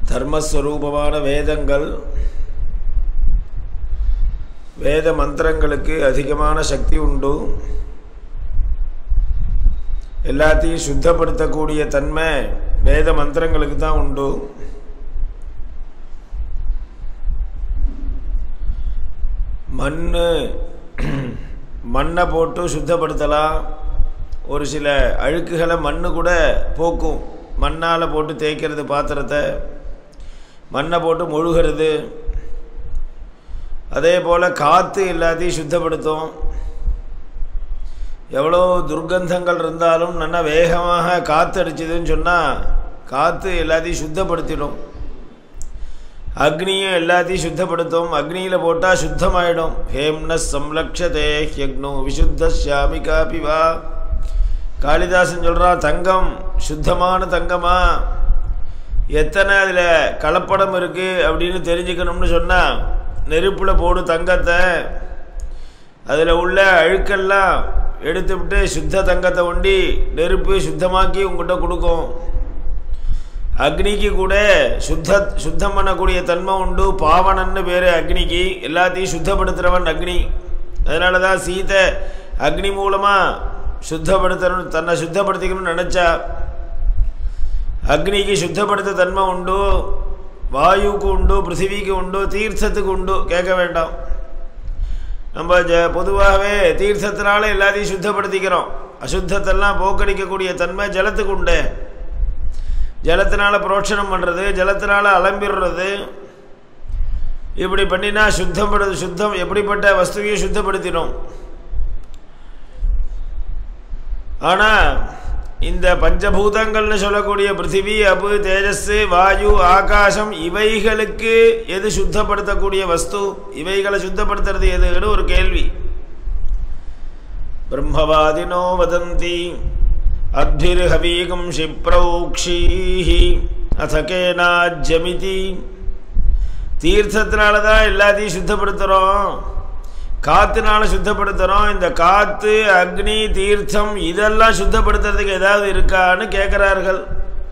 தர்மஸ்வரூபமான வேதங்கள் வேத மந்திரங்களுக்கு அதிகமான சக்தி உண்டு எல்லாத்தையும் சுத்தப்படுத்தக்கூடிய தன்மை வேத மந்திரங்களுக்கு தான் உண்டு மண் மண்ணை போட்டு சுத்தப்படுத்தலாம் ஒரு சில அழுக்குகளை மண் கூட போக்கும் மண்ணால் போட்டு தேய்க்கிறது பாத்திரத்தை மண்ணை போட்டு முழுகிறது அதே போல் காற்று எல்லாத்தையும் சுத்தப்படுத்தும் எவ்வளோ துர்க்கந்தங்கள் இருந்தாலும் நல்லா வேகமாக காற்று அடிச்சதுன்னு சொன்னால் காற்று எல்லாத்தையும் சுத்தப்படுத்திடும் அக்னியும் எல்லாத்தையும் சுத்தப்படுத்தும் அக்னியில் போட்டால் சுத்தமாயிடும் ஹேம்ன சம்லக்ஷதே ஹ்யக்னோ விசுத்த ஷாமி காபிவா காளிதாசன் சொல்கிறான் தங்கம் சுத்தமான தங்கமா எத்தனை அதில் கலப்படம் இருக்குது அப்படின்னு தெரிஞ்சுக்கணும்னு சொன்னால் நெருப்பில் போடு தங்கத்தை அதில் உள்ள அழுக்கெல்லாம் எடுத்துவிட்டு சுத்த தங்கத்தை ஒண்டி நெருப்பு சுத்தமாக்கி உங்கள்கிட்ட கொடுக்கும் அக்னிக்கு கூட சுத்த சுத்தம் பண்ணக்கூடிய தன்மை உண்டு பாவனன்னு பேர் அக்னிக்கு எல்லாத்தையும் சுத்தப்படுத்துகிறவன் அக்னி அதனால தான் சீதை அக்னி மூலமாக சுத்தப்படுத்தணும் தன்னை சுத்தப்படுத்திக்கணும்னு நினச்சா அக்னிக்கு சுத்தப்படுத்த தன்மை உண்டு வாயுக்கு உண்டு பிருத்திவிக்கு உண்டு தீர்த்தத்துக்கு உண்டு கேட்க வேண்டாம் நம்ம ஜ பொதுவாகவே தீர்த்தத்தினால எல்லாத்தையும் சுத்தப்படுத்திக்கிறோம் அசுத்தத்தெல்லாம் போக்கடிக்கக்கூடிய தன்மை ஜலத்துக்கு உண்டு ஜலத்தினால புரோட்சணம் பண்ணுறது ஜலத்தினால அலம்பிடுறது இப்படி பண்ணினா சுத்தப்படு சுத்தம் எப்படிப்பட்ட வஸ்துவையும் சுத்தப்படுத்திடும் ஆனால் இந்த பஞ்சபூதங்கள்னு சொல்லக்கூடிய பிருத்திவி அபு தேஜஸ் வாயு ஆகாசம் இவைகளுக்கு எது சுத்தப்படுத்தக்கூடிய வஸ்து இவைகளை சுத்தப்படுத்துறது எதுன்னு ஒரு கேள்வி பிரம்மவாதினோ வதந்தி அத்பிர்ஹவீகம் க்ஷிப்ரௌக்ஷீஹி அதகேனாஜ்யமிதி தீர்த்தத்தினால தான் எல்லாத்தையும் சுத்தப்படுத்துகிறோம் காற்றுனால சுத்தப்படுத்துகிறோம் இந்த காற்று அக்னி தீர்த்தம் இதெல்லாம் சுத்தப்படுத்துறதுக்கு ஏதாவது இருக்கான்னு கேட்குறார்கள்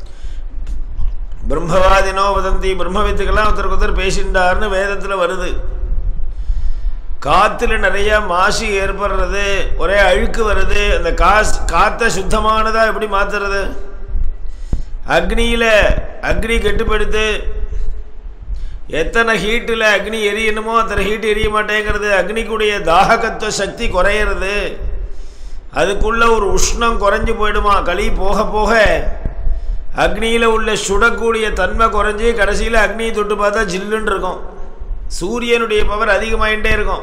பிரம்மவாதினோ வதந்தி பிரம்மவித்துக்கெல்லாம் ஒருத்தருக்கு ஒருத்தர் பேசிண்டார்னு வேதத்தில் வருது காற்றுல நிறைய மாசு ஏற்படுறது ஒரே அழுக்கு வருது அந்த காசு காற்றை சுத்தமானதாக எப்படி மாற்றுறது அக்னியில் அக்னி கெட்டுப்படுத்து எத்தனை ஹீட்டில் அக்னி எரியணுமோ அத்தனை ஹீட் எரிய மாட்டேங்கிறது அக்னிக்குடைய தாககத்துவ சக்தி குறையிறது அதுக்குள்ள ஒரு உஷ்ணம் குறைஞ்சி போயிடுமா களி போக போக அக்னியில் உள்ள சுடக்கூடிய தன்மை குறைஞ்சி கடைசியில் அக்னியை தொட்டு பார்த்தா ஜில்லுன்னு இருக்கும் சூரியனுடைய பவர் அதிகமாகிட்டே இருக்கும்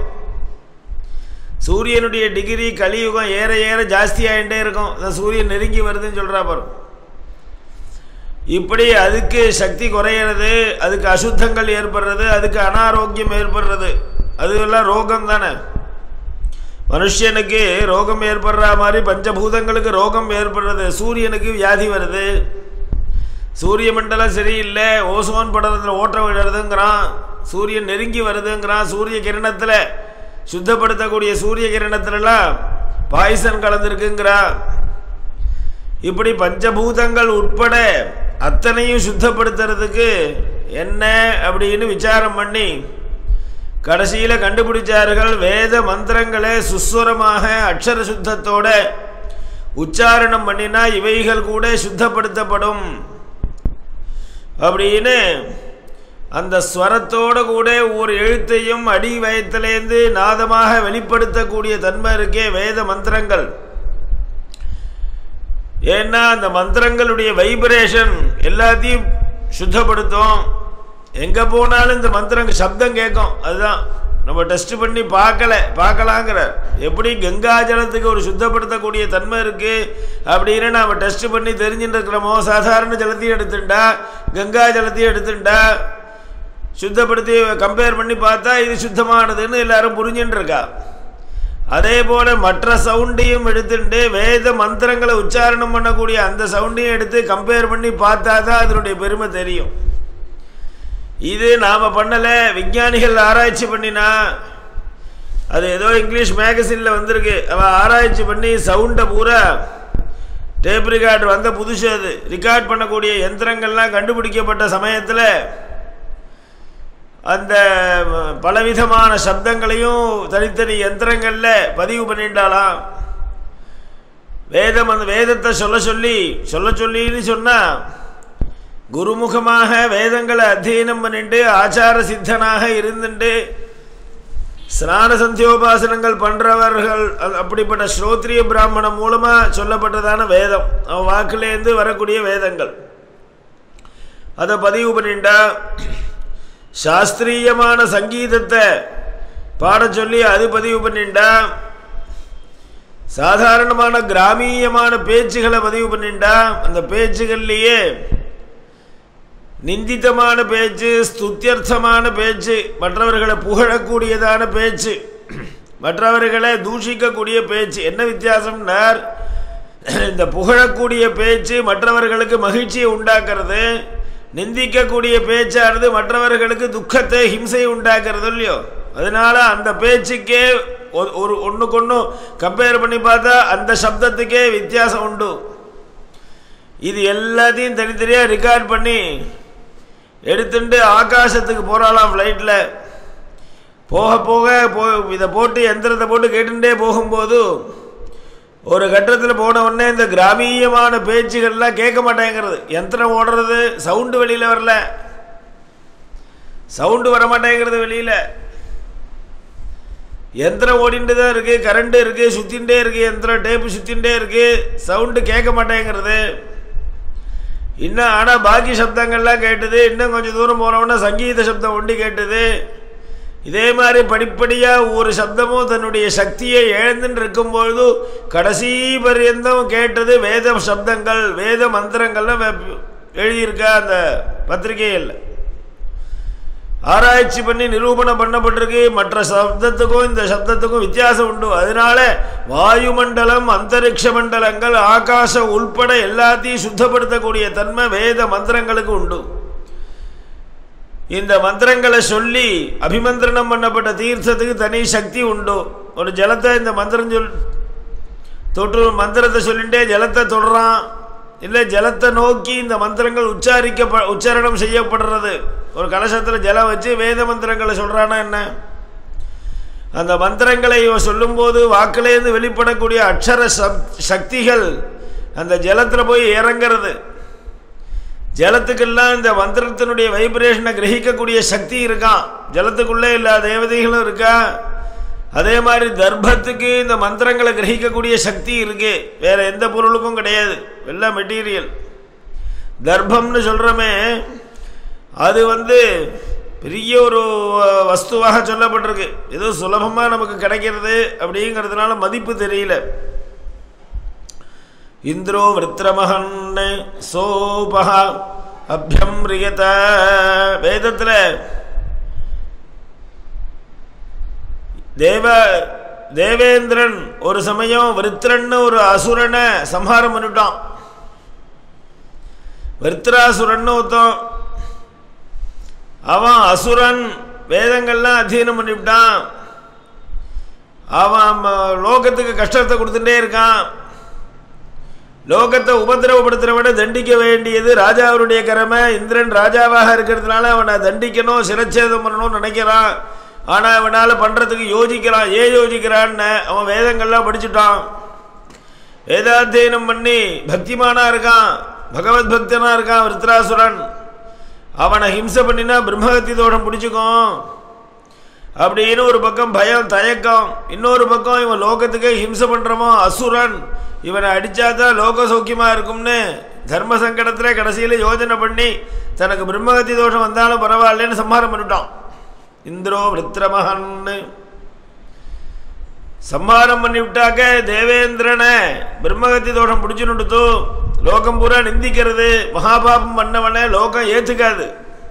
சூரியனுடைய டிகிரி கலியுகம் ஏற ஏற ஜாஸ்தி ஆகிட்டே இருக்கும் அந்த சூரியன் நெருங்கி வருதுன்னு சொல்கிறா பாரு இப்படி அதுக்கு சக்தி குறையிறது அதுக்கு அசுத்தங்கள் ஏற்படுறது அதுக்கு அனாரோக்கியம் ஏற்படுறது அதுவெல்லாம் ரோகம் தானே மனுஷனுக்கு ரோகம் ஏற்படுற மாதிரி பஞ்சபூதங்களுக்கு ரோகம் ஏற்படுறது சூரியனுக்கு வியாதி வருது சூரிய மண்டலம் சரியில்லை ஓசோன் படலத்தில் ஓட்ட விடுறதுங்கிறான் சூரியன் நெருங்கி வருதுங்கிறான் சூரிய கிரணத்தில் சுத்தப்படுத்தக்கூடிய சூரிய கிரணத்துலலாம் பாய்சன் கலந்துருக்குங்கிறான் இப்படி பஞ்சபூதங்கள் உட்பட அத்தனையும் சுத்தப்படுத்துறதுக்கு என்ன அப்படின்னு விசாரம் பண்ணி கடைசியில் கண்டுபிடிச்சார்கள் வேத மந்திரங்களை சுஸ்வரமாக அக்ஷர சுத்தத்தோட உச்சாரணம் பண்ணினா இவைகள் கூட சுத்தப்படுத்தப்படும் அப்படின்னு அந்த ஸ்வரத்தோடு கூட ஒரு எழுத்தையும் அடி வயத்திலேருந்து நாதமாக வெளிப்படுத்தக்கூடிய தன்மை இருக்கே வேத மந்திரங்கள் ஏன்னா அந்த மந்திரங்களுடைய வைப்ரேஷன் எல்லாத்தையும் சுத்தப்படுத்தும் எங்கே போனாலும் இந்த மந்திரங்க சப்தம் கேட்கும் அதுதான் நம்ம டெஸ்ட் பண்ணி பார்க்கல பார்க்கலாங்கிற எப்படி கங்கா ஜலத்துக்கு ஒரு சுத்தப்படுத்தக்கூடிய தன்மை இருக்குது அப்படின்னு நாம் டெஸ்ட் பண்ணி தெரிஞ்சுட்டு இருக்கிறோமோ சாதாரண ஜலத்தையும் எடுத்துட்டா கங்கா ஜலத்தையும் எடுத்துட்டா சுத்தப்படுத்தி கம்பேர் பண்ணி பார்த்தா இது சுத்தமானதுன்னு எல்லாரும் புரிஞ்சுட்டு இருக்கா அதே போல மற்ற சவுண்டையும் எடுத்துட்டு வேத மந்திரங்களை உச்சாரணம் பண்ணக்கூடிய அந்த சவுண்டையும் எடுத்து கம்பேர் பண்ணி பார்த்தா தான் அதனுடைய பெருமை தெரியும் இது நாம் பண்ணலை விஞ்ஞானிகள் ஆராய்ச்சி பண்ணினா அது ஏதோ இங்கிலீஷ் மேகசினில் வந்திருக்கு அவள் ஆராய்ச்சி பண்ணி சவுண்டை பூரா டேப் ரெக்கார்டு வந்த புதுசு அது ரெக்கார்ட் பண்ணக்கூடிய எந்திரங்கள்லாம் கண்டுபிடிக்கப்பட்ட சமயத்தில் அந்த பலவிதமான சப்தங்களையும் தனித்தனி யந்திரங்களில் பதிவு பண்ணிட்டாலாம் வேதம் அந்த வேதத்தை சொல்ல சொல்லி சொல்ல சொல்லின்னு சொன்னால் குருமுகமாக வேதங்களை அத்தியனம் பண்ணிட்டு ஆச்சார சித்தனாக இருந்துட்டு ஸ்நான சந்தியோபாசனங்கள் பண்ணுறவர்கள் அப்படிப்பட்ட ஸ்ரோத்ரிய பிராமணம் மூலமாக சொல்லப்பட்டதான வேதம் அவன் வாக்குலேருந்து வரக்கூடிய வேதங்கள் அதை பதிவு பண்ணிட்டா சாஸ்திரியமான சங்கீதத்தை பாட சொல்லி அது பதிவு பண்ணிட்டா சாதாரணமான கிராமீயமான பேச்சுகளை பதிவு பண்ணிட்டா அந்த பேச்சுகள்லேயே நிந்தித்தமான பேச்சு ஸ்துத்தியர்த்தமான பேச்சு மற்றவர்களை புகழக்கூடியதான பேச்சு மற்றவர்களை தூஷிக்கக்கூடிய பேச்சு என்ன வித்தியாசம்னார் இந்த புகழக்கூடிய பேச்சு மற்றவர்களுக்கு மகிழ்ச்சியை உண்டாக்குறது நிந்திக்கக்கூடிய பேச்சானது மற்றவர்களுக்கு துக்கத்தை ஹிம்சையை உண்டாக்குறது இல்லையோ அதனால அந்த பேச்சுக்கே ஒரு ஒன்றுக்கு ஒன்று கம்பேர் பண்ணி பார்த்தா அந்த சப்தத்துக்கே வித்தியாசம் உண்டு இது எல்லாத்தையும் தனித்தனியாக ரெக்கார்ட் பண்ணி எடுத்துட்டு ஆகாசத்துக்கு போகிறாளாம் ஃப்ளைட்டில் போக போக போ இதை போட்டு எந்திரத்தை போட்டு கேட்டுட்டே போகும்போது ஒரு கட்டத்தில் போன உடனே இந்த கிராமீயமான பேச்சுகள்லாம் கேட்க மாட்டேங்கிறது யந்திரம் ஓடுறது சவுண்டு வெளியில் வரல சவுண்டு வர மாட்டேங்கிறது வெளியில் யந்திரம் ஓடிட்டு தான் இருக்குது கரண்ட்டு இருக்குது சுற்றிகிட்டே இருக்குது யந்திரம் டேப்பு சுற்றிகிட்டே இருக்குது சவுண்டு கேட்க மாட்டேங்கிறது இன்னும் ஆனால் பாக்கி சப்தங்கள்லாம் கேட்டுது இன்னும் கொஞ்சம் தூரம் போனவுடனே சங்கீத சப்தம் ஒண்டி கேட்டுது இதே மாதிரி படிப்படியாக ஒரு சப்தமும் தன்னுடைய சக்தியை இழந்துன்னு இருக்கும்பொழுது கடைசி பரியந்தம் கேட்டது வேத சப்தங்கள் வேத மந்திரங்கள்லாம் எழுதியிருக்கா அந்த பத்திரிகையில் ஆராய்ச்சி பண்ணி நிரூபணம் பண்ணப்பட்டிருக்கு மற்ற சப்தத்துக்கும் இந்த சப்தத்துக்கும் வித்தியாசம் உண்டு அதனால வாயுமண்டலம் அந்தரிக்ஷ மண்டலங்கள் ஆகாசம் உள்பட எல்லாத்தையும் சுத்தப்படுத்தக்கூடிய தன்மை வேத மந்திரங்களுக்கு உண்டு இந்த மந்திரங்களை சொல்லி அபிமந்திரணம் பண்ணப்பட்ட தீர்த்தத்துக்கு தனி சக்தி உண்டு ஒரு ஜலத்தை இந்த மந்திரம் சொல் தொற்று மந்திரத்தை சொல்லிட்டே ஜலத்தை தொடுறான் இல்லை ஜலத்தை நோக்கி இந்த மந்திரங்கள் உச்சாரிக்க உச்சாரணம் செய்யப்படுறது ஒரு கலசத்தில் ஜலம் வச்சு வேத மந்திரங்களை சொல்கிறானா என்ன அந்த மந்திரங்களை இவன் சொல்லும்போது வாக்கிலேருந்து வெளிப்படக்கூடிய அக்ஷர சக்திகள் அந்த ஜலத்தில் போய் இறங்கிறது ஜலத்துக்கெல்லாம் இந்த மந்திரத்தினுடைய வைப்ரேஷனை கிரகிக்கக்கூடிய சக்தி இருக்கான் ஜலத்துக்குள்ளே எல்லா தேவதைகளும் இருக்கா அதே மாதிரி தர்ப்பத்துக்கு இந்த மந்திரங்களை கிரகிக்கக்கூடிய சக்தி இருக்கு வேற எந்த பொருளுக்கும் கிடையாது எல்லாம் மெட்டீரியல் தர்ப்பம்னு சொல்கிறோமே அது வந்து பெரிய ஒரு வஸ்துவாக சொல்லப்பட்டிருக்கு ஏதோ சுலபமாக நமக்கு கிடைக்கிறது அப்படிங்கிறதுனால மதிப்பு தெரியல இந்திரோ விருத்திரமகன் சோபகா அபியம்ரியத வேதத்தில் தேவ தேவேந்திரன் ஒரு சமயம் விருத்திரன்னு ஒரு அசுரனை சம்ஹாரம் பண்ணிட்டான் விருத்திராசுரன் ஒருத்தன் அவன் அசுரன் வேதங்கள்லாம் அத்தியனம் பண்ணிவிட்டான் அவன் லோகத்துக்கு கஷ்டத்தை கொடுத்துட்டே இருக்கான் லோகத்தை உபதிரவப்படுத்துகிற விட தண்டிக்க வேண்டியது ராஜாவுடைய கடமை இந்திரன் ராஜாவாக இருக்கிறதுனால அவனை தண்டிக்கணும் சிரச்சேதம் பண்ணணும்னு நினைக்கிறான் ஆனால் அவனால் பண்ணுறதுக்கு யோசிக்கிறான் ஏன் யோசிக்கிறான்னு அவன் வேதங்கள்லாம் படிச்சுட்டான் வேதாத்தியனம் பண்ணி பக்திமானாக இருக்கான் பகவத் பக்தனாக இருக்கான் விருத்ராசுரன் அவனை ஹிம்சை பண்ணினா பிரம்மகத்தி தோஷம் பிடிச்சிக்கும் அப்படின்னு ஒரு பக்கம் பயம் தயக்கம் இன்னொரு பக்கம் இவன் லோகத்துக்கே ஹிம்சை பண்ணுறமோ அசுரன் இவனை அடித்தா தான் லோக சௌக்கியமாக இருக்கும்னு தர்ம சங்கடத்தில் கடைசியில் யோஜனை பண்ணி தனக்கு பிரம்மகத்தி தோஷம் வந்தாலும் பரவாயில்லன்னு சம்ஹாரம் பண்ணிவிட்டான் இந்திரோ விருத்திரமகன்னு சம்ஹாரம் பண்ணி விட்டாக்க தேவேந்திரனை பிரம்மகத்தி தோஷம் பிடிச்சுனுட்டு லோகம் பூரா நிந்திக்கிறது மகாபாபம் பண்ணவன லோகம் ஏற்றுக்காது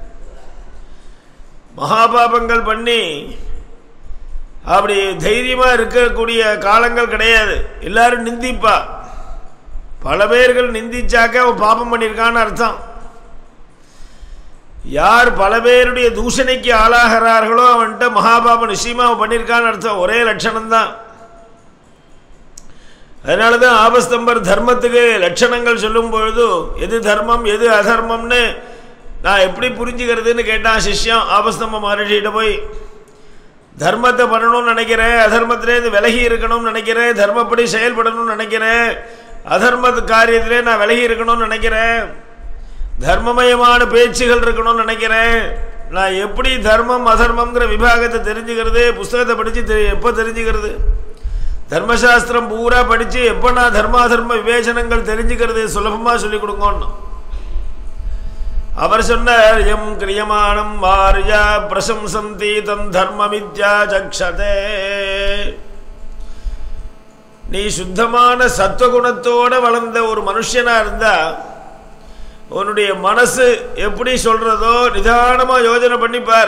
மகாபாபங்கள் பண்ணி அப்படி தைரியமாக இருக்கக்கூடிய காலங்கள் கிடையாது எல்லாரும் நிந்திப்பா பல பேர்கள் நிந்திச்சாக்க அவன் பாபம் பண்ணியிருக்கான்னு அர்த்தம் யார் பல பேருடைய தூஷணைக்கு ஆளாகிறார்களோ அவன்கிட்ட மகாபாபம் நிச்சயமாக அவன் பண்ணியிருக்கான்னு அர்த்தம் ஒரே லட்சணம்தான் அதனால தான் ஆபஸ்தம்பர் தர்மத்துக்கு லட்சணங்கள் சொல்லும் பொழுது எது தர்மம் எது அதர்மம்னு நான் எப்படி புரிஞ்சுக்கிறதுன்னு கேட்டான் சிஷ்யம் ஆபஸ்தம்ப மகர்ஷிகிட்ட போய் தர்மத்தை பண்ணணும்னு நினைக்கிறேன் அதர்மத்திலேருந்து விலகி இருக்கணும்னு நினைக்கிறேன் தர்மப்படி செயல்படணும்னு நினைக்கிறேன் அதர்ம காரியத்திலே நான் விலகி இருக்கணும்னு நினைக்கிறேன் தர்மமயமான பேச்சுகள் இருக்கணும்னு நினைக்கிறேன் நான் எப்படி தர்மம் அதர்மங்கிற விபாகத்தை தெரிஞ்சுக்கிறது புஸ்தகத்தை படித்து தெரி எப்போ தெரிஞ்சுக்கிறது தர்மசாஸ்திரம் பூரா படித்து எப்போ நான் தர்மாதர்ம விவேச்சனங்கள் தெரிஞ்சுக்கிறது சுலபமாக சொல்லிக் கொடுங்கன்னு அவர் சொன்னார் எம் கிரியமானம் வாரியா பிரசம்சந்தி தம் தர்மமித்யா சக்ஷதே நீ சுத்தமான சத்துவகுணத்தோட வளர்ந்த ஒரு மனுஷனா இருந்தா உன்னுடைய மனசு எப்படி சொல்றதோ நிதானமா யோஜனை பண்ணிப்பார்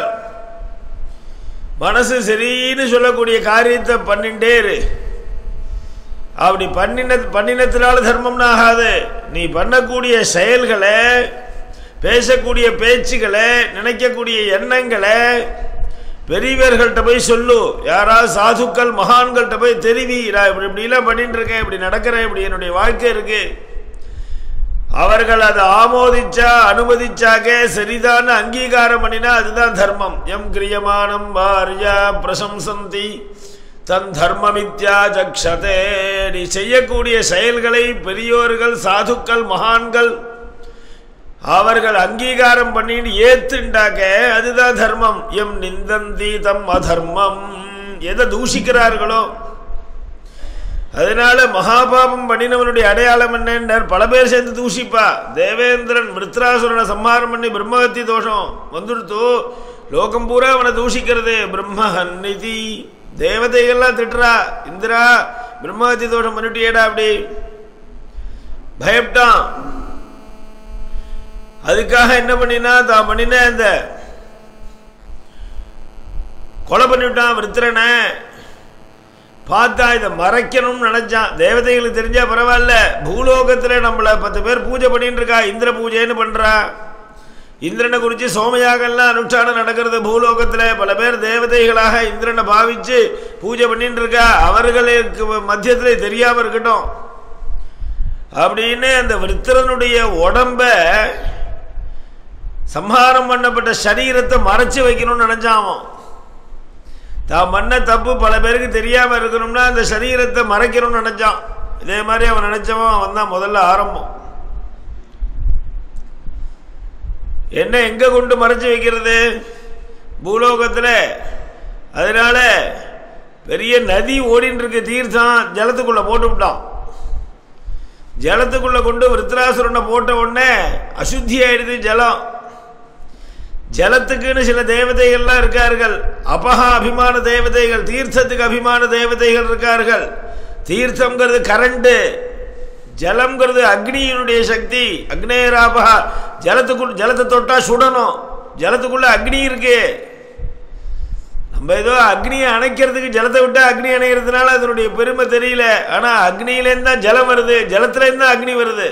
மனசு சரின்னு சொல்லக்கூடிய காரியத்தை பண்ணிட்டே இரு அப்படி பண்ணின பண்ணினத்தினால தர்மம்னு ஆகாது நீ பண்ணக்கூடிய செயல்களை பேசக்கூடிய பேச்சுகளை நினைக்கக்கூடிய எண்ணங்களை பெரியவர்கள்ட்ட போய் சொல்லு யாராவது சாதுக்கள் மகான்கள்ட்ட போய் தெரிவி நான் இப்படி இப்படிலாம் பண்ணிட்டு இருக்கேன் இப்படி நடக்கிறேன் இப்படி என்னுடைய வாழ்க்கை இருக்கு அவர்கள் அதை ஆமோதிச்சா அனுமதிச்சாக்க சரிதான அங்கீகாரம் பண்ணினா அதுதான் தர்மம் எம் கிரியமானம் வாரியா பிரசம்சந்தி தன் தர்மமித்யா ஜக்ஷதே நீ செய்யக்கூடிய செயல்களை பெரியோர்கள் சாதுக்கள் மகான்கள் அவர்கள் அங்கீகாரம் பண்ணின்னு ஏத்துண்டாக்க அதுதான் தர்மம் எம் நிந்தந்தி தம் அதர்மம் எதை தூஷிக்கிறார்களோ அதனால மகாபாபம் பண்ணினவனுடைய அடையாளம் என்னன்றார் பல பேர் சேர்ந்து தூஷிப்பா தேவேந்திரன் விருத்ராசுரனை சம்ஹாரம் பண்ணி பிரம்மஹத்தி தோஷம் வந்துடுத்து லோகம் பூரா அவனை தூஷிக்கிறது பிரம்மஹன்னிதி தேவதைகள்லாம் திட்டுறா இந்திரா பிரம்மஹத்தி தோஷம் பண்ணிட்டியேடா அப்படி பயப்பட்டான் அதுக்காக என்ன பண்ணினா தான் பண்ணின அந்த கொலை பண்ணிவிட்டான் விருத்திரனை பார்த்தா இதை மறைக்கணும்னு நினைச்சான் தேவதைகளுக்கு தெரிஞ்சா பரவாயில்ல பூலோகத்தில் நம்மளை பத்து பேர் பூஜை பண்ணிட்டு இருக்கா இந்திர பூஜைன்னு பண்றா இந்திரனை குறித்து சோமயாகெல்லாம் அனுஷ்டானம் நடக்கிறது பூலோகத்தில் பல பேர் தேவதைகளாக இந்திரனை பாவிச்சு பூஜை பண்ணிட்டு இருக்கா அவர்களுக்கு மத்தியத்தில் தெரியாம இருக்கட்டும் அப்படின்னு அந்த விருத்திரனுடைய உடம்ப சம்ஹாரம் பண்ணப்பட்ட சரீரத்தை மறைச்சு வைக்கணும்னு நினைச்சான் தான் பண்ண தப்பு பல பேருக்கு தெரியாம இருக்கணும்னா அந்த சரீரத்தை மறைக்கணும்னு நினைச்சான் இதே மாதிரி அவன் நினைச்சவன் அவன் தான் முதல்ல ஆரம்பம் என்ன எங்க கொண்டு மறைச்சு வைக்கிறது பூலோகத்தில் அதனால பெரிய நதி ஓடின்னு இருக்கு தீர்த்தம் ஜலத்துக்குள்ள போட்டு விட்டான் ஜலத்துக்குள்ள கொண்டு விருத்ராசுரனை போட்ட உடனே அசுத்தி ஆயிடுது ஜலம் ஜலத்துக்குன்னு சில தேவதைகள்லாம் இருக்கார்கள் அபகா அபிமான தேவதைகள் தீர்த்தத்துக்கு அபிமான தேவதைகள் இருக்கார்கள் தீர்த்தம்ங்கிறது கரண்ட்டு ஜலம்ங்கிறது அக்னியினுடைய சக்தி அக்னேராபகா ஜலத்துக்குள் ஜலத்தை தொட்டா சுடணும் ஜலத்துக்குள்ள அக்னி இருக்கு நம்ம ஏதோ அக்னியை அணைக்கிறதுக்கு ஜலத்தை விட்டா அக்னி அணைக்கிறதுனால அதனுடைய பெருமை தெரியல ஆனா அக்னியிலேருந்து தான் ஜலம் வருது ஜலத்துலேருந்து தான் அக்னி வருது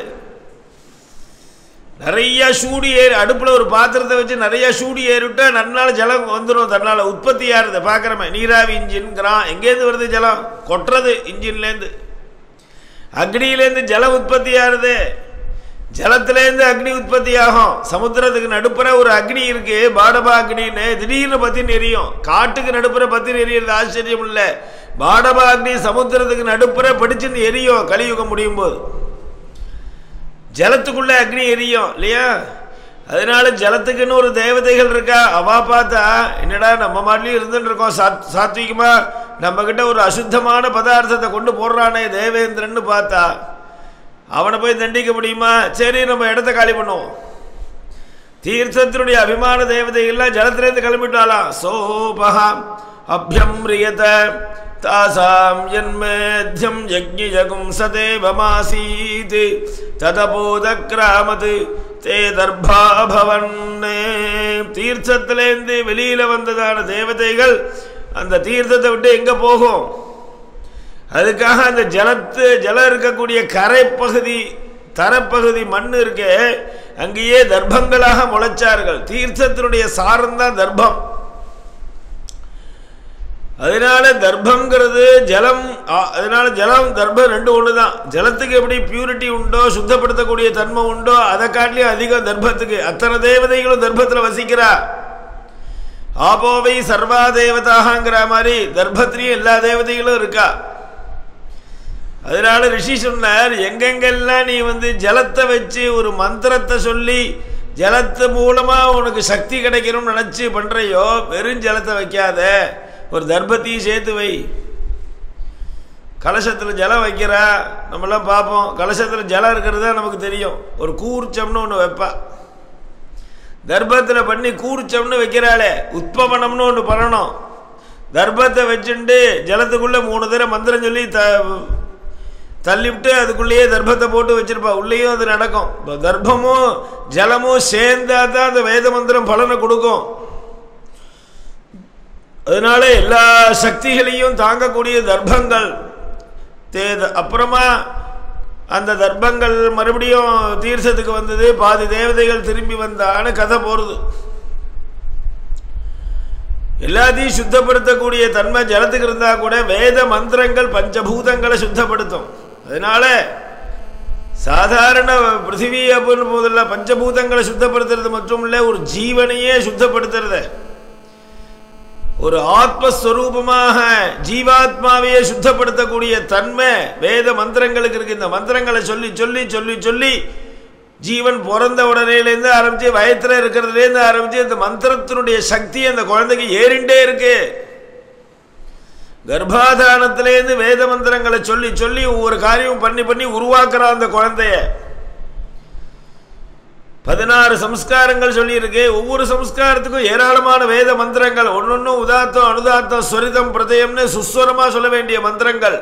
நிறைய சூடு ஏறி அடுப்பில் ஒரு பாத்திரத்தை வச்சு நிறைய சூடு ஏறிவிட்டா நன்னால ஜலம் வந்துடும் தன்னால் உற்பத்தி ஆறுது பார்க்குறமே நீராவி இன்ஜின்கிறான் எங்கேருந்து வருது ஜலம் கொட்டுறது இன்ஜின்லேருந்து அக்னியிலேருந்து ஜலம் உற்பத்தி ஆறுது ஜலத்திலேருந்து அக்னி உற்பத்தி ஆகும் சமுத்திரத்துக்கு நடுப்புற ஒரு அக்னி இருக்கு பாடபா அக்னின்னு திடீர்னு பத்தி எரியும் காட்டுக்கு நடுப்புற பத்தி எரியறது ஆச்சரியம் இல்லை பாடபா அக்னி சமுத்திரத்துக்கு நடுப்புற படிச்சுன்னு எரியும் கலியுகம் முடியும் போது ஜலத்துக்குள்ள அக்னி எரியும் இல்லையா அதனால ஜலத்துக்குன்னு ஒரு தேவதைகள் இருக்கா அவா பார்த்தா என்னடா நம்ம மாதிரிலையும் இருந்துட்டு இருக்கோம் சாத் சாத்விகமா நம்ம கிட்ட ஒரு அசுத்தமான பதார்த்தத்தை கொண்டு போடுறானே தேவேந்திரன்னு பார்த்தா அவனை போய் தண்டிக்க முடியுமா சரி நம்ம இடத்த காலி பண்ணுவோம் தீர்த்தத்தினுடைய அபிமான தேவதைகள்லாம் ஜலத்திலேருந்து கிளம்பிட்டாலாம் சோபகா அபியம்ரியத தாசாம் ஜன்மேத்யம் யஜ்ஞம் சதேவமாசீத் ததபோதக்ராமது தே தர்பாபவன் தீர்த்தத்திலேருந்து வெளியில வந்ததான தேவதைகள் அந்த தீர்த்தத்தை விட்டு எங்க போகும் அதுக்காக அந்த ஜலத்து ஜலம் இருக்கக்கூடிய கரைப்பகுதி தரப்பகுதி மண் இருக்கே அங்கேயே தர்ப்பங்களாக முளைச்சார்கள் தீர்த்தத்தினுடைய சாரம்தான் தர்ப்பம் அதனால தர்ப்பங்கிறது ஜலம் ஆ- அதனால ஜலம் தர்ப்பம் ரெண்டு ஒன்று தான் ஜலத்துக்கு எப்படி பியூரிட்டி உண்டோ சுத்தப்படுத்தக்கூடிய தன்மை உண்டோ அதை காட்டிலும் அதிகம் தர்ப்பத்துக்கு அத்தனை தேவதைகளும் தர்ப்பத்தில் வசிக்கிறா ஆபோவை சர்வா தேவதாகங்கிற மாதிரி தர்ப்பத்திலையும் எல்லா தேவதைகளும் இருக்கா அதனால ரிஷி சொன்னார் எங்கெங்கெல்லாம் நீ வந்து ஜலத்தை வச்சு ஒரு மந்திரத்தை சொல்லி ஜலத்து மூலமா உனக்கு சக்தி கிடைக்கணும்னு நினைச்சு பண்றையோ வெறும் ஜலத்தை வைக்காத ஒரு தர்ப்பத்தையும் சேர்த்து வை கலசத்தில் ஜலம் வைக்கிறா நம்மளாம் பார்ப்போம் கலசத்தில் ஜலம் இருக்கிறது தான் நமக்கு தெரியும் ஒரு கூர்ச்சம்னு ஒன்று வைப்பா தர்ப்பத்தில் பண்ணி கூர்ச்சம்னு வைக்கிறாளே உத்பவனம்னு ஒன்று பண்ணணும் தர்ப்பத்தை வச்சுட்டு ஜலத்துக்குள்ளே மூணு தடவை மந்திரம் சொல்லி த தள்ளிவிட்டு அதுக்குள்ளேயே தர்ப்பத்தை போட்டு வச்சிருப்பா உள்ளேயும் அது நடக்கும் இப்ப தர்ப்பமும் ஜலமும் சேர்ந்தா தான் அந்த வேத மந்திரம் பலனை கொடுக்கும் அதனால எல்லா சக்திகளையும் தாங்கக்கூடிய தர்ப்பங்கள் தே அப்புறமா அந்த தர்ப்பங்கள் மறுபடியும் தீர்த்தத்துக்கு வந்தது பாதி தேவதைகள் திரும்பி வந்தான்னு கதை போகிறது எல்லாத்தையும் சுத்தப்படுத்தக்கூடிய தன்மை ஜலத்துக்கு இருந்தால் கூட வேத மந்திரங்கள் பஞ்சபூதங்களை சுத்தப்படுத்தும் அதனால சாதாரண பிருத்திவி அப்படின்னு போதில்ல பஞ்சபூதங்களை சுத்தப்படுத்துறது மட்டும் இல்லை ஒரு ஜீவனையே சுத்தப்படுத்துறது ஒரு ஆத்மஸ்வரூபமாக ஜீவாத்மாவையே சுத்தப்படுத்தக்கூடிய தன்மை வேத மந்திரங்களுக்கு இருக்கு இந்த மந்திரங்களை சொல்லி சொல்லி சொல்லி சொல்லி ஜீவன் பிறந்த உடனேலேருந்து ஆரம்பிச்சு வயத்தில் இருக்கிறதுலேருந்து ஆரம்பிச்சு இந்த மந்திரத்தினுடைய சக்தி அந்த குழந்தைக்கு ஏறிண்டே இருக்கு கர்ப்பாதானத்திலேருந்து வேத மந்திரங்களை சொல்லி சொல்லி ஒவ்வொரு காரியமும் பண்ணி பண்ணி உருவாக்குறான் அந்த குழந்தைய பதினாறு சம்ஸ்காரங்கள் சொல்லியிருக்கு ஒவ்வொரு சம்ஸ்காரத்துக்கும் ஏராளமான வேத மந்திரங்கள் ஒன்னொன்னும் உதாத்தம் அனுதாத்தம் ஸ்வரிதம் பிரதயம்னு சுஸ்வரமா சொல்ல வேண்டிய மந்திரங்கள்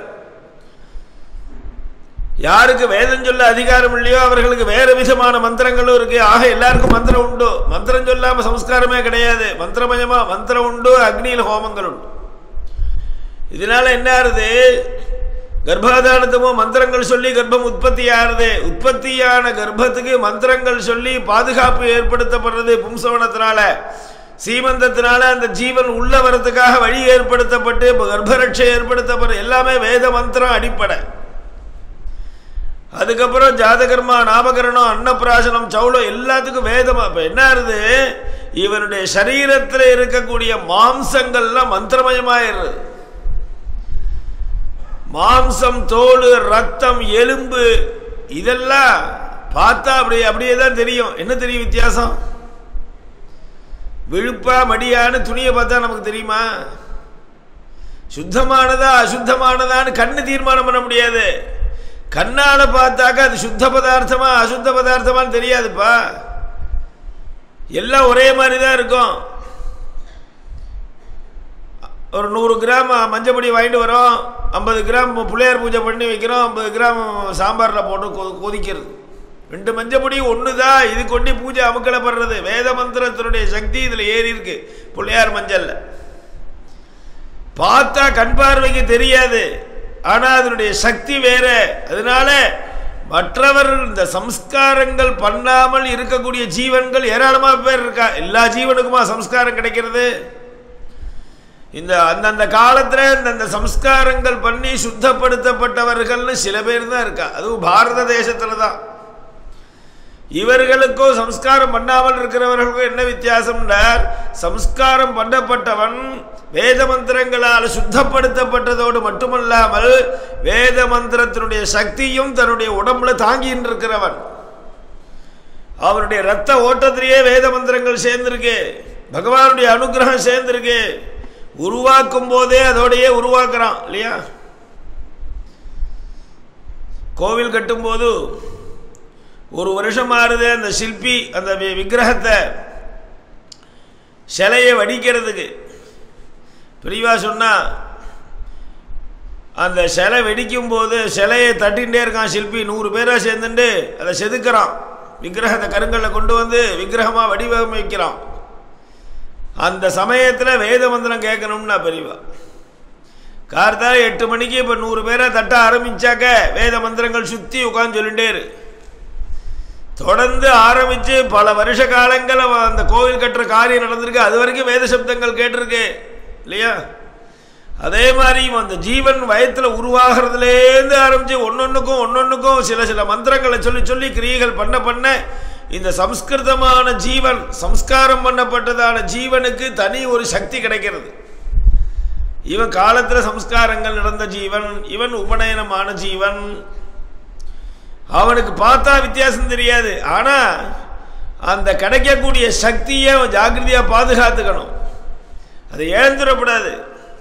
யாருக்கு வேதம் சொல்ல அதிகாரம் இல்லையோ அவர்களுக்கு வேற விதமான மந்திரங்களும் இருக்கு ஆக எல்லாருக்கும் மந்திரம் உண்டு மந்திரம் சொல்லாம சம்ஸ்காரமே கிடையாது மந்திரமயமா மந்திரம் உண்டு அக்னியில் ஹோமங்கள் உண்டு இதனால என்ன ஆறுது கர்ப்பாதானத்துமோ மந்திரங்கள் சொல்லி கர்ப்பம் உற்பத்தி ஆறுது உற்பத்தியான கர்ப்பத்துக்கு மந்திரங்கள் சொல்லி பாதுகாப்பு ஏற்படுத்தப்படுறது பும்சவனத்தினால சீமந்தத்தினால அந்த ஜீவன் உள்ள வரத்துக்காக வழி ஏற்படுத்தப்பட்டு இப்போ கர்ப்பரட்சை ஏற்படுத்தப்படுறது எல்லாமே வேத மந்திரம் அடிப்படை அதுக்கப்புறம் ஜாதகர்மா நாமகரணம் அன்னப்பிராசனம் சௌளம் எல்லாத்துக்கும் வேதமா இப்போ என்ன ஆறுது இவனுடைய சரீரத்தில் இருக்கக்கூடிய மாம்சங்கள்லாம் மந்திரமயமாயிருது மாம்சம் தோல் ரத்தம் எலும்பு இதெல்லாம் பார்த்தா அப்படியே அப்படியே தான் தெரியும் என்ன தெரியும் வித்தியாசம் விழுப்பா மடியான்னு துணியை பார்த்தா நமக்கு தெரியுமா சுத்தமானதா அசுத்தமானதான்னு கண்ணு தீர்மானம் பண்ண முடியாது கண்ணால பார்த்தாக்கா அது சுத்த பதார்த்தமா அசுத்த பதார்த்தமான்னு தெரியாதுப்பா எல்லாம் ஒரே மாதிரி தான் இருக்கும் ஒரு நூறு கிராம் மஞ்சப்பொடி வாங்கிட்டு வரோம் ஐம்பது கிராம் பிள்ளையார் பூஜை பண்ணி வைக்கிறோம் ஐம்பது கிராம் சாம்பாரில் போட்டு கொ- கொதிக்கிறது ரெண்டு மஞ்சப்பொடி ஒன்று தான் இது கொண்டு பூஜை அமுக்கலப்படுறது வேத மந்திரத்தினுடைய சக்தி இதில் ஏறி இருக்கு பிள்ளையார் மஞ்சள்ல பார்த்தா கண் பார்வைக்கு தெரியாது ஆனால் அதனுடைய சக்தி வேற அதனால மற்றவர் இந்த சம்ஸ்காரங்கள் பண்ணாமல் இருக்கக்கூடிய ஜீவன்கள் ஏராளமாக பேர் இருக்கா எல்லா ஜீவனுக்குமா சம்ஸ்காரம் கிடைக்கிறது இந்த அந்தந்த காலத்தில் இந்தந்த சம்ஸ்காரங்கள் பண்ணி சுத்தப்படுத்தப்பட்டவர்கள்னு சில பேர் தான் இருக்கா அதுவும் பாரத தேசத்தில் தான் இவர்களுக்கோ சம்ஸ்காரம் பண்ணாமல் இருக்கிறவர்களுக்கும் என்ன வித்தியாசம்னார் சம்ஸ்காரம் பண்ணப்பட்டவன் வேத மந்திரங்களால் சுத்தப்படுத்தப்பட்டதோடு மட்டுமல்லாமல் வேத மந்திரத்தினுடைய சக்தியும் தன்னுடைய உடம்புல தாங்கின்னு இருக்கிறவன் அவருடைய ரத்த ஓட்டத்திலேயே வேத மந்திரங்கள் சேர்ந்திருக்கு பகவானுடைய அனுகிரகம் சேர்ந்திருக்கு உருவாக்கும் போதே அதோடையே உருவாக்குறான் இல்லையா கோவில் கட்டும்போது ஒரு வருஷம் ஆறுது அந்த சிற்பி அந்த வி- விக்கிரகத்தை சிலையை வடிக்கிறதுக்கு பிரிவா சொன்னா அந்த சிலை வெடிக்கும் போது சிலையை தட்டிகிட்டே இருக்கான் சிற்பி நூறு பேராக சேர்ந்துட்டு அதை செதுக்கிறான் விக்கிரகத்தை கருங்கல்ல கொண்டு வந்து விக்கிரகமாக வடிவமைக்கிறான் அந்த சமயத்தில் வேத மந்திரம் கேட்கணும்னா பெரியவா கார்த்தால எட்டு மணிக்கு இப்போ நூறு பேரை தட்ட ஆரம்பிச்சாக்க வேத மந்திரங்கள் சுற்றி உட்காந்து சொல்லிட்டே இரு தொடர்ந்து ஆரம்பித்து பல வருஷ காலங்கள் அவன் அந்த கோவில் கட்டுற காரியம் நடந்திருக்கு அது வரைக்கும் வேத சப்தங்கள் கேட்டிருக்கு இல்லையா அதே மாதிரி அந்த ஜீவன் வயத்துல உருவாகிறதுலேருந்து ஆரம்பிச்சு ஒன்னொன்னுக்கும் ஒன்னொன்னுக்கும் சில சில மந்திரங்களை சொல்லி சொல்லி கிரியைகள் பண்ண பண்ண இந்த சம்ஸ்கிருதமான ஜீவன் சம்ஸ்காரம் பண்ணப்பட்டதான ஜீவனுக்கு தனி ஒரு சக்தி கிடைக்கிறது இவன் காலத்துல சம்ஸ்காரங்கள் நடந்த ஜீவன் இவன் உபநயனமான ஜீவன் அவனுக்கு பார்த்தா வித்தியாசம் தெரியாது ஆனா அந்த கிடைக்கக்கூடிய சக்தியை அவன் ஜாக்கிரதையா பாதுகாத்துக்கணும் அதை இழந்துடக்கூடாது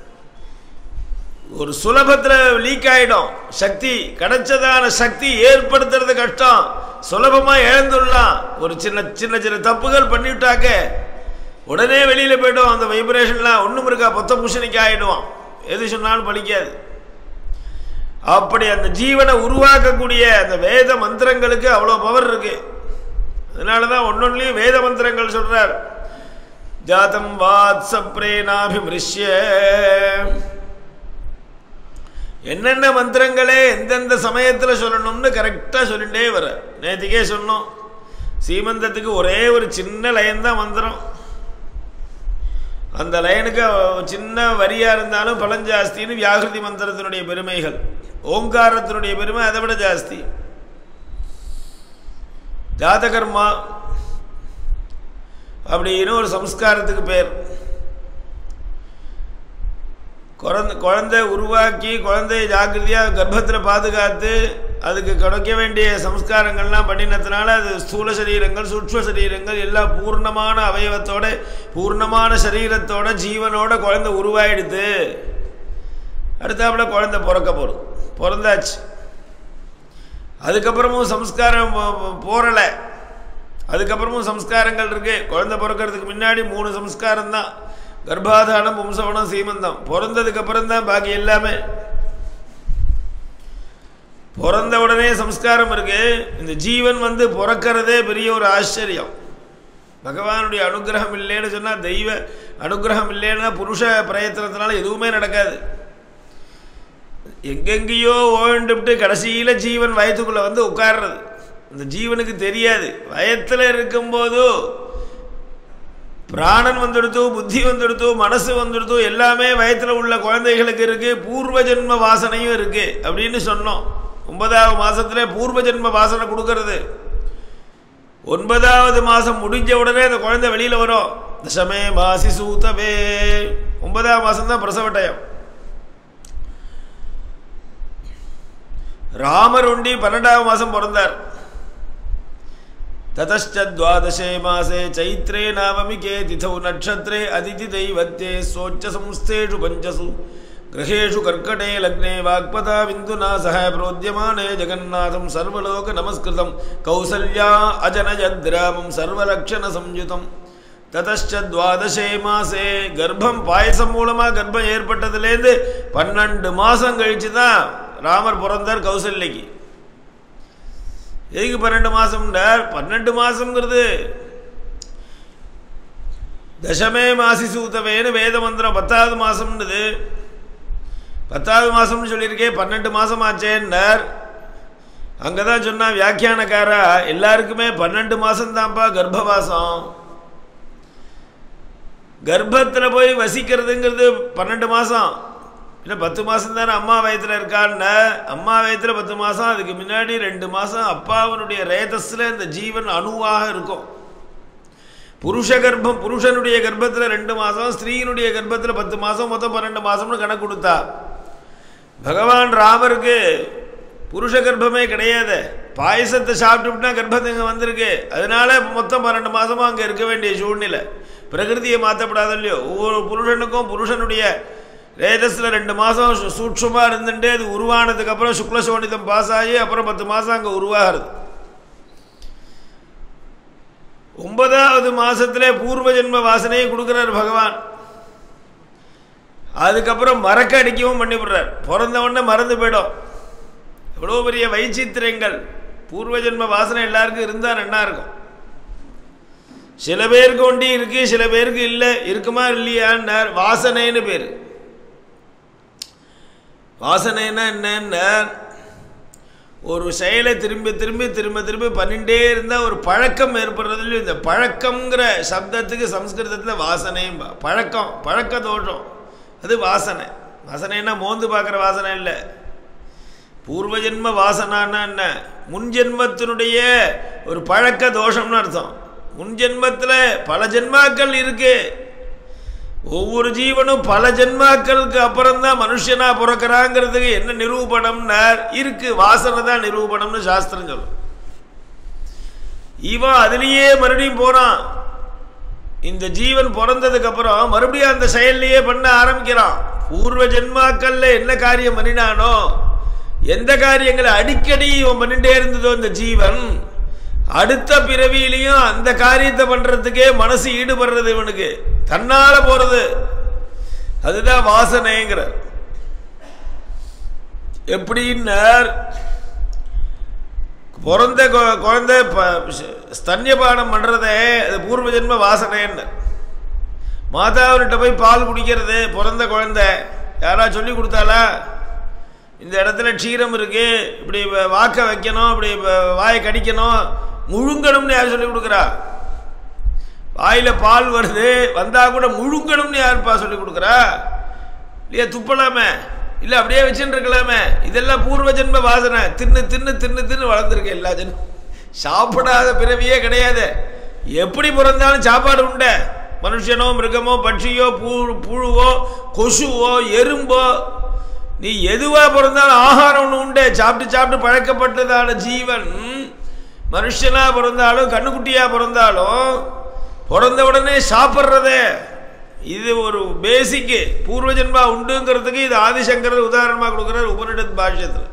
ஒரு சுலபத்தில் லீக் ஆயிடும் சக்தி கிடைச்சதான சக்தி ஏற்படுத்துறது கஷ்டம் சுலபமா இழந்துடலாம் ஒரு சின்ன சின்ன சின்ன தப்புகள் பண்ணிவிட்டாக்க உடனே வெளியில போயிடும் அந்த வைப்ரேஷன்லாம் ஒன்றும் இருக்கா பொத்த பூசணிக்கு ஆயிடுவான் எது சொன்னாலும் பலிக்காது அப்படி அந்த ஜீவனை உருவாக்கக்கூடிய அந்த வேத மந்திரங்களுக்கு அவ்வளோ பவர் இருக்கு அதனால தான் ஒன்னொன்னுலையும் வேத மந்திரங்கள் சொல்றார் ஜாதம் வாத்சப்ரேனாபிமிருஷ்ய என்னென்ன மந்திரங்களே எந்தெந்த சமயத்தில் சொல்லணும்னு கரெக்டாக சொல்லிட்டே வர நேற்றுக்கே சொன்னோம் சீமந்தத்துக்கு ஒரே ஒரு சின்ன லைன் தான் மந்திரம் அந்த லைனுக்கு சின்ன வரியாக இருந்தாலும் பலன் ஜாஸ்தின்னு வியாகிருதி மந்திரத்தினுடைய பெருமைகள் ஓங்காரத்தினுடைய பெருமை அதை விட ஜாஸ்தி ஜாதகர்மா அப்படின்னு ஒரு சம்ஸ்காரத்துக்கு பேர் குழந்தை குழந்தை உருவாக்கி குழந்தைய ஜாக்கிரதையாக கர்ப்பத்தில் பாதுகாத்து அதுக்கு கிடைக்க வேண்டிய சம்ஸ்காரங்கள்லாம் பண்ணினதுனால அது ஸ்தூல சரீரங்கள் சூட்ச சரீரங்கள் எல்லாம் பூர்ணமான அவயவத்தோட பூர்ணமான சரீரத்தோட ஜீவனோட குழந்தை உருவாயிடுது அடுத்தாப்புல குழந்தை பிறக்க போகிறது பிறந்தாச்சு அதுக்கப்புறமும் சம்ஸ்காரம் போறலை அதுக்கப்புறமும் சம்ஸ்காரங்கள் இருக்கு குழந்தை பிறக்கிறதுக்கு முன்னாடி மூணு சம்ஸ்காரம் தான் கர்ப்பாதானம் வம்சவனம் சீமந்தம் பிறந்ததுக்கு அப்புறம் தான் பாக்கி எல்லாமே பிறந்த உடனே சம்ஸ்காரம் இருக்கு இந்த ஜீவன் வந்து பிறக்கிறதே பெரிய ஒரு ஆச்சரியம் பகவானுடைய அனுகிரகம் இல்லைன்னு சொன்னால் தெய்வ அனுகிரகம் இல்லைன்னா புருஷ பிரயத்தனத்தினால எதுவுமே நடக்காது எங்கெங்கேயோ ஓண்டுவிட்டு கடைசியில் ஜீவன் வயத்துக்குள்ளே வந்து உட்கார்றது இந்த ஜீவனுக்கு தெரியாது வயத்தில் இருக்கும்போது பிராணன் வந்துடுத்து புத்தி வந்துடுத்து மனசு வந்துடுத்து எல்லாமே வயத்தில் உள்ள குழந்தைகளுக்கு இருக்கு பூர்வ ஜென்ம வாசனையும் இருக்கு அப்படின்னு சொன்னோம் ஒன்பதாவது மாசத்துல பூர்வ ஜென்ம வாசனை கொடுக்கறது ஒன்பதாவது மாசம் முடிஞ்ச உடனே அந்த குழந்தை வெளியில வரும் தசமே மாசி சூத்தவே ஒன்பதாம் மாசம் தான் பிரசவ டயம் ராமர் உண்டி பன்னெண்டாவது மாசம் பிறந்தார் ततश्चद्वादशे मासे चैत्रे नावमिके तिथौ नक्षत्रे अदिति दैवत्ये सोच्च संस्थेषु पञ्चसु गृहेषु कर्कटे लग्ने वाक्पदा बिन्दुना सह प्रोद्यमाने जगन्नाथं सर्वलोकनमस्कृतं कौसल्या अजनयद्रामं सर्वलक्षणसंयुतं ததச்ச துவாதசே மாசே கர்ப்பம் பாயசம் மூலமாக கர்ப்பம் ஏற்பட்டதுலேருந்து பன்னெண்டு மாதம் கழிச்சு தான் ராமர் பிறந்தார் கௌசல்யக்கு எதுக்கு பன்னெண்டு மாதம்ன்றார் பன்னெண்டு மாதங்கிறது தசமே மாசி சூத்தவேன்னு வேத மந்திரம் பத்தாவது மாதம்ன்றது பத்தாவது மாதம்னு சொல்லியிருக்கேன் பன்னெண்டு மாதம் ஆச்சேன்னார் அங்கே தான் சொன்னா வியாக்கியானக்காரா எல்லாருக்குமே பன்னெண்டு மாதம் தான்ப்பா கர்ப்பவாசம் கர்ப்பத்தில் போய் வசிக்கிறதுங்கிறது பன்னெண்டு மாதம் இல்லை பத்து மாதம் தானே அம்மா வயத்தில் இருக்கான்னு அம்மா வயத்தில் பத்து மாதம் அதுக்கு முன்னாடி ரெண்டு மாதம் அப்பாவனுடைய ரேதஸில் இந்த ஜீவன் அணுவாக இருக்கும் புருஷ கர்ப்பம் புருஷனுடைய கர்ப்பத்தில் ரெண்டு மாதம் ஸ்திரீனுடைய கர்ப்பத்தில் பத்து மாதம் மொத்தம் பன்னெண்டு மாதம்னு கணக்கு கொடுத்தா பகவான் ராமருக்கு புருஷ கர்ப்பமே கிடையாது பாயசத்தை சாப்பிட்டுவிட்டா கர்ப்பத்தை இங்கே வந்திருக்கு அதனால மொத்தம் பன்னெண்டு மாதமாக அங்கே இருக்க வேண்டிய சூழ்நிலை பிரகிருதியை மாற்றப்படாத இல்லையோ ஒவ்வொரு புருஷனுக்கும் புருஷனுடைய ரேதஸில் ரெண்டு மாதம் சூட்சமாக இருந்துட்டு அது உருவானதுக்கு அப்புறம் சுக்ல சோனிதம் பாஸ் ஆகி அப்புறம் பத்து மாதம் அங்கே உருவாகிறது ஒன்பதாவது மாசத்திலே பூர்வ ஜென்ம வாசனையை கொடுக்குறார் பகவான் அதுக்கப்புறம் மறக்க அடிக்கவும் பண்ணிவிடுறார் பிறந்த உடனே மறந்து போயிடும் எவ்வளோ பெரிய வைச்சித்திரங்கள் பூர்வ ஜென்ம வாசனை எல்லாருக்கும் இருந்தால் நல்லா இருக்கும் சில பேருக்கு ஒண்டி இருக்கு சில பேருக்கு இல்லை இருக்குமா இல்லையான்னார் வாசனைன்னு பேர் வாசனைன்னா என்னன்னா ஒரு செயலை திரும்பி திரும்பி திரும்ப திரும்பி பண்ணிட்டே இருந்தால் ஒரு பழக்கம் ஏற்படுறதுல இந்த பழக்கம்ங்கிற சப்தத்துக்கு சம்ஸ்கிருதத்தில் வாசனையும் பழக்கம் பழக்க தோஷம் அது வாசனை வாசனைன்னா மோந்து பார்க்குற வாசனை இல்லை பூர்வ ஜென்ம வாசனான்னா என்ன முன் ஜென்மத்தினுடைய ஒரு பழக்க தோஷம்னு அர்த்தம் முன் ஜென்மத்தில் பல ஜென்மாக்கள் இருக்கு ஒவ்வொரு ஜீவனும் பல ஜென்மாக்களுக்கு அப்புறம்தான் மனுஷனா பிறக்கிறாங்கிறதுக்கு என்ன நிரூபணம்னா இருக்கு வாசனை தான் நிரூபணம்னு சாஸ்திரம் சொல்லும் இவன் அதுலேயே மறுபடியும் போறான் இந்த ஜீவன் பிறந்ததுக்கு அப்புறம் மறுபடியும் அந்த செயல்லையே பண்ண ஆரம்பிக்கிறான் பூர்வ ஜென்மாக்கள்ல என்ன காரியம் பண்ணினானோ எந்த காரியங்களை அடிக்கடி இவன் பண்ணிட்டே இருந்ததோ இந்த ஜீவன் அடுத்த பிறவியிலையும் அந்த காரியத்தை பண்றதுக்கே மனசு ஈடுபடுறது இவனுக்கு தன்னால போறது அதுதான் வாசனைங்கிற எப்படின்னார் பிறந்த கொ- குழந்தை ப- ஸ்தன்யபானம் பண்ணுறதே அது பூர்வ ஜென்ம வாசனைன்னு மாதாவிட்ட போய் பால் குடிக்கிறது பிறந்த குழந்தை யாரா சொல்லி கொடுத்தாளா இந்த இடத்துல க்ஷீரம் இருக்கு இப்படி வ- வாக்க வைக்கணும் இப்படி வ- வாயை கடிக்கணும் முழுங்கணும்னு யார் சொல்லி கொடுக்குறா வாயில பால் வருது வந்தா கூட முழுங்கணும்னு யாருப்பா சொல்லி கொடுக்குறா இல்லையா துப்பலாமே இல்லை அப்படியே வச்சுட்டு இருக்கலாமே இதெல்லாம் பூர்வ ஜென்ம வாசனை தின்னு தின்னு தின்னு தின்னு வளர்ந்துருக்கு எல்லா ஜென்மம் சாப்பிடாத பிறவியே கிடையாது எப்படி பிறந்தாலும் சாப்பாடு உண்டு மனுஷனோ மிருகமோ பட்சியோ பூ புழுவோ கொசுவோ எறும்போ நீ எதுவா பிறந்தாலும் ஆகாரம் ஒன்று உண்டு சாப்பிட்டு சாப்பிட்டு பழக்கப்பட்டதான ஜீவன் மனுஷனா பிறந்தாலும் கண்ணுக்குட்டியா பிறந்தாலும் பிறந்த உடனே சாப்பிட்றதே இது ஒரு பேசிக்கு பூர்வ ஜென்மா உண்டுங்கிறதுக்கு இது ஆதிசங்கரர் உதாரணமாக கொடுக்குறார் உபனிடத் பாஷ்யத்தில்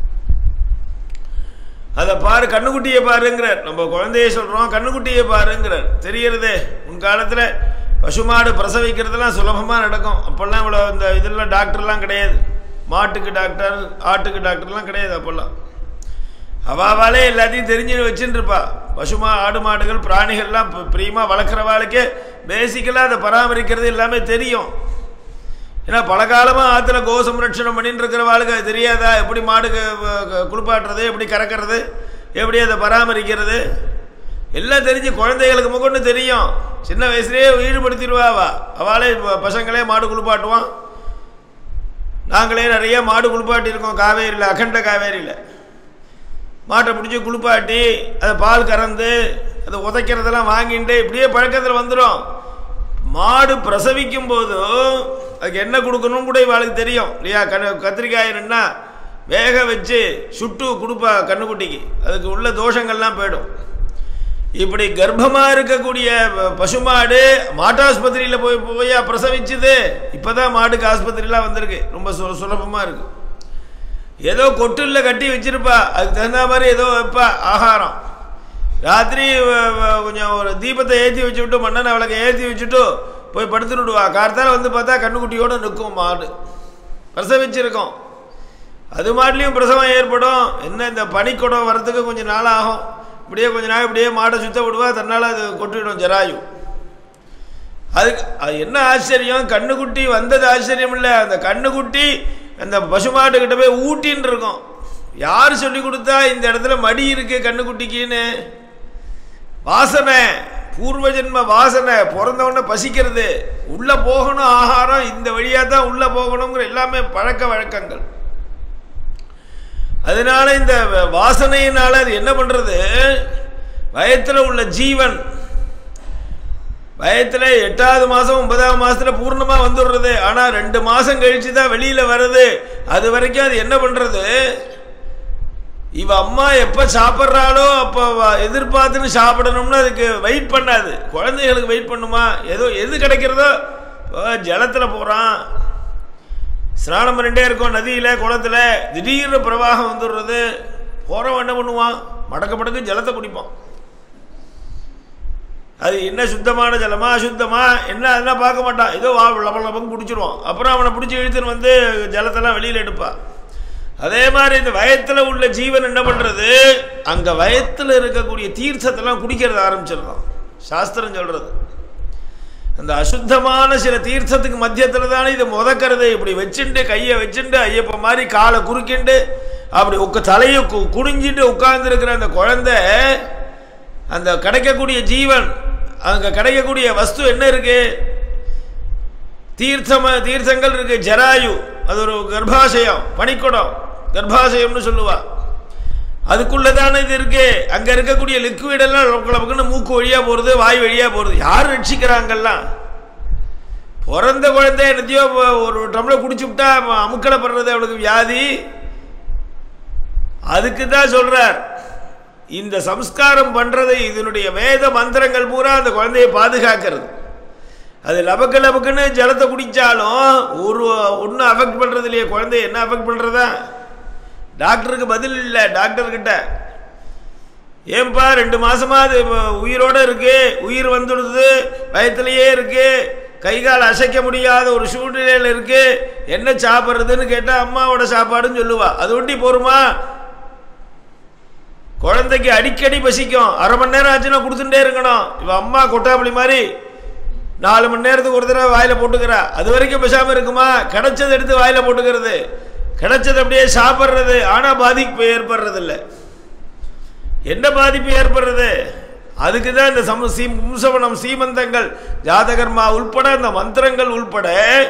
அதை பாரு கண்ணுக்குட்டியை பாருங்கிறார் நம்ம குழந்தைய சொல்கிறோம் கண்ணுக்குட்டியை பாருங்கிறார் தெரியறதே முன் காலத்தில் பசுமாடு பிரசவிக்கிறதுலாம் சுலபமாக நடக்கும் அப்போல்லாம் இவ்வளோ இந்த இதெல்லாம் டாக்டர்லாம் கிடையாது மாட்டுக்கு டாக்டர் ஆட்டுக்கு டாக்டர்லாம் கிடையாது அப்போல்லாம் அவாவாலே எல்லாத்தையும் தெரிஞ்சு வச்சுட்டு இருப்பா பசுமா ஆடு மாடுகள் பிராணிகள்லாம் பி- பிரியமா வளர்க்குறவாளுக்கே பேசிக்கலாக அதை பராமரிக்கிறது எல்லாமே தெரியும் ஏன்னா பல காலமாக ஆற்றுல கோ சம்ரட்சணம் பண்ணிட்டு இருக்கிறவாளுக்கு அது தெரியாதா எப்படி மாடுக்கு வ- க- குளிப்பாட்டுறது எப்படி கறக்கிறது எப்படி அதை பராமரிக்கிறது எல்லாம் தெரிஞ்சு குழந்தைகளுக்கு முகொண்டு தெரியும் சின்ன வயசுலேயே ஈடுபடுத்திடுவா அவ அவளே ப- பசங்களே மாடு குளிப்பாட்டுவான் நாங்களே நிறைய மாடு குளிப்பாட்டியிருக்கோம் காவேரியில் அகண்ட காவேரியில் மாட்டை பிடிச்சி குளிப்பாட்டி அதை பால் கறந்து அதை உதைக்கிறதெல்லாம் வாங்கிட்டு இப்படியே பழக்கத்தில் வந்துடும் மாடு பிரசவிக்கும் போதும் அதுக்கு என்ன கொடுக்கணும் கூட இவாளுக்கு தெரியும் இல்லையா கண் கத்திரிக்காய் என்னன்னா வேக வச்சு சுட்டு கொடுப்பா கண்ணுக்குட்டிக்கு அதுக்கு உள்ள தோஷங்கள்லாம் போயிடும் இப்படி கர்ப்பமாக இருக்கக்கூடிய ப- பசுமாடு மாட்டாஸ்பத்திரியில் போய் போய் பிரசவிச்சுது இப்போதான் மாடுக்கு ஆஸ்பத்திரிலாம் வந்திருக்கு ரொம்ப சு சுலபமாக இருக்குது ஏதோ கொட்டுல கட்டி வச்சிருப்பா அதுக்கு தகுந்த மாதிரி ஏதோ வைப்பா ஆகாரம் ராத்திரி வ- வ- கொஞ்சம் ஒரு தீபத்தை ஏற்றி வச்சுவிட்டு மண்ணெண்ணை விளக்கை ஏற்றி வச்சுட்டு போய் படுத்து விடுவா கார்த்தால வந்து பார்த்தா கண்ணுக்குட்டியோடு நிற்கும் மாடு பிரசவிச்சிருக்கோம் அது மாட்லேயும் பிரசவம் ஏற்படும் என்ன இந்த பனிக்குடம் வரத்துக்கு கொஞ்சம் நாள் ஆகும் இப்படியே கொஞ்ச நாள் இப்படியே மாடை சுத்த விடுவா தன்னால் அது கொட்டிவிடும் ஜராயு அதுக்கு அது என்ன ஆச்சரியம் கண்ணுக்குட்டி வந்தது ஆச்சரியம் இல்லை அந்த கண்ணுக்குட்டி அந்த பசுமாட்டுக்கிட்ட போய் ஊட்டின்னு இருக்கும் யார் சொல்லி கொடுத்தா இந்த இடத்துல மடி இருக்கு கண்ணுக்குட்டிக்குன்னு வாசனை பூர்வ ஜென்ம வாசனை பிறந்த உடனே பசிக்கிறது உள்ள போகணும் ஆகாரம் இந்த வழியா தான் உள்ள போகணுங்கிற எல்லாமே பழக்க வழக்கங்கள் அதனால இந்த வாசனையினால அது என்ன பண்றது வயத்துல உள்ள ஜீவன் வயத்துல எட்டாவது மாசம் ஒன்பதாவது மாசத்துல பூர்ணமா வந்துடுறது ஆனா ரெண்டு மாசம் கழிச்சு தான் வெளியில வருது அது வரைக்கும் அது என்ன பண்றது இவ அம்மா எப்ப சாப்பிட்றாளோ அப்ப வ- எதிர்பார்த்துன்னு சாப்பிடணும்னு அதுக்கு வெயிட் பண்ணாது குழந்தைகளுக்கு வெயிட் பண்ணுமா ஏதோ எது கிடைக்கிறதோ இப்போ ஜலத்துல போறான் ஸ்நானம் பண்ணிட்டே இருக்கோம் நதியில குளத்துல திடீர்னு பிரவாகம் வந்துடுறது போறவன் என்ன பண்ணுவான் மடக்க மடக்கு ஜலத்தை குடிப்பான் அது என்ன சுத்தமான ஜலமா அசுத்தமா என்ன அதெல்லாம் பார்க்க மாட்டான் ஏதோ வா லப லபம் குடிச்சிருவான் அப்புறம் அவனை பிடிச்சி இழுத்துன்னு வந்து ஜலத்தெல்லாம் வெளியில் எடுப்பான் அதே மாதிரி இந்த வயத்தில் உள்ள ஜீவன் என்ன பண்ணுறது அங்கே வயத்தில் இருக்கக்கூடிய தீர்த்தத்தெல்லாம் குடிக்கிறத ஆரம்பிச்சிடலாம் சாஸ்திரம் சொல்கிறது அந்த அசுத்தமான சில தீர்த்தத்துக்கு மத்தியத்தில் தானே இதை முதக்கிறது இப்படி வச்சுண்டு கையை வச்சுண்டு ஐயப்ப மாதிரி காலை குறுக்கிண்டு அப்படி உக்க தலையை கு குனிஞ்சிட்டு உட்கார்ந்துருக்கிற அந்த குழந்தை அந்த கிடைக்கக்கூடிய ஜீவன் அங்கே கிடைக்கக்கூடிய வஸ்து என்ன இருக்கு தீர்த்தம தீர்த்தங்கள் இருக்கு ஜராயு அது ஒரு கர்ப்பாசயம் பனிக்குடம் கர்ப்பாசயம்னு சொல்லுவா அதுக்குள்ளே தானே இது இருக்கு அங்கே இருக்கக்கூடிய லிக்விட் எல்லாம் லொக்கலப்புக்குன்னு மூக்கு வழியாக போகிறது வாய் வழியாக போகிறது யார் ரட்சிக்கிறாங்கல்லாம் பிறந்த குழந்தை என்னத்தையோ ஒரு டம்ளர் குடிச்சு விட்டா அமுக்கலப்படுறது அவனுக்கு வியாதி அதுக்கு தான் சொல்றார் இந்த சம்ஸ்காரம் பண்றது இதனுடைய வேத மந்திரங்கள் பூரா அந்த குழந்தையை பாதுகாக்கிறது அது லபக்கு லபக்குன்னு ஜலத்தை குடித்தாலும் ஒரு ஒன்றும் அஃபெக்ட் பண்ணுறது இல்லையே குழந்தைய என்ன அஃபெக்ட் பண்ணுறதா டாக்டருக்கு பதில் இல்லை டாக்டர்கிட்ட ஏன்பா ரெண்டு மாசமா அது உயிரோட இருக்கு உயிர் வந்துடுது வயத்திலேயே இருக்கு கை கால் அசைக்க முடியாத ஒரு சூழ்நிலையில் இருக்கு என்ன சாப்பிட்றதுன்னு கேட்டால் அம்மாவோட சாப்பாடுன்னு சொல்லுவா அது ஒட்டி போருமா குழந்தைக்கு அடிக்கடி பசிக்கும் அரை மணி நேரம் ஆச்சுன்னா கொடுத்துட்டே இருக்கணும் இவன் அம்மா கொட்டாப்பளி மாதிரி நாலு மணி நேரத்துக்கு ஒரு தடவை வாயில் போட்டுக்கிறா அது வரைக்கும் பேசாமல் இருக்குமா கிடைச்சதை எடுத்து வாயில் போட்டுக்கிறது கிடைச்சது அப்படியே சாப்பிட்றது ஆனால் பாதிப்பு ஏற்படுறது இல்லை என்ன பாதிப்பு ஏற்படுறது அதுக்கு தான் இந்த சம சீ மும்சவனம் சீமந்தங்கள் ஜாதகர்மா உள்பட இந்த மந்திரங்கள் உள்பட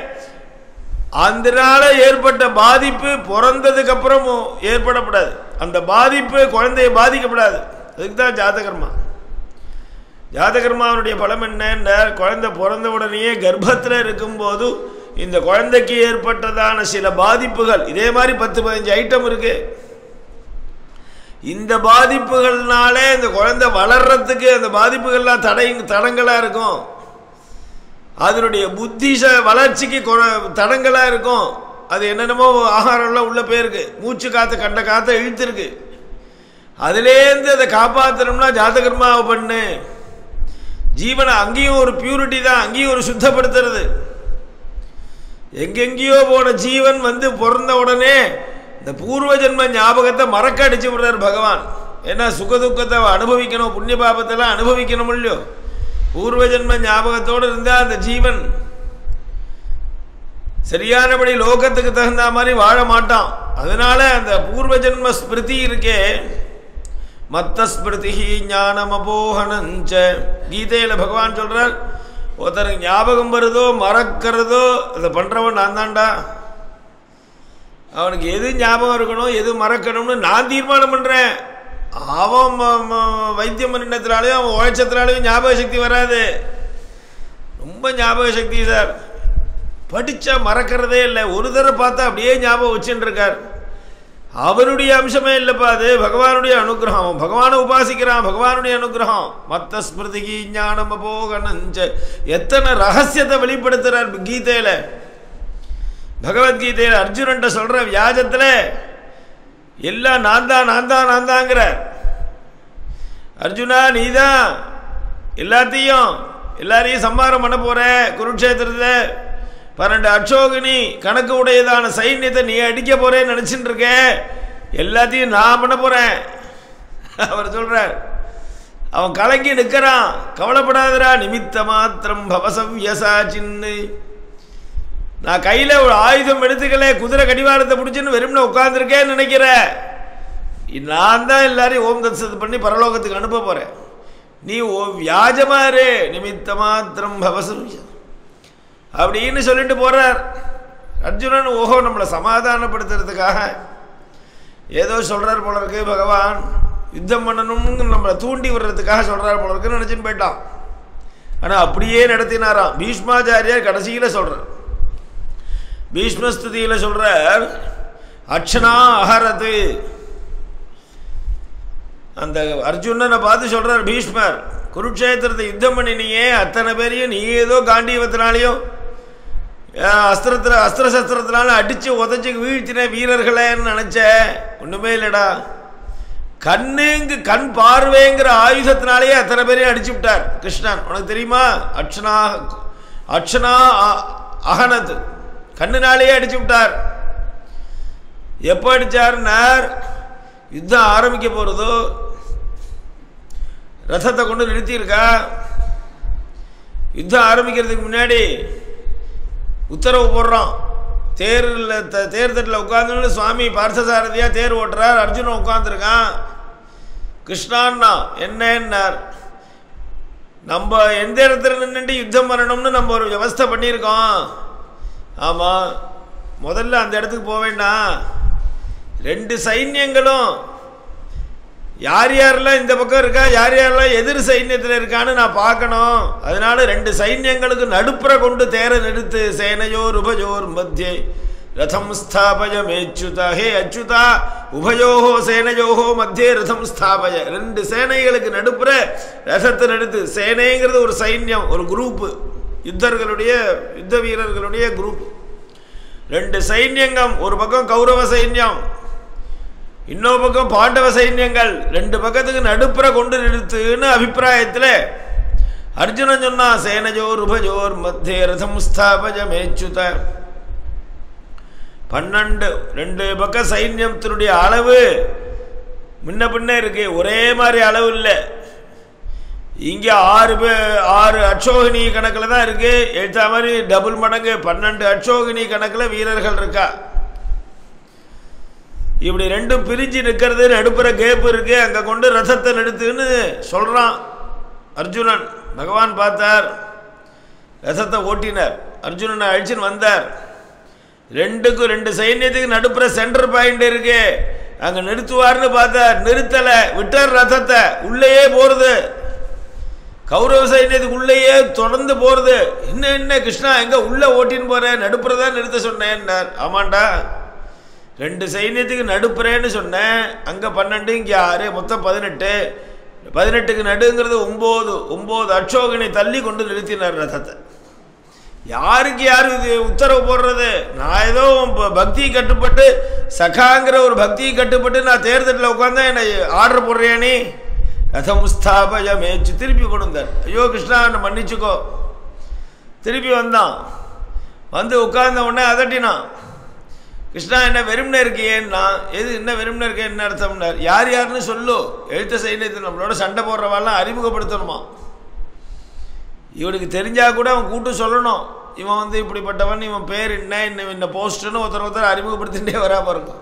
அதனால ஏற்பட்ட பாதிப்பு பிறந்ததுக்கு அப்புறம் ஏற்படக்கூடாது அந்த பாதிப்பு குழந்தைய பாதிக்கப்படாது அதுக்கு தான் ஜாதகர்மா ஜாதகர்மாவனுடைய பலம் என்ன குழந்தை பிறந்த உடனேயே கர்ப்பத்தில் இருக்கும்போது இந்த குழந்தைக்கு ஏற்பட்டதான சில பாதிப்புகள் இதே மாதிரி பத்து பதினஞ்சு ஐட்டம் இருக்கு இந்த பாதிப்புகள்னாலே இந்த குழந்தை வளர்றதுக்கு அந்த பாதிப்புகள்லாம் தடை தடங்களாக இருக்கும் அதனுடைய புத்தி வளர்ச்சிக்கு தடங்களாக இருக்கும் அது என்னென்னமோ ஆகாரம்லாம் உள்ள போயிருக்கு மூச்சு காற்று கண்ட காற்றை இழுத்துருக்கு அதுலேருந்து அதை காப்பாற்றணும்னா ஜாதகர்மாவை பண்ணு ஜீவனை அங்கேயும் ஒரு பியூரிட்டி தான் அங்கேயும் ஒரு சுத்தப்படுத்துறது எங்கெங்கேயோ போன ஜீவன் வந்து பிறந்த உடனே இந்த பூர்வ ஜென்ம ஞாபகத்தை மறக்க அடிச்சு விடுறார் பகவான் ஏன்னா சுகதுக்கத்தை அனுபவிக்கணும் புண்ணிய பாபத்தெல்லாம் அனுபவிக்கணும் இல்லையோ பூர்வ ஜென்ம ஞாபகத்தோடு இருந்தால் அந்த ஜீவன் சரியானபடி லோகத்துக்கு தகுந்த மாதிரி வாழ மாட்டான் அதனால அந்த பூர்வ ஜென்ம ஸ்மிருதி இருக்கே மத்த ஸ்மிருதி ஞானம் அபோகனஞ்ச கீதையில் பகவான் சொல்றார் ஒருத்தருக்கு ஞாபகம் வருதோ மறக்கிறதோ அதை பண்ணுறவன் நான் தான்டா அவனுக்கு எது ஞாபகம் இருக்கணும் எது மறக்கணும்னு நான் தீர்மானம் பண்ணுறேன் அவன் வைத்தியம் பண்ணினத்தினாலையும் அவன் உழைச்சத்தினாலையும் ஞாபக சக்தி வராது ரொம்ப ஞாபக சக்தி சார் படித்தா மறக்கிறதே இல்லை ஒரு தடவை பார்த்தா அப்படியே ஞாபகம் வச்சுட்டு இருக்கார் அவனுடைய அம்சமே இல்லைப்பா அது பகவானுடைய அனுகிரகம் அவன் பகவானை உபாசிக்கிறான் பகவானுடைய அனுகிரகம் மத்த ஸ்மிருதிக்கு ஞானம் அபோகனஞ்ச எத்தனை ரகசியத்தை வெளிப்படுத்துறார் கீதையில பகவத்கீதையில் அர்ஜுனன்ட்ட சொல்ற வியாஜத்தில் எல்லாம் நான் தான் நான் தான் நான் தாங்கிற அர்ஜுனா நீ தான் எல்லாத்தையும் எல்லாரையும் சம்மாரம் பண்ண போற குருட்சேத்திரத்தில் பன்னெண்டு அட்சோகினி கணக்கு உடையதான சைன்யத்தை நீ அடிக்க போறேன்னு நினைச்சிட்டு இருக்க எல்லாத்தையும் நான் பண்ண போறேன் அவர் சொல்றார் அவன் கலங்கி நிற்கிறான் கவலைப்படாதரா நிமித்த மாத்திரம் பவசவ்யசா சின்னு நான் கையில் ஒரு ஆயுதம் எடுத்துக்கல குதிரை கடிவாரத்தை பிடிச்சின்னு வெறும்னு உட்காந்துருக்கேன்னு நினைக்கிற நான் தான் எல்லாரையும் ஓம் தத்சத் பண்ணி பரலோகத்துக்கு அனுப்ப போகிறேன் நீ ஓ வியாஜமாரு நிமித்த மாத்திரம் பவசம் அப்படின்னு சொல்லிட்டு போகிறார் அர்ஜுனன் ஓஹோ நம்மளை சமாதானப்படுத்துறதுக்காக ஏதோ சொல்கிறார் போல இருக்கு பகவான் யுத்தம் பண்ணணும்னு நம்மளை தூண்டி விடுறதுக்காக சொல்கிறார் போல இருக்குன்னு நினச்சின்னு போயிட்டான் ஆனால் அப்படியே நடத்தினாராம் பீஷ்மாச்சாரியார் கடைசியில் சொல்கிறார் பீஷ்மஸ்துதியில் சொல்கிறார் அக்ஷனா அகரது அந்த அர்ஜுனனை பார்த்து சொல்கிறார் பீஷ்மர் குருட்சேத்திரத்தை யுத்தம் பண்ணினியே அத்தனை பேரையும் நீ ஏதோ காண்டியவத்தினாலையும் அஸ்திரத்தில் அஸ்திர சஸ்திரத்தினால அடித்து உதச்சி வீழ்த்தின வீரர்களேன்னு நினச்ச ஒன்றுமே இல்லைடா கண்ணுங்கு கண் பார்வைங்கிற ஆயுதத்தினாலேயே அத்தனை பேரையும் அடிச்சு விட்டார் கிருஷ்ணன் உனக்கு தெரியுமா அக்ஷனா அக்ஷனா அகனது கண்ணுனாலேயே அடிச்சு விட்டார் எப்போ அடித்தார்னார் யுத்தம் ஆரம்பிக்க போகிறதோ ரதத்தை கொண்டு நிறுத்தியிருக்கா யுத்தம் ஆரம்பிக்கிறதுக்கு முன்னாடி உத்தரவு போடுறோம் தேரில் த தேர்தட்டில் உட்காந்துன்னு சுவாமி பார்த்தசாரதியாக தேர் ஓட்டுறார் அர்ஜுனன் உட்காந்துருக்கான் கிருஷ்ணான்னா என்னன்னார் நம்ம எந்த இடத்துல நின்றுட்டு யுத்தம் பண்ணணும்னு நம்ம ஒரு வியவஸ்தை பண்ணியிருக்கோம் ஆமாம் முதல்ல அந்த இடத்துக்கு போக வேண்டாம் ரெண்டு சைன்யங்களும் யார் யாரெல்லாம் இந்த பக்கம் இருக்கா யார் யாரெல்லாம் எதிர் சைன்யத்தில் இருக்கான்னு நான் பார்க்கணும் அதனால ரெண்டு சைன்யங்களுக்கு நடுப்புற கொண்டு தேர நிறுத்து சேனையோர் உபஜோர் மத்தியே ரதம் ஸ்தாபய மேச்சுதா ஹே அச்சுதா உபயோகோ சேனையோகோ மத்தியே ரதம் ஸ்தாபய ரெண்டு சேனைகளுக்கு நடுப்புற ரதத்தை நடுத்து சேனைங்கிறது ஒரு சைன்யம் ஒரு குரூப்பு யுத்தர்களுடைய யுத்த வீரர்களுடைய குரூப் ரெண்டு சைன்யங்கம் ஒரு பக்கம் கௌரவ சைன்யம் இன்னொரு பக்கம் பாண்டவ சைன்யங்கள் ரெண்டு பக்கத்துக்கு நடுப்புற கொண்டு நிறுத்துன்னு அபிப்பிராயத்தில் அர்ஜுனன் சொன்னா சேனஜோர் உபஜோர் மத்திய ரதம் ஸ்தாபஜ மேச்சுத பன்னெண்டு ரெண்டு பக்க சைன்யத்தினுடைய அளவு முன்ன பின்ன இருக்கு ஒரே மாதிரி அளவு இல்லை இங்கே ஆறு பே ஆறு அட்சோகினி கணக்கில் தான் இருக்கு எழுத்த மாதிரி டபுள் மடங்கு பன்னெண்டு அட்சோகினி கணக்கில் வீரர்கள் இருக்கா இப்படி ரெண்டும் பிரிஞ்சு நிற்கிறது நடுப்புற கேப்பு இருக்கு அங்கே கொண்டு ரதத்தை நிறுத்துன்னு சொல்கிறான் அர்ஜுனன் பகவான் பார்த்தார் ரதத்தை ஓட்டினார் அர்ஜுனனை அழிச்சுன்னு வந்தார் ரெண்டுக்கும் ரெண்டு சைன்யத்துக்கு நடுப்புற சென்டர் பாயிண்ட் இருக்கு அங்கே நிறுத்துவார்னு பார்த்தார் நிறுத்தலை விட்டார் ரதத்தை உள்ளேயே போகிறது கௌரவ சைன்யத்துக்கு உள்ளேயே தொடர்ந்து போகிறது என்ன என்ன கிருஷ்ணா எங்கே உள்ளே ஓட்டின்னு போகிறேன் நடுப்புற தான் நிறுத்த சொன்னேன்னார் ஆமாண்டா ரெண்டு சைன்யத்துக்கு நடுப்புறேன்னு சொன்னேன் அங்கே பன்னெண்டு இங்கே ஆறு மொத்தம் பதினெட்டு பதினெட்டுக்கு நடுங்கிறது ஒம்பது ஒம்பது அட்சோகனை தள்ளி கொண்டு நிறுத்தினார் ரதத்தை யாருக்கு யார் இது உத்தரவு போடுறது நான் ஏதோ பக்தி கட்டுப்பட்டு சகாங்கிற ஒரு பக்தி கட்டுப்பட்டு நான் தேர்தலில் உட்காந்தா என்னை ஆர்டர் போடுறியானே ரதம் ஸ்தாபய மேய்ச்சி திருப்பி கொடுந்தார் ஐயோ கிருஷ்ணா என்னை மன்னிச்சுக்கோ திருப்பி வந்தான் வந்து உட்கார்ந்த உடனே அதட்டினான் கிருஷ்ணா என்ன வெறும்னே இருக்கியேன்னா எது என்ன வெறும்னே இருக்கே என்ன அர்த்தம்னார் யார் யாருன்னு சொல்லு எழுத்த சைன்யத்தில் நம்மளோட சண்டை போடுறவாள்லாம் அறிமுகப்படுத்தணுமா இவனுக்கு தெரிஞ்சா கூட அவன் கூட்டு சொல்லணும் இவன் வந்து இப்படிப்பட்டவன் இவன் பேர் என்ன இன்னும் இந்த போஸ்ட்டுன்னு ஒருத்தர் ஒருத்தர் அறிமுகப்படுத்திகிட்டே வரா பாருங்க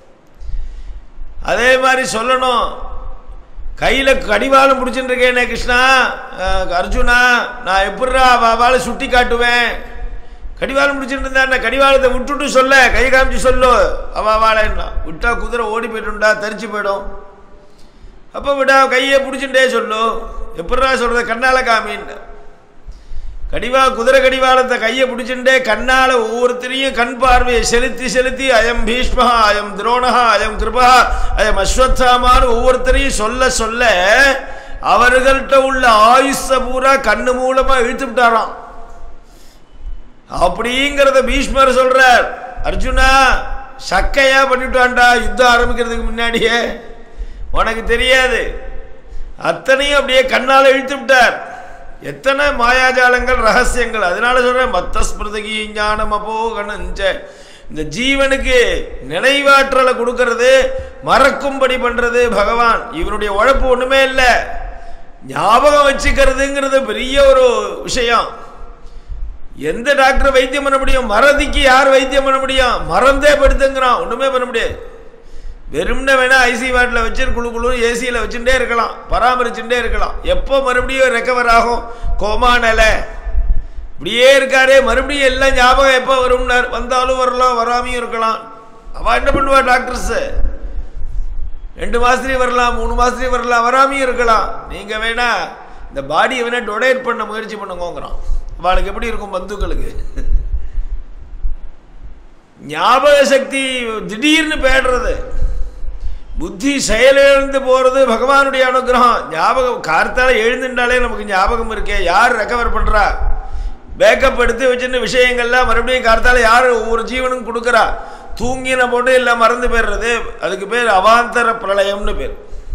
அதே மாதிரி சொல்லணும் கையில் கடிவாளம் பிடிச்சிட்டு இருக்கேனே கிருஷ்ணா அர்ஜுனா நான் எப்படிரா அவளை சுட்டி காட்டுவேன் கடிவாளம் பிடிச்சிட்டு இருந்தா கடிவாளத்தை விட்டுட்டு சொல்ல கை காமிச்சு சொல்லு அவ வாழன்னா விட்டா குதிரை ஓடி போயிட்டுண்டா தரிச்சு போயிடும் அப்போ விடா கையை பிடிச்சுட்டே சொல்லு எப்படா சொல்கிறத கண்ணால் காமின்னு கடிவா குதிரை கடிவாளத்தை கையை பிடிச்சுட்டே கண்ணால் ஒவ்வொருத்தரையும் கண் பார்வையை செலுத்தி செலுத்தி அயம் பீஷ்மா அயம் துரோணகா அயம் கிருபா அயம் அஸ்வத்தாமான்னு ஒவ்வொருத்தரையும் சொல்ல சொல்ல அவர்கள்ட்ட உள்ள ஆயுஷ பூரா கண்ணு மூலமாக இழுத்து விட்டாராம் அப்படிங்கிறத பீஷ்மர் சொல்றார் அர்ஜுனா சக்கையா பண்ணிவிட்டான்டா யுத்தம் ஆரம்பிக்கிறதுக்கு முன்னாடியே உனக்கு தெரியாது அத்தனையும் அப்படியே கண்ணால் இழுத்து விட்டார் எத்தனை மாயாஜாலங்கள் ரகசியங்கள் அதனால சொல்றேன் மத்த ஸ்மிருதகி ஞானம் அபோகணஞ்ச இந்த ஜீவனுக்கு நினைவாற்றலை கொடுக்கறது மறக்கும்படி பண்றது பகவான் இவனுடைய உழைப்பு ஒண்ணுமே இல்லை ஞாபகம் வச்சுக்கிறதுங்கிறது பெரிய ஒரு விஷயம் எந்த டாக்டர் வைத்தியம் பண்ண முடியும் மறதிக்கு யார் வைத்தியம் பண்ண முடியும் மறந்தே படுத்துங்கிறான் ஒன்றுமே பண்ண முடியாது வெறும்ன வேணா ஐசி வார்டில் வச்சு குழு குழு ஏசியில் வச்சுட்டே இருக்கலாம் பராமரிச்சுட்டே இருக்கலாம் எப்போ மறுபடியும் ரெக்கவர் ஆகும் கோமா நிலை இப்படியே இருக்காரே மறுபடியும் எல்லாம் ஞாபகம் எப்போ வரும்னார் வந்தாலும் வரலாம் வராமையும் இருக்கலாம் அவள் என்ன பண்ணுவா டாக்டர்ஸு ரெண்டு மாதத்துலேயும் வரலாம் மூணு மாதத்துலேயும் வரலாம் வராமையும் இருக்கலாம் நீங்கள் வேணா இந்த பாடியை வேணா டொனேட் பண்ண முயற்சி பண்ணுங்கோங்கிறான் அவளுக்கு எப்படி இருக்கும் பந்துக்களுக்கு ஞாபக சக்தி திடீர்னு பேடுறது புத்தி செயலிழந்து போகிறது பகவானுடைய அனுகிரகம் ஞாபகம் கார்த்தால எழுந்துட்டாலே நமக்கு ஞாபகம் இருக்கே யார் ரெக்கவர் பண்ணுறா பேக்கப் எடுத்து வச்சுன்னு விஷயங்கள்லாம் மறுபடியும் கார்த்தால யார் ஒவ்வொரு ஜீவனும் கொடுக்குறா தூங்கின போட்டு எல்லாம் மறந்து போயிடுறது அதுக்கு பேர் அவாந்தர பிரளயம்னு பேர்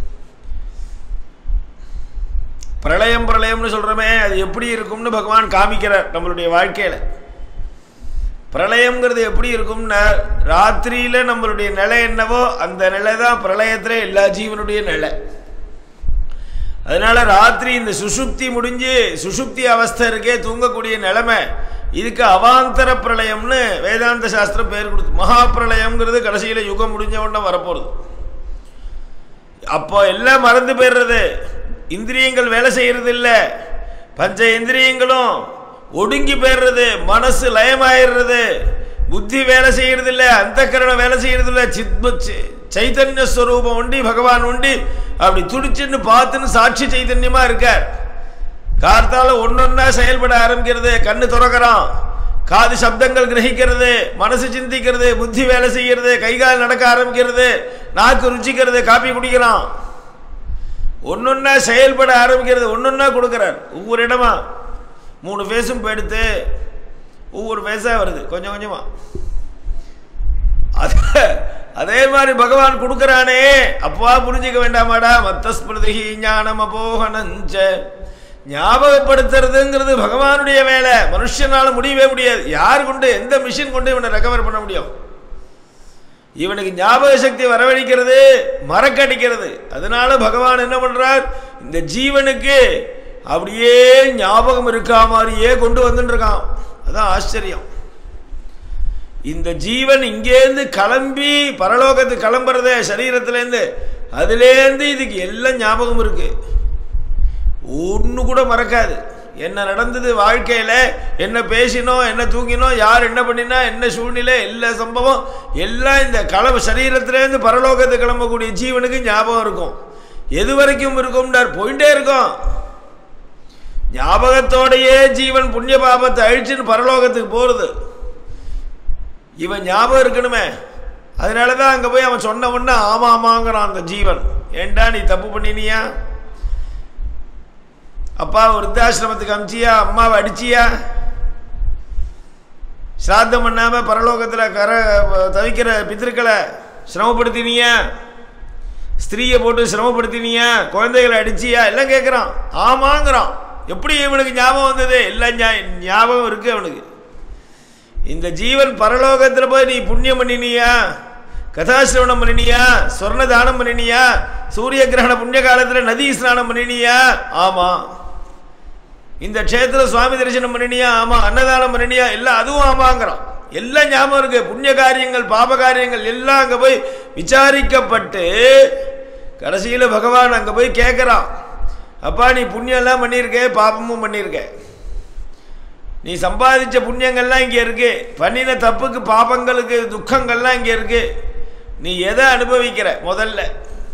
பிரளயம் பிரளயம்னு சொல்கிறோமே அது எப்படி இருக்கும்னு பகவான் காமிக்கிறார் நம்மளுடைய வாழ்க்கையில் பிரளயம்ங்கிறது எப்படி இருக்கும்னா ராத்திரியில் நம்மளுடைய நிலை என்னவோ அந்த நிலை தான் பிரளயத்தில் எல்லா ஜீவனுடைய நிலை அதனால ராத்திரி இந்த சுசுப்தி முடிஞ்சு சுசுப்தி அவஸ்தை இருக்கே தூங்கக்கூடிய நிலைமை இதுக்கு அவாந்தர பிரளயம்னு வேதாந்த சாஸ்திரம் பேர் கொடுத்து மகா பிரளயம்ங்கிறது கடைசியில் யுகம் முடிஞ்ச உடனே வரப்போகுது அப்போ எல்லாம் மறந்து போயிடுறது இந்திரியங்கள் வேலை செய்யறது இல்லை பஞ்ச இந்திரியங்களும் ஒடுங்கி போயிடுறது மனசு லயமாயிடுறது புத்தி வேலை செய்யறது இல்ல அந்த கரணம் வேலை செய்யறது இல்ல சித்ம சி- சைத்தன்ய ஸ்வரூபம் உண்டி பகவான் உண்டி அப்படி துடிச்சுன்னு பார்த்துன்னு சாட்சி சைத்தன்யமா இருக்கார் கார்த்தால ஒன்னொன்னா செயல்பட ஆரம்பிக்கிறது கண்ணு துறக்கிறான் காது சப்தங்கள் கிரகிக்கிறது மனசு சிந்திக்கிறது புத்தி வேலை செய்யறது கை கால் நடக்க ஆரம்பிக்கிறது நாக்கு ருச்சிக்கிறது காப்பி குடிக்கிறான் ஒன்னொன்னா செயல்பட ஆரம்பிக்கிறது ஒன்னொன்னா கொடுக்குறார் ஒவ்வொரு இடமா மூணு ஃபேஸும் எடுத்து ஒவ்வொரு ஃபேஸாக வருது கொஞ்சம் கொஞ்சமா அது அதே மாதிரி பகவான் கொடுக்கறானே அப்பா புரிஞ்சுக்க வேண்டாமாடா மத்த ஸ்மிருதி ஞானம் அபோகனஞ்ச ஞாபகப்படுத்துறதுங்கிறது பகவானுடைய வேலை மனுஷனால முடியவே முடியாது யார் கொண்டு எந்த மிஷின் கொண்டு இவனை ரெக்கவர் பண்ண முடியும் இவனுக்கு ஞாபக சக்தி வரவழைக்கிறது மறக்கடிக்கிறது அதனால பகவான் என்ன பண்றார் இந்த ஜீவனுக்கு அப்படியே ஞாபகம் இருக்கா மாதிரியே கொண்டு வந்துட்டு இருக்கான் அதான் ஆச்சரியம் இந்த ஜீவன் இங்கேருந்து கிளம்பி பரலோகத்துக்கு கிளம்புறதே சரீரத்திலேருந்து அதுலேருந்து இதுக்கு எல்லாம் ஞாபகம் இருக்கு ஒன்று கூட மறக்காது என்ன நடந்தது வாழ்க்கையில் என்ன பேசினோம் என்ன தூங்கினோம் யார் என்ன பண்ணினா என்ன சூழ்நிலை எல்லா சம்பவம் எல்லாம் இந்த களவு சரீரத்திலேருந்து பரலோகத்துக்கு கிளம்பக்கூடிய ஜீவனுக்கு ஞாபகம் இருக்கும் எது வரைக்கும் இருக்கும்டார் போயிட்டே இருக்கும் ஞாபகத்தோடையே ஜீவன் புண்ணிய பாபத்தை அழிச்சுன்னு பரலோகத்துக்கு போகிறது இவன் ஞாபகம் இருக்கணுமே அதனால தான் அங்கே போய் அவன் சொன்ன உடனே ஆமா ஆமாங்கிறான் அந்த ஜீவன் ஏண்டா நீ தப்பு பண்ணினியா அப்பா விருத்தாசிரமத்துக்கு அமிச்சியா அம்மாவை அடிச்சியா சிராத்தம் பண்ணாம பரலோகத்தில் கர தவிக்கிற பித்திருக்களை சிரமப்படுத்தினியா ஸ்திரீயை போட்டு சிரமப்படுத்தினியா குழந்தைகளை அடிச்சியா எல்லாம் கேட்குறான் ஆமாங்கிறான் எப்படி இவனுக்கு ஞாபகம் வந்தது எல்லாம் ஞா- ஞாபகம் இருக்கு அவனுக்கு இந்த ஜீவன் பரலோகத்தில் போய் நீ புண்ணியம் பண்ணினியா கதாசிரவணம் பண்ணினியா சொர்ண தானம் பண்ணினியா சூரிய கிரகண புண்ணிய காலத்தில் நதி ஸ்நானம் பண்ணினியா ஆமா இந்த க்ஷேத்திர சுவாமி தரிசனம் பண்ணினியா ஆமா அன்னதானம் பண்ணினியா எல்லாம் அதுவும் ஆமாங்கிறான் எல்லாம் ஞாபகம் இருக்கு புண்ணிய காரியங்கள் பாப காரியங்கள் எல்லாம் அங்கே போய் விசாரிக்கப்பட்டு கடைசியில் பகவான் அங்கே போய் கேட்குறான் அப்பா நீ புண்ணியம் எல்லாம் பண்ணியிருக்கே பாபமும் பண்ணியிருக்க நீ சம்பாதிச்ச புண்ணியங்கள்லாம் இங்கே இருக்கு பண்ணின தப்புக்கு பாபங்களுக்கு துக்கங்கள்லாம் இங்கே இருக்கு நீ எதை அனுபவிக்கிற முதல்ல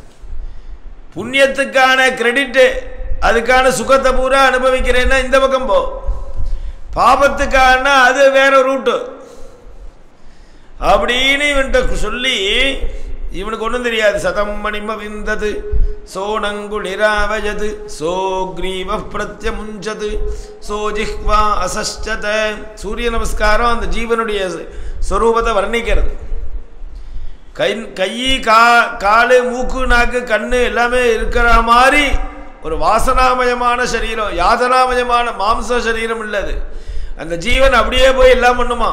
புண்ணியத்துக்கான கிரெடிட்டு அதுக்கான சுகத்தை பூரா அனுபவிக்கிறேன்னா இந்த பக்கம் போ பாபத்துக்கான அது வேற ரூட்டு அப்படின்னு இவன்கிட்ட சொல்லி இவனுக்கு ஒன்றும் தெரியாது சதம் மணிம விந்தது சோனங்குளிராவஜது சோக்ரீவ பிரத்யமுஞ்சது சோஜிஹ்வா அசஷ்டத சூரிய நமஸ்காரம் அந்த ஜீவனுடைய ஸ்வரூபத்தை வர்ணிக்கிறது கை கை கா காலு மூக்கு நாக்கு கண்ணு எல்லாமே இருக்கிற மாதிரி ஒரு வாசனாமயமான சரீரம் யாதனாமயமான மாம்ச சரீரம் இல்லது அந்த ஜீவன் அப்படியே போய் எல்லாம் பண்ணுமா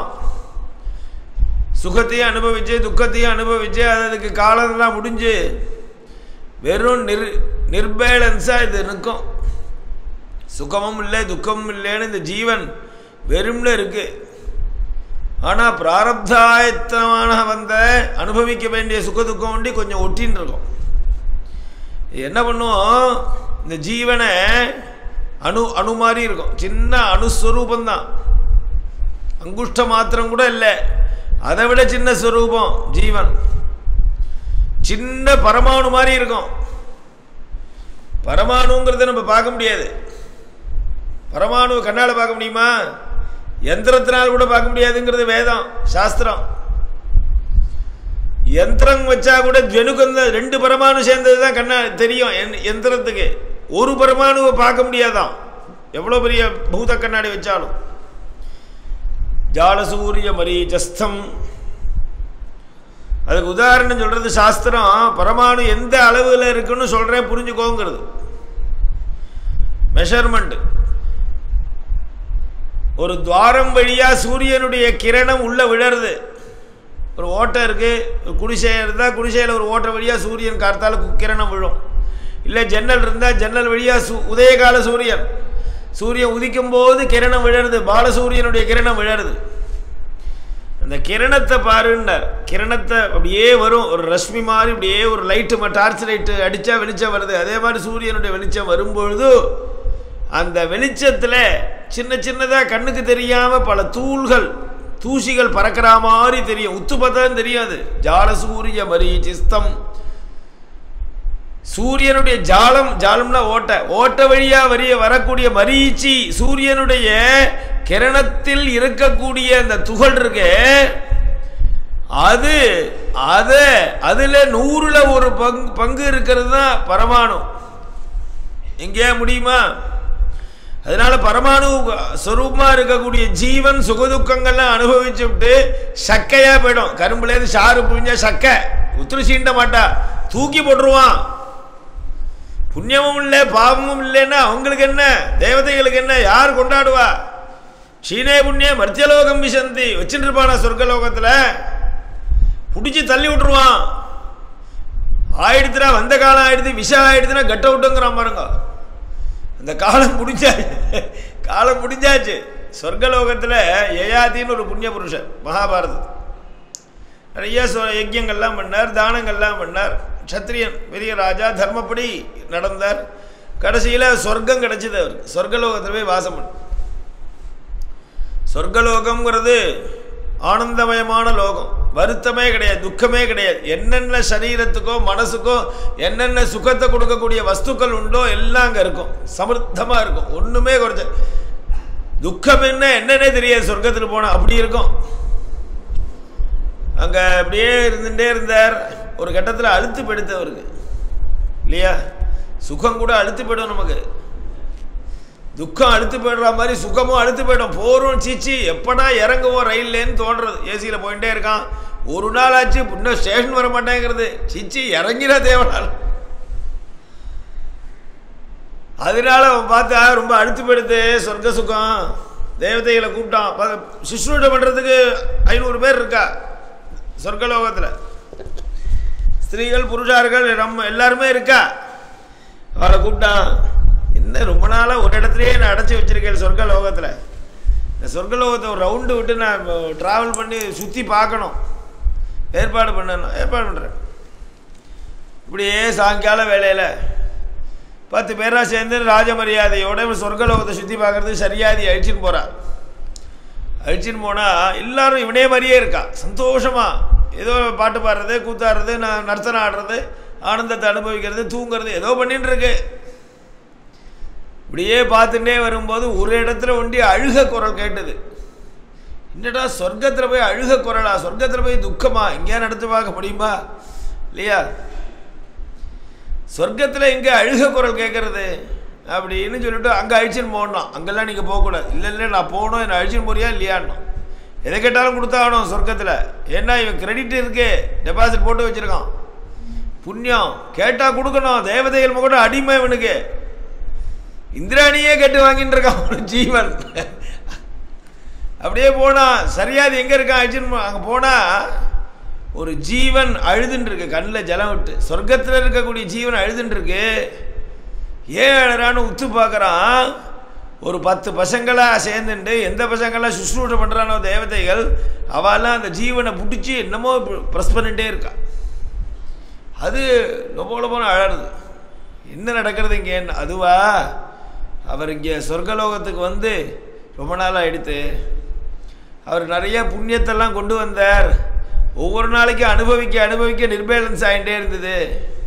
சுகத்தையும் அனுபவிச்சு துக்கத்தையும் அனுபவிச்சு அதுக்கு காலம்லாம் முடிஞ்சு வெறும் நிர் நிர்பேலன்ஸாக இது நிற்கும் சுகமும் இல்லை துக்கமும் இல்லைன்னு இந்த ஜீவன் வெறும்ல இருக்கு ஆனால் பிராரப்தாயத்தமான வந்த அனுபவிக்க வேண்டிய சுக துக்கம் ஒண்டி கொஞ்சம் ஒட்டின்னு இருக்கும் இது என்ன பண்ணுவோம் இந்த ஜீவனை அணு அணு மாதிரி இருக்கும் சின்ன அணுஸ்வரூபந்தான் அங்குஷ்ட மாத்திரம் கூட இல்லை அதை விட சின்ன ஸ்வரூபம் ஜீவன் சின்ன பரமாணு மாதிரி இருக்கும் பரமாணுங்கிறத நம்ம பார்க்க முடியாது பரமாணு கண்ணால் பார்க்க முடியுமா யந்திரத்தினால் கூட பார்க்க முடியாதுங்கிறது வேதம் சாஸ்திரம் யந்திரம் வச்சா கூட ஜெனுக்கு ரெண்டு பரமாணு சேர்ந்தது தான் கண்ணா தெரியும் என்- யந்திரத்துக்கு ஒரு பரமாணுவை பார்க்க முடியாதான் எவ்வளோ பெரிய பூத கண்ணாடி வச்சாலும் ஜாலசூரிய மரீச்சஸ்தம் அதுக்கு உதாரணம் சொல்றது சாஸ்திரம் பரமாணு எந்த அளவில் இருக்குன்னு சொல்றேன் புரிஞ்சுக்கோங்கிறது மெஷர்மெண்ட் ஒரு துவாரம் வழியா சூரியனுடைய கிரணம் உள்ள விழருது ஒரு ஓட்டை இருக்கு ஒரு குடிசை இருந்தால் குடிசையில் ஒரு ஓட்டை வழியா சூரியன் கார்த்தால கு- கிரணம் விழும் இல்லை ஜன்னல் இருந்தால் ஜன்னல் வழியா சு உதயகால சூரியன் சூரியன் உதிக்கும் போது கிரணம் விழருது பாலசூரியனுடைய கிரணம் விழருது அந்த கிரணத்தை பாருன்னார் கிரணத்தை அப்படியே வரும் ஒரு ரஷ்மி மாதிரி அப்படியே ஒரு லைட்டு டார்ச் லைட்டு அடித்தா வெளிச்சம் வருது அதே மாதிரி சூரியனுடைய வெளிச்சம் வரும்பொழுது அந்த வெளிச்சத்தில் சின்ன சின்னதாக கண்ணுக்கு தெரியாமல் பல தூள்கள் தூசிகள் பறக்கிற மாதிரி தெரியும் உத்து பார்த்தா தெரியாது ஜால சூரிய மரீச்சிஸ்தம் சூரியனுடைய ஜாலம் ஜாலம்னா ஓட்டை ஓட்டை வழியா வரிய வரக்கூடிய மரீச்சி சூரியனுடைய கிரணத்தில் இருக்கக்கூடிய அந்த துகள் இருக்கே அது அது அதுல நூறுல ஒரு பங்கு பங்கு இருக்கிறது தான் பரமாணு எங்கேயா முடியுமா அதனால பரமாணு சொரூபமா இருக்கக்கூடிய ஜீவன் சுகதுக்கங்கள்லாம் அனுபவிச்சு விட்டு சக்கையா போயிடும் கரும்புலேருந்து சாறு புழிஞ்சா சக்கை உத்துரு சீண்ட மாட்டா தூக்கி போட்டுருவான் புண்ணியமும் இல்லை பாவமும் இல்லைன்னா அவங்களுக்கு என்ன தேவதைகளுக்கு என்ன யார் கொண்டாடுவா சீனே புண்ணிய மர்த்தியலோகம் விசந்தி வச்சுட்டு இருப்பானா சொர்க்கலோகத்தில் பிடிச்சி தள்ளி விட்டுருவான் ஆயிடுத்துனா வந்த காலம் ஆயிடுது விஷம் ஆயிடுதுன்னா கட்ட விட்டுங்கிறான் பாருங்க அந்த காலம் முடிஞ்சாச்சு காலம் முடிஞ்சாச்சு சொர்க்கலோகத்தில் யயாதின்னு ஒரு புண்ணிய புருஷன் மகாபாரதம் நிறைய சொ யஜ்யங்கள்லாம் பண்ணார் தானங்கள்லாம் பண்ணார் சத்திரியன் பெரிய ராஜா தர்மப்படி நடந்தார் கடைசியில் சொர்க்கம் கிடைச்சது அவருக்கு சொர்க்கலோகத்தில் போய் வாசம் பண்ண சொர்க்கலோகம்ங்கிறது ஆனந்தமயமான லோகம் வருத்தமே கிடையாது துக்கமே கிடையாது என்னென்ன சரீரத்துக்கோ மனசுக்கோ என்னென்ன சுகத்தை கொடுக்கக்கூடிய வஸ்துக்கள் உண்டோ எல்லாம் அங்கே இருக்கும் சமர்த்தமாக இருக்கும் ஒன்றுமே குறைச்ச துக்கம் என்ன என்னன்னே தெரியாது சொர்க்கத்தில் போனால் அப்படி இருக்கும் அங்கே அப்படியே இருந்துகிட்டே இருந்தார் ஒரு கட்டத்தில் அழுத்து போயிடுத்து அவருக்கு இல்லையா சுகம் கூட அழுத்து போயிடும் நமக்கு துக்கம் அழுத்து போயிடுற மாதிரி சுகமும் அழுத்து போயிடும் போரும் சீச்சி எப்படா இறங்குவோம் ரயில்லேன்னு தோன்றது ஏசியில் போயிட்டே இருக்கான் ஒரு நாள் ஆச்சு இன்னும் ஸ்டேஷன் வர மாட்டேங்கிறது சிச்சி இறங்கினா தேவனால் அதனால அவன் பார்த்தா ரொம்ப அழுத்து போயிடுது சொர்க்க சுகம் தேவதைகளை கூப்பிட்டான் சுஷ்ரூட பண்ணுறதுக்கு ஐநூறு பேர் இருக்கா சொர்க்கலோகத்தில் ஸ்திரீகள் புருஷார்கள் நம்ம எல்லாருமே இருக்கா அவளை கூப்பிட்டான் என்ன ரொம்ப நாளாக ஒரு இடத்துலையே நான் அடைச்சி வச்சிருக்கேன் சொர்க்க லோகத்தில் இந்த சொர்க்க லோகத்தை ஒரு ரவுண்டு விட்டு நான் ட்ராவல் பண்ணி சுற்றி பார்க்கணும் ஏற்பாடு பண்ணணும் ஏற்பாடு பண்ணுறேன் இப்படியே சாயங்கால வேலையில் பத்து பேராக சேர்ந்து ராஜ மரியாதையோட சொர்க்க லோகத்தை சுற்றி பார்க்குறதுக்கு சரியாதி அழிச்சின்னு போகிறான் அழிச்சின்னு போனால் எல்லாரும் இவனே மாதிரியே இருக்கா சந்தோஷமாக ஏதோ பாட்டு பாடுறது கூத்தாடுறது நான் நர்த்தனம் ஆடுறது ஆனந்தத்தை அனுபவிக்கிறது தூங்குறது ஏதோ பண்ணிட்டு இருக்கு இப்படியே பார்த்துட்டே வரும்போது ஒரு இடத்துல ஒண்டி அழுக குரல் கேட்டது என்னடா சொர்க்கத்தில் போய் அழுக குரலா சொர்க்கத்தில் போய் துக்கமா எங்கேயா நடத்து பார்க்க முடியுமா இல்லையா சொர்க்கத்தில் எங்கே அழுக குரல் கேட்கறது அப்படின்னு சொல்லிட்டு அங்கே அழிச்சின்னு போகணும் அங்கெல்லாம் நீங்கள் போகக்கூடாது இல்லை இல்லை நான் போகணும் என்னை அழிச்சின்னு போறியா இல்லையான்னு எதை கேட்டாலும் கொடுத்தாகணும் சொர்க்கத்தில் ஏன்னா இவன் கிரெடிட் இருக்கு டெபாசிட் போட்டு வச்சுருக்கான் புண்ணியம் கேட்டால் கொடுக்கணும் தேவதைகள் கூட அடிமை இவனுக்கு இந்திராணியே கேட்டு வாங்கிட்டு இருக்கான் ஒரு ஜீவன் அப்படியே போனா சரியாது எங்கே இருக்கான் அழிச்சுன்னு அங்கே போனால் ஒரு ஜீவன் அழுதுன்னு இருக்கு கண்ணில் ஜலம் விட்டு சொர்க்கத்தில் இருக்கக்கூடிய ஜீவன் அழுதுன்னு இருக்கு ஏன் அழறான்னு உத்து பார்க்குறான் ஒரு பத்து பசங்களாக சேர்ந்துட்டு எந்த பசங்களாம் சுஷ்ரூஷை பண்ணுறானோ தேவதைகள் அவெல்லாம் அந்த ஜீவனை பிடிச்சி என்னமோ ப்ரெஸ் பண்ணிகிட்டே இருக்கா அது ரொம்ப ரொம்ப அழறது என்ன நடக்கிறது இங்கே அதுவா அவர் இங்கே சொர்க்கலோகத்துக்கு வந்து ரொம்ப நாளாக எடுத்து அவர் நிறைய புண்ணியத்தெல்லாம் கொண்டு வந்தார் ஒவ்வொரு நாளைக்கும் அனுபவிக்க அனுபவிக்க நிர்பேலன்ஸ் ஆகிட்டே இருந்தது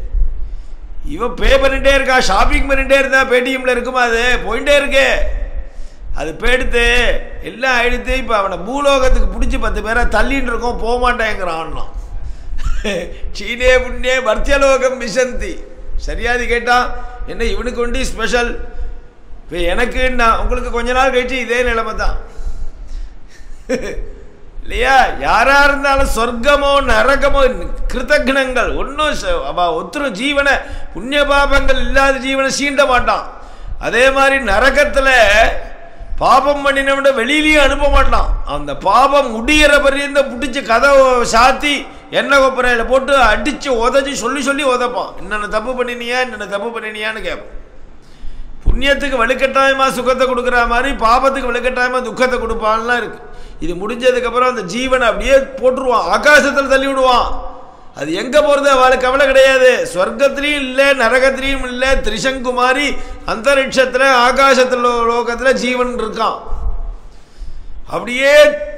இவன் பே பண்ணிட்டே இருக்கா ஷாப்பிங் பண்ணிட்டே இருந்தா பேடிஎம்ல இருக்குமா அது போயிட்டே இருக்கு அது போயிடுத்து எல்லாம் ஆயிடுத்து இப்போ அவனை பூலோகத்துக்கு பிடிச்சி பத்து பேரை தள்ளின்னு இருக்கோம் போக மாட்டேங்கிறான் சீனே புண்ணியே மர்த்தியலோகம் விசந்தி சரியாது கேட்டான் என்ன இவனுக்கு ஒண்டி ஸ்பெஷல் இப்போ எனக்கு நான் உங்களுக்கு கொஞ்ச நாள் கழிச்சு இதே நிலைமை தான் இல்லையா யாரா இருந்தாலும் சொர்க்கமோ நரகமோ கிருத்தக்னங்கள் ஒன்றும் அவ ஒத்துரும் ஜீவனை புண்ணிய பாபங்கள் இல்லாத ஜீவனை சீண்ட மாட்டான் அதே மாதிரி நரகத்தில் பாபம் பண்ணினவன வெளியிலையும் அனுப்ப மாட்டான் அந்த பாபம் முடிகிற பரியந்த பிடிச்சி கதவை சாத்தி எண்ணெய் கொப்பரையில் போட்டு அடித்து உதச்சி சொல்லி சொல்லி உதப்பான் என்னென்ன தப்பு பண்ணினியா என்னென்ன தப்பு பண்ணினியான்னு கேட்பான் புண்ணியத்துக்கு வலுக்கட்டாயமாக சுகத்தை கொடுக்குற மாதிரி பாபத்துக்கு வலுக்கட்டாயமாக துக்கத்தை கொடுப்பான்லாம் இருக்கு இது முடிஞ்சதுக்கப்புறம் அந்த ஜீவனை அப்படியே போட்டுருவான் ஆகாசத்தில் தள்ளி விடுவான் அது எங்கே போகிறது அவளுக்கு கவலை கிடையாது சொர்க்கத்திலையும் இல்லை நரகத்திலையும் இல்லை திரிசங்குமாரி அந்தரிக்ஷத்தில் ஆகாசத்தில் லோகத்தில் ஜீவன் இருக்கான் அப்படியே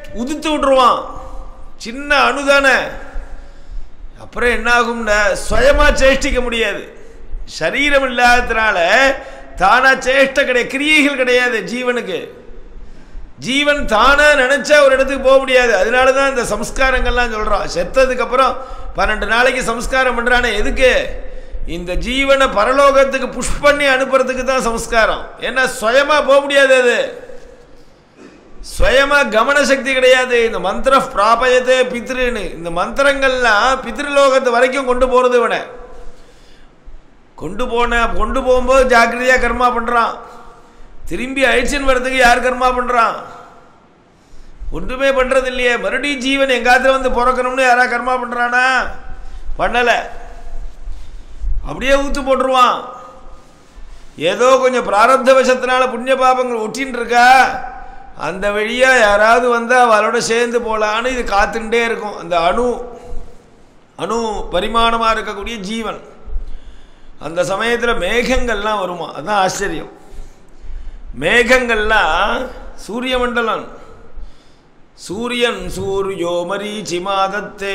உதித்து விட்டுருவான் சின்ன அணுதானே அப்புறம் என்ன ஆகும்னா சுயமா சேஷ்டிக்க முடியாது சரீரம் இல்லாததுனால தானா சேஷ்டை கிடையாது கிரியைகள் கிடையாது ஜீவனுக்கு ஜீவன் தானா நினைச்சா ஒரு இடத்துக்கு போக முடியாது அதனால தான் இந்த சம்ஸ்காரங்கள்லாம் சொல்றோம் செத்ததுக்கு அப்புறம் பன்னெண்டு நாளைக்கு சம்ஸ்காரம் பண்றானே எதுக்கு இந்த ஜீவனை பரலோகத்துக்கு புஷ் பண்ணி அனுப்புறதுக்கு தான் சம்ஸ்காரம் ஏன்னா சுயமா போக முடியாது அது சுயமா கவன சக்தி கிடையாது இந்த மந்திர பிராபயத்தே பித்ருன்னு இந்த மந்திரங்கள்லாம் பித்ருலோகத்து வரைக்கும் கொண்டு போறது இவனை கொண்டு போன கொண்டு போகும்போது ஜாக்கிரதையா கர்மா பண்றான் திரும்பி அழிச்சுன்னு வர்றதுக்கு யார் கர்மா பண்றான் ஒன்றுமே பண்றது இல்லையே மறுபடியும் ஜீவன் எங்காத்துல வந்து பிறக்கணும்னு யாரா கர்மா பண்றானா பண்ணல அப்படியே ஊத்து போட்டுருவான் ஏதோ கொஞ்சம் பிராரப்த வசத்தினால புண்ணிய பாபங்கள் ஒட்டின்னு இருக்கா அந்த வழியா யாராவது வந்து அவளோட சேர்ந்து போலான்னு இது காத்துட்டே இருக்கும் அந்த அணு அணு பரிமாணமா இருக்கக்கூடிய ஜீவன் அந்த சமயத்தில் மேகங்கள்லாம் வருமா அதான் ஆச்சரியம் மேகங்கள்லாம் சூரிய மண்டலம் சூரியன் சூரியோ மரீச்சி மாதத்தே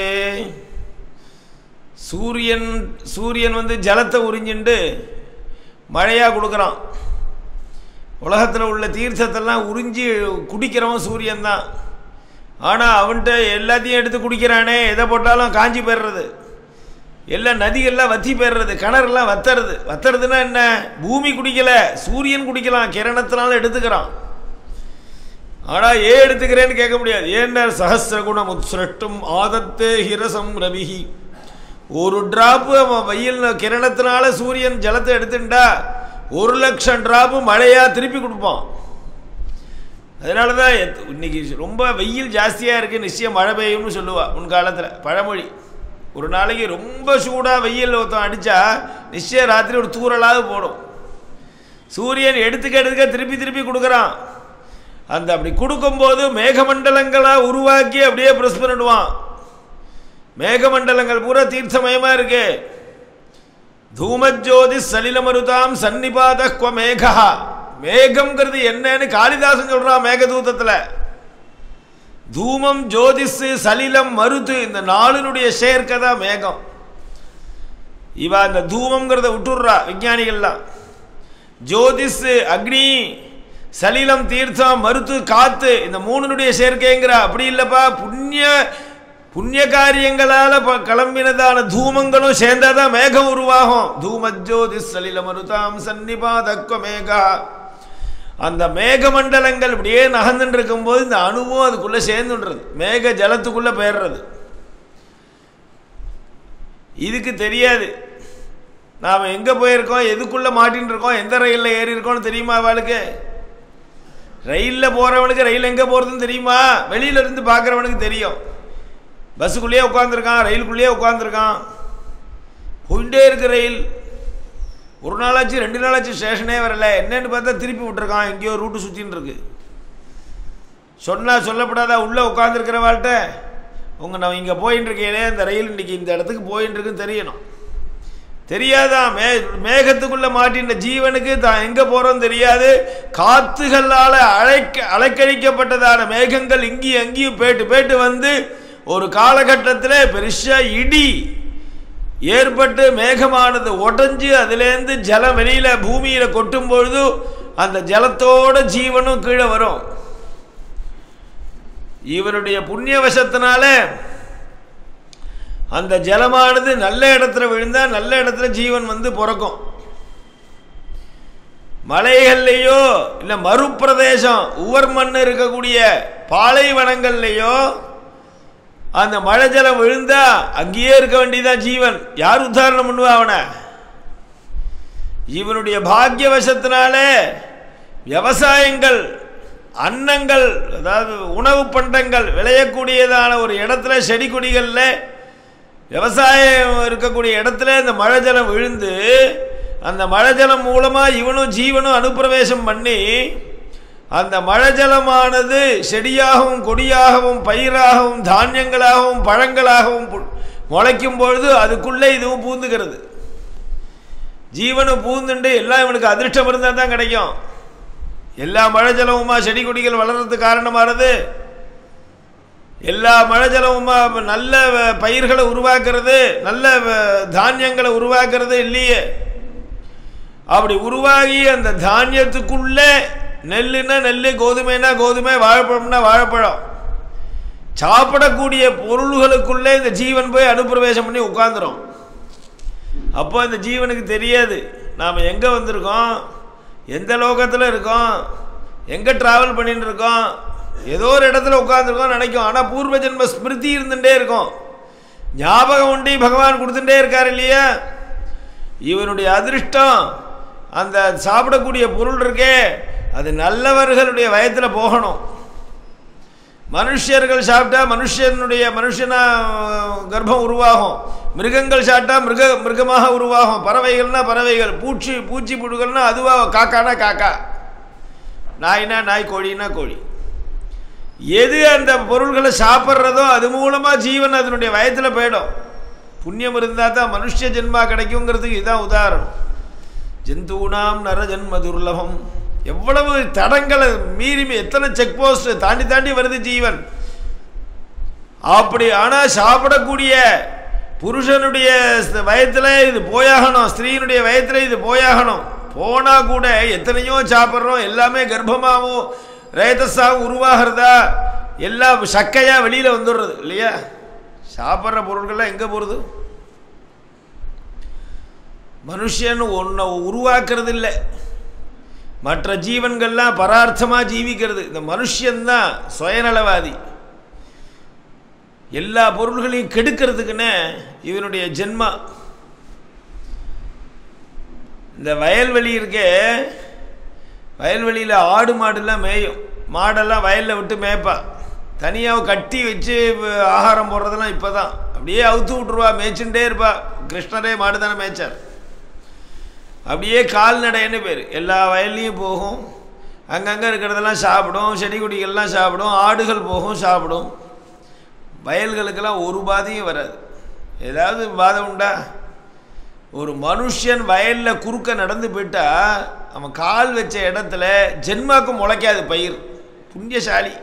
சூரியன் சூரியன் வந்து ஜலத்தை உறிஞ்சிண்டு மழையாக கொடுக்குறான் உலகத்தில் உள்ள தீர்த்தத்தெல்லாம் உறிஞ்சி குடிக்கிறவன் சூரியன் தான் ஆனால் அவன்கிட்ட எல்லாத்தையும் எடுத்து குடிக்கிறானே எதை போட்டாலும் காஞ்சி போயிடுறது எல்லாம் நதிகள்லாம் வத்தி போயிடுறது கிணறுலாம் வத்துறது வத்துறதுன்னா என்ன பூமி குடிக்கல சூரியன் குடிக்கலாம் கிரணத்தினால எடுத்துக்கிறான் ஆனால் ஏன் எடுத்துக்கிறேன்னு கேட்க முடியாது ஏன்னா சஹசிரகுணம் உத்ஸ்ரட்டும் ஆதத்தே ஹிரசம் ரவிஹி ஒரு டிராப்பு அவன் வெயில் கிரணத்தினால சூரியன் ஜலத்தை எடுத்துட்டா ஒரு லட்சம் டிராப்பு மழையா திருப்பி கொடுப்பான் அதனால தான் எத்- இன்னைக்கு ரொம்ப வெயில் ஜாஸ்தியாக இருக்கு நிச்சயம் மழை பெய்யும்னு சொல்லுவா முன்காலத்தில் பழமொழி ஒரு நாளைக்கு ரொம்ப சூடாக வெயில் ஒருத்தன் அடித்தா நிச்சயம் ராத்திரி ஒரு தூறலாவது போடும் சூரியன் எடுத்துக்க எடுத்துக்க திருப்பி திருப்பி கொடுக்குறான் அந்த அப்படி கொடுக்கும்போது மேகமண்டலங்களாக உருவாக்கி அப்படியே ப்ரெஸ் பண்ணிடுவான் மேகமண்டலங்கள் பூரா தீர்த்தமயமாக இருக்கு தூமஜோதி சலிலமருதாம் சன்னிபாத குவ மேகா மேகம்ங்கிறது என்னன்னு காளிதாசன் சொல்றான் மேகதூதத்துல தூமம் ஜோதிஸ் சலிலம் மருது இந்த நாளினுடைய சேர்க்கை தான் மேகம் இவ அந்த தூமம்ங்கிறத விட்டுடுறா விஞ்ஞானிகள்லாம் ஜோதிஸ் அக்னி சலிலம் தீர்த்தம் மருத்து காத்து இந்த மூணுனுடைய சேர்க்கைங்கிறா அப்படி இல்லப்பா புண்ணிய புண்ணிய காரியங்களால ப- கிளம்பினதான தூமங்களும் சேர்ந்தாதான் மேகம் உருவாகும் தூமஜோதி சலில மருதாம் சன்னிபாதக்க மேகா அந்த மேகமண்டலங்கள் இப்படியே நகர்ந்துட்டு இருக்கும்போது இந்த அணுவும் அதுக்குள்ள சேர்ந்துன்றது மேக ஜலத்துக்குள்ள போயிடுறது இதுக்கு தெரியாது நாம் எங்கே போயிருக்கோம் எதுக்குள்ளே மாட்டின்னு இருக்கோம் எந்த ரயிலில் ஏறி இருக்கோம்னு தெரியுமா அவளுக்கு ரயிலில் போகிறவனுக்கு ரயில் எங்கே போகிறதுன்னு தெரியுமா வெளியில இருந்து பார்க்குறவனுக்கு தெரியும் பஸ்ஸுக்குள்ளேயே உட்காந்துருக்கான் ரயிலுக்குள்ளேயே உட்காந்துருக்கான் போயிட்டே இருக்கு ரயில் ஒரு நாளாச்சு ரெண்டு நாளாச்சு ஸ்டேஷனே வரல என்னன்னு பார்த்தா திருப்பி விட்டுருக்கான் எங்கேயோ ரூட்டு சுற்றின்னு இருக்கு சொன்னா சொல்லப்படாதா உள்ளே உட்காந்துருக்கிறவாள்கிட்ட உங்கள் நான் இங்கே போயின்னு இருக்கேனே இந்த ரயில் இன்னைக்கு இந்த இடத்துக்கு போயின்னு இருக்குன்னு தெரியணும் தெரியாதான் மே மேகத்துக்குள்ள மாட்டின ஜீவனுக்கு தான் எங்க போறோம் தெரியாது காத்துகளால அழைக்க அலைக்கழிக்கப்பட்டதான மேகங்கள் இங்கேயும் அங்கேயும் பேட்டு பேட்டு வந்து ஒரு காலகட்டத்தில் பெருசா இடி ஏற்பட்டு மேகமானது உடைஞ்சு அதுலேருந்து ஜலம் வெளியில பூமியில கொட்டும் பொழுது அந்த ஜலத்தோட ஜீவனும் கீழே வரும் இவருடைய புண்ணியவசத்தினால அந்த ஜலமானது நல்ல இடத்துல விழுந்தா நல்ல இடத்துல ஜீவன் வந்து பிறக்கும் மலைகள்லையோ இல்லை மறுப்பிரதேசம் உவர் மண் இருக்கக்கூடிய பாலைவனங்கள்லையோ அந்த மழை ஜலம் விழுந்தா அங்கேயே இருக்க வேண்டியதான் ஜீவன் யார் உத்தாரணம் பண்ணுவா அவனை இவனுடைய பாக்கியவசத்தினால விவசாயங்கள் அன்னங்கள் அதாவது உணவு பண்டங்கள் விளையக்கூடியதான ஒரு இடத்துல செடி கொடிகளில் விவசாயம் இருக்கக்கூடிய இடத்துல இந்த மழை ஜலம் விழுந்து அந்த மழை ஜலம் மூலமாக இவனும் ஜீவனும் அனுப்பிரவேசம் பண்ணி அந்த மழை ஜலமானது செடியாகவும் கொடியாகவும் பயிராகவும் தானியங்களாகவும் பழங்களாகவும் பு- முளைக்கும் பொழுது அதுக்குள்ளே இதுவும் பூந்துக்கிறது ஜீவனும் பூந்துண்டு எல்லாம் இவனுக்கு அதிர்ஷ்டம் இருந்தால் தான் கிடைக்கும் எல்லா மழை ஜலமுமா செடி கொடிகள் வளர்றதுக்கு காரணமானது எல்லா மழை ஜலமுமா நல்ல வ- பயிர்களை உருவாக்குறது நல்ல வ- தானியங்களை உருவாக்குறது இல்லையே அப்படி உருவாகி அந்த தானியத்துக்குள்ள நெல்லுன்னா நெல் கோதுமைனா கோதுமை வாழைப்பழம்னா வாழைப்பழம் சாப்பிடக்கூடிய பொருள்களுக்குள்ளே இந்த ஜீவன் போய் அனுப்பிரவேசம் பண்ணி உட்காந்துரும் அப்போ இந்த ஜீவனுக்கு தெரியாது நாம் எங்கே வந்திருக்கோம் எந்த லோகத்தில் இருக்கோம் எங்கே ட்ராவல் பண்ணிட்டு இருக்கோம் ஏதோ ஒரு இடத்துல உட்காந்துருக்கோம் நினைக்கும் ஆனால் பூர்வ ஜென்ம ஸ்மிருதி இருந்துட்டே இருக்கும் ஞாபகம் உண்டி பகவான் கொடுத்துட்டே இருக்கார் இல்லையா இவனுடைய அதிர்ஷ்டம் அந்த சாப்பிடக்கூடிய பொருள் இருக்கே அது நல்லவர்களுடைய வயத்தில் போகணும் மனுஷர்கள் சாப்பிட்டா மனுஷனுடைய மனுஷனா கர்ப்பம் உருவாகும் மிருகங்கள் சாப்பிட்டா மிருக மிருகமாக உருவாகும் பறவைகள்னா பறவைகள் பூச்சி பூச்சி புழுகள்னா அதுவாக காக்கானா காக்கா நாய்னா நாய் கோழினா கோழி எது அந்த பொருள்களை சாப்பிட்றதோ அது மூலமாக ஜீவன் அதனுடைய வயத்தில் போயிடும் புண்ணியம் இருந்தால் தான் மனுஷ ஜென்மா கிடைக்குங்கிறதுக்கு இதுதான் உதாரணம் ஜந்தூனாம் நர ஜென்ம துர்லபம் எவ்வளவு தடங்களை மீறி எத்தனை செக் போஸ்ட் தாண்டி தாண்டி வருது ஜீவன் அப்படி ஆனால் சாப்பிடக்கூடிய புருஷனுடைய வயத்தில் இது போயாகணும் ஸ்திரீனுடைய வயத்தில் இது போயாகணும் போனால் கூட எத்தனையோ சாப்பிட்றோம் எல்லாமே கர்ப்பமாகவும் ரேதஸாகவும் உருவாகிறதா எல்லாம் சக்கையாக வெளியில் வந்துடுறது இல்லையா சாப்பிட்ற பொருட்கள்லாம் எங்கே போகிறது மனுஷன் ஒன்றை உருவாக்குறது இல்லை மற்ற ஜீவன்கள்லாம் பரார்த்தமாக ஜீவிக்கிறது இந்த மனுஷன்தான் சுயநலவாதி எல்லா பொருள்களையும் கெடுக்கிறதுக்குன்னு இவனுடைய ஜென்மா இந்த வயல்வெளி இருக்கே வயல்வெளியில் ஆடு மாடுலாம் மேயும் மாடெல்லாம் வயலில் விட்டு மேய்ப்பா தனியாக கட்டி வச்சு வ- ஆகாரம் போடுறதெல்லாம் இப்போ தான் அப்படியே அவுத்து விட்ருவா மேய்ச்சுட்டே இருப்பா கிருஷ்ணரே மாடு தானே மேய்ச்சார் அப்படியே கால்நடைன்னு பேர் எல்லா வயல்லையும் போகும் அங்கங்கே இருக்கிறதெல்லாம் சாப்பிடும் செடி கொடிகள்லாம் சாப்பிடும் ஆடுகள் போகும் சாப்பிடும் வயல்களுக்கெல்லாம் ஒரு பாதையும் வராது ஏதாவது பாதம் உண்டா ஒரு மனுஷன் வயலில் குறுக்க நடந்து போயிட்டா அவன் கால் வச்ச இடத்துல ஜென்மாக்கு முளைக்காது பயிர் புண்ணியசாலி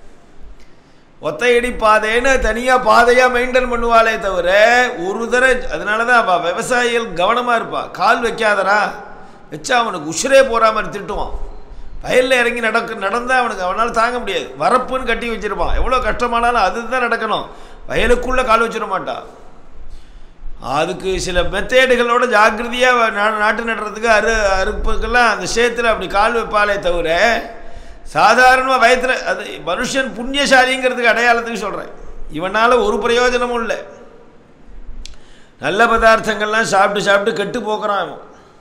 ஒத்தையடி பாதைன்னு தனியாக பாதையாக மெயின்டைன் பண்ணுவாளே தவிர ஒரு தடவை அதனால தான் அவள் விவசாயிகள் கவனமாக இருப்பா கால் வைக்காதடா வச்சா அவனுக்கு உசுரே போகிற மாதிரி திட்டுவான் வயலில் இறங்கி நடக்க நடந்தால் அவனுக்கு அவனால் தாங்க முடியாது வரப்புன்னு கட்டி வச்சிருப்பான் எவ்வளோ கஷ்டமானாலும் அதுதான் நடக்கணும் வயலுக்குள்ளே கால் வச்சிட மாட்டான் அதுக்கு சில மெத்தேடுகளோட ஜாக்கிரதையாக நாட்டு நடுறதுக்கு அரு அறுப்புக்கெல்லாம் அந்த சேத்துல அப்படி கால் வைப்பாலே தவிர சாதாரணமாக வயத்தில் அது மனுஷன் புண்ணியசாலிங்கிறதுக்கு அடையாளத்துக்கு சொல்கிறேன் இவனால் ஒரு பிரயோஜனமும் இல்லை நல்ல பதார்த்தங்கள்லாம் சாப்பிட்டு சாப்பிட்டு கெட்டு போக்குறான் அவன்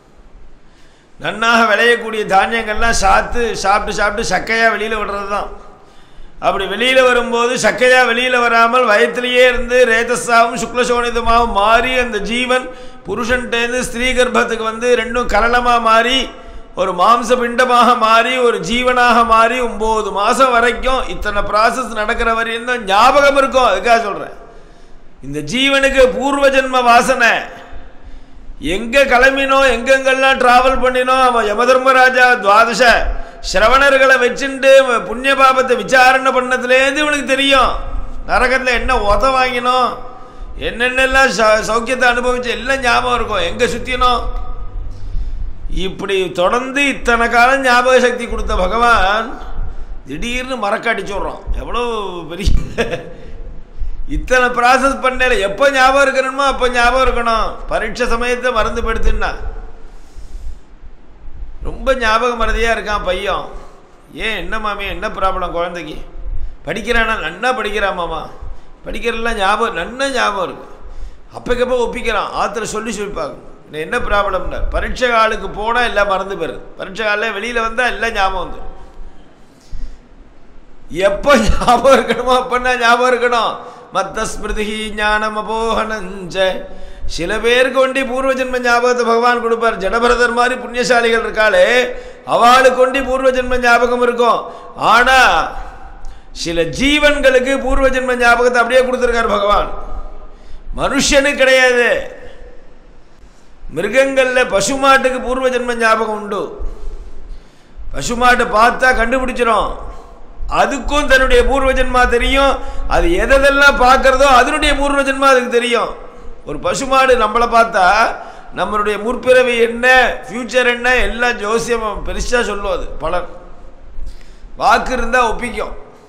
நன்னாக விளையக்கூடிய தானியங்கள்லாம் சாத்து சாப்பிட்டு சாப்பிட்டு சக்கையாக வெளியில் விடுறது தான் அப்படி வெளியில் வரும்போது சக்கையாக வெளியில் வராமல் வயத்திலேயே இருந்து ரேதஸாவும் சுக்லசோனிதமாகவும் மாறி அந்த ஜீவன் புருஷன்ட்டேருந்து ஸ்திரீ கர்ப்பத்துக்கு வந்து ரெண்டும் கலலமாக மாறி ஒரு மாம்ச பிண்டமாக மாறி ஒரு ஜீவனாக மாறி ஒம்பது மாதம் வரைக்கும் இத்தனை ப்ராசஸ் நடக்கிற வரையும் தான் ஞாபகம் இருக்கும் அதுக்காக சொல்கிறேன் இந்த ஜீவனுக்கு பூர்வ ஜென்ம வாசனை எங்கே கிளம்பினோம் எங்கெங்கெல்லாம் டிராவல் பண்ணினோம் அவன் யமதர்மராஜா துவாதச சிரவணர்களை வச்சுட்டு புண்ணிய பாபத்தை விசாரணை பண்ணதுலேருந்து இவனுக்கு தெரியும் நரகத்தில் என்ன உத வாங்கினோம் என்னென்னலாம் ச- சௌக்கியத்தை அனுபவிச்சு எல்லாம் ஞாபகம் இருக்கும் எங்கே சுற்றினோம் இப்படி தொடர்ந்து இத்தனை காலம் ஞாபக சக்தி கொடுத்த பகவான் திடீர்னு மறக்கடிச்சுடுறோம் எவ்வளோ பெரிய இத்தனை ப்ராசஸ் பண்ணல எப்போ ஞாபகம் இருக்கணுமோ அப்போ ஞாபகம் இருக்கணும் பரீட்சை சமயத்தை மறந்து படுத்துன்னா ரொம்ப ஞாபக மறதியாக இருக்கான் பையன் ஏன் என்ன மாமி என்ன ப்ராப்ளம் குழந்தைக்கு படிக்கிறானா நன்னா படிக்கிறான் மாமா படிக்கிறதெல்லாம் ஞாபகம் நன்னா ஞாபகம் இருக்கு அப்பக்கப்போ ஒப்பிக்கிறான் ஆற்றுல சொல்லி சொல்லிப்பாங்க இன்னும் என்ன ப்ராப்ளம்னா பரீட்சை காலுக்கு போனால் எல்லாம் மறந்து போயிருது பரீட்சை காலில் வெளியில் வந்தால் எல்லாம் ஞாபகம் வந்துடும் எப்போ ஞாபகம் இருக்கணுமோ அப்பன்னா ஞாபகம் இருக்கணும் மத்த ஸ்மிருதி ஞானம் அபோகனஞ்ச சில பேருக்கு ஒண்டி பூர்வ ஜென்ம ஞாபகத்தை பகவான் கொடுப்பார் ஜடபரதர் மாதிரி புண்ணியசாலிகள் இருக்காளே அவளுக்கு ஒண்டி பூர்வ ஜென்ம ஞாபகம் இருக்கும் ஆனா சில ஜீவன்களுக்கு பூர்வ ஜென்ம ஞாபகத்தை அப்படியே கொடுத்துருக்கார் பகவான் மனுஷனுக்கு கிடையாது மிருகங்கள்ல பசுமாட்டுக்கு பூர்வ ஜென்ம ஞாபகம் உண்டு பசுமாட்டை பார்த்தா கண்டுபிடிச்சிரும் அதுக்கும் தன்னுடைய பூர்வ ஜென்மா தெரியும் அது எதெல்லாம் பார்க்கறதோ அதனுடைய பூர்வ ஜென்மா அதுக்கு தெரியும் ஒரு பசுமாடு நம்மளை பார்த்தா நம்மளுடைய முற்பிறவி என்ன ஃப்யூச்சர் என்ன எல்லாம் ஜோசியம் பெருசாக சொல்லும் அது பலன் வாக்கு இருந்தால் ஒப்பிக்கும்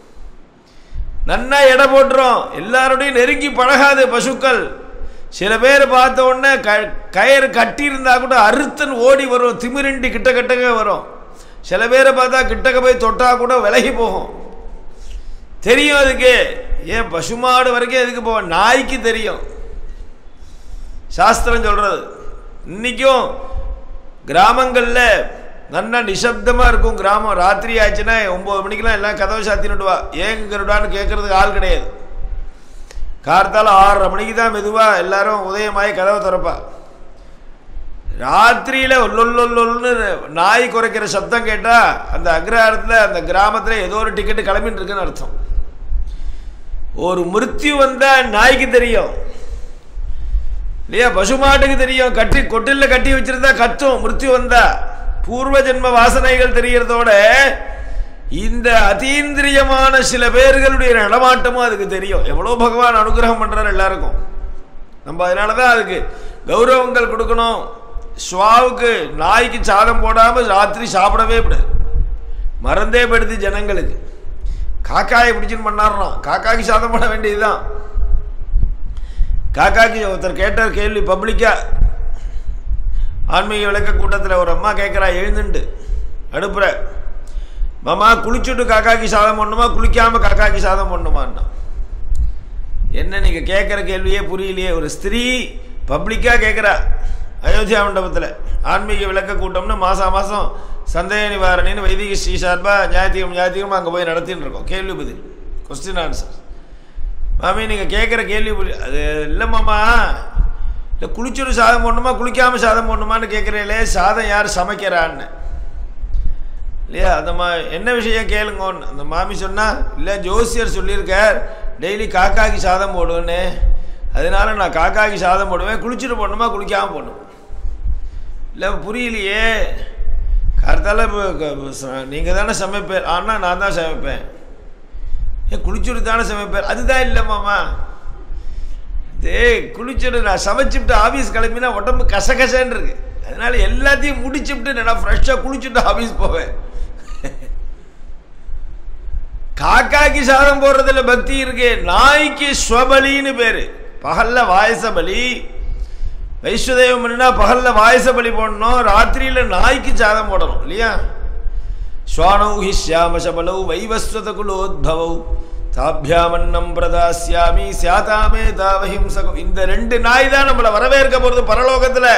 நன்னா எடை போட்டுரும் எல்லாரோடையும் நெருங்கி பழகாது பசுக்கள் சில பேர் பார்த்த உடனே க கயிறு கட்டி இருந்தா கூட அறுத்துன்னு ஓடி வரும் திமிரிண்டி கிட்ட கிட்டக்க வரும் சில பேரை பார்த்தா கிட்டக்க போய் தொட்டா கூட விலகி போகும் தெரியும் அதுக்கு ஏன் பசுமாடு வரைக்கும் எதுக்கு போவோம் நாய்க்கு தெரியும் சாஸ்திரம் சொல்றது இன்னைக்கும் கிராமங்களில் நல்லா நிசப்தமாக இருக்கும் கிராமம் ராத்திரி ஆச்சுன்னா ஒம்பது மணிக்கெல்லாம் எல்லாம் கதவை சாத்தினுடுவா ஏங்குறடான்னு கேட்கறதுக்கு ஆள் கிடையாது கார்த்தால ஆறரை மணிக்கு தான் மெதுவாக எல்லாரும் உதயமாயி கதவை திறப்பா ராத்திரியில் ஒல்லொல்லொல்லுன்னு நாய் குறைக்கிற சப்தம் கேட்டால் அந்த அக்ரஹாரத்தில் அந்த கிராமத்தில் ஏதோ ஒரு டிக்கெட்டு கிளம்பின்னு இருக்குன்னு அர்த்தம் ஒரு மிருத்யு வந்தால் நாய்க்கு தெரியும் இல்லையா பசுமாட்டுக்கு தெரியும் கட்டி கொட்டில்ல கட்டி வச்சிருந்தா கத்தும் மிருத்யு வந்தா பூர்வ ஜென்ம வாசனைகள் தெரியறதோட இந்த அதீந்திரியமான சில பேர்களுடைய நடமாட்டமும் அதுக்கு தெரியும் எவ்வளோ பகவான் அனுகிரகம் பண்றாரு எல்லாருக்கும் நம்ம அதனால தான் அதுக்கு கௌரவங்கள் கொடுக்கணும் ஸ்வாவுக்கு நாய்க்கு சாதம் போடாமல் ராத்திரி சாப்பிடவே கூடாது மறந்தே படுத்து ஜனங்களுக்கு காக்காயை பிடிச்சுன்னு பண்ணாடுறான் காக்காய்க்கு சாதம் போட வேண்டியதுதான் காக்காக்கு ஒருத்தர் கேட்டார் கேள்வி பப்ளிக்கா ஆன்மீக விளக்க கூட்டத்தில் ஒரு அம்மா கேட்குறா எழுந்துண்டு அடுப்புற மாமா குளிச்சுட்டு காக்காக்கு சாதம் பண்ணுமா குளிக்காம காக்காக்கு சாதம் பண்ணுமான்னா என்ன நீங்க கேட்குற கேள்வியே புரியலையே ஒரு ஸ்திரீ பப்ளிக்கா கேட்குறா அயோத்தியா மண்டபத்தில் ஆன்மீக விளக்க கூட்டம்னு மாசம் மாசம் சந்தேக நிவாரணின்னு வைதிக ஸ்ரீ சார்பாக ஞாயிற்றுக்கிழமை ஞாயிற்றுக்கிழமை அங்கே போய் நடத்தின்னு இருக்கோம் கேள்வி பதில் கொஸ்டின் ஆன்சர் மாமி நீங்கள் கேட்குற கேள்வி புரிய அது இல்லை மாமா இல்லை குளிச்சுட்டு சாதம் போடணுமா குளிக்காமல் சாதம் போடணுமான்னு கேட்குறீங்களே சாதம் யார் சமைக்கிறான்னு இல்லையா அந்த மா என்ன விஷயம் கேளுங்கன்னு அந்த மாமி சொன்னால் இல்லை ஜோசியர் சொல்லியிருக்கார் டெய்லி காக்காக்கு சாதம் போடுவேன்னு அதனால நான் காக்காக்கு சாதம் போடுவேன் குளிச்சுட்டு போடணுமா குளிக்காமல் போடணும் இல்லை புரியலையே கார்த்தால நீங்கள் தானே சமைப்பேன் ஆனால் நான் தான் சமைப்பேன் ஏன் குளிச்சுட்டு தானே சமைப்பார் அதுதான் இல்லை மாமா இதே குளிச்சுட்டு நான் சமைச்சுட்டு ஆஃபீஸ் கிளம்பினா உடம்பு கசகசன்னு இருக்கு அதனால எல்லாத்தையும் முடிச்சுட்டு நான் ஃப்ரெஷ்ஷாக குளிச்சுட்டு ஆஃபீஸ் போவேன் காக்காக்கு சாதம் போடுறதுல பக்தி இருக்கு நாய்க்கு ஸ்வபலின்னு பேரு பகல்ல வாயச பலி வைஸ்வதேவம் பண்ணினா பகல்ல வாயச பலி போடணும் ராத்திரியில நாய்க்கு சாதம் போடணும் இல்லையா ஸ்வானௌ ஹி ஷியாமசபலௌ வைவஸ்வத குலோத்பவௌ தாபியாமன்னம் பிரதாசியாமி சியாதாமே தாவஹிம்சகம் இந்த ரெண்டு நாய் தான் நம்மளை வரவேற்க போறது பரலோகத்துல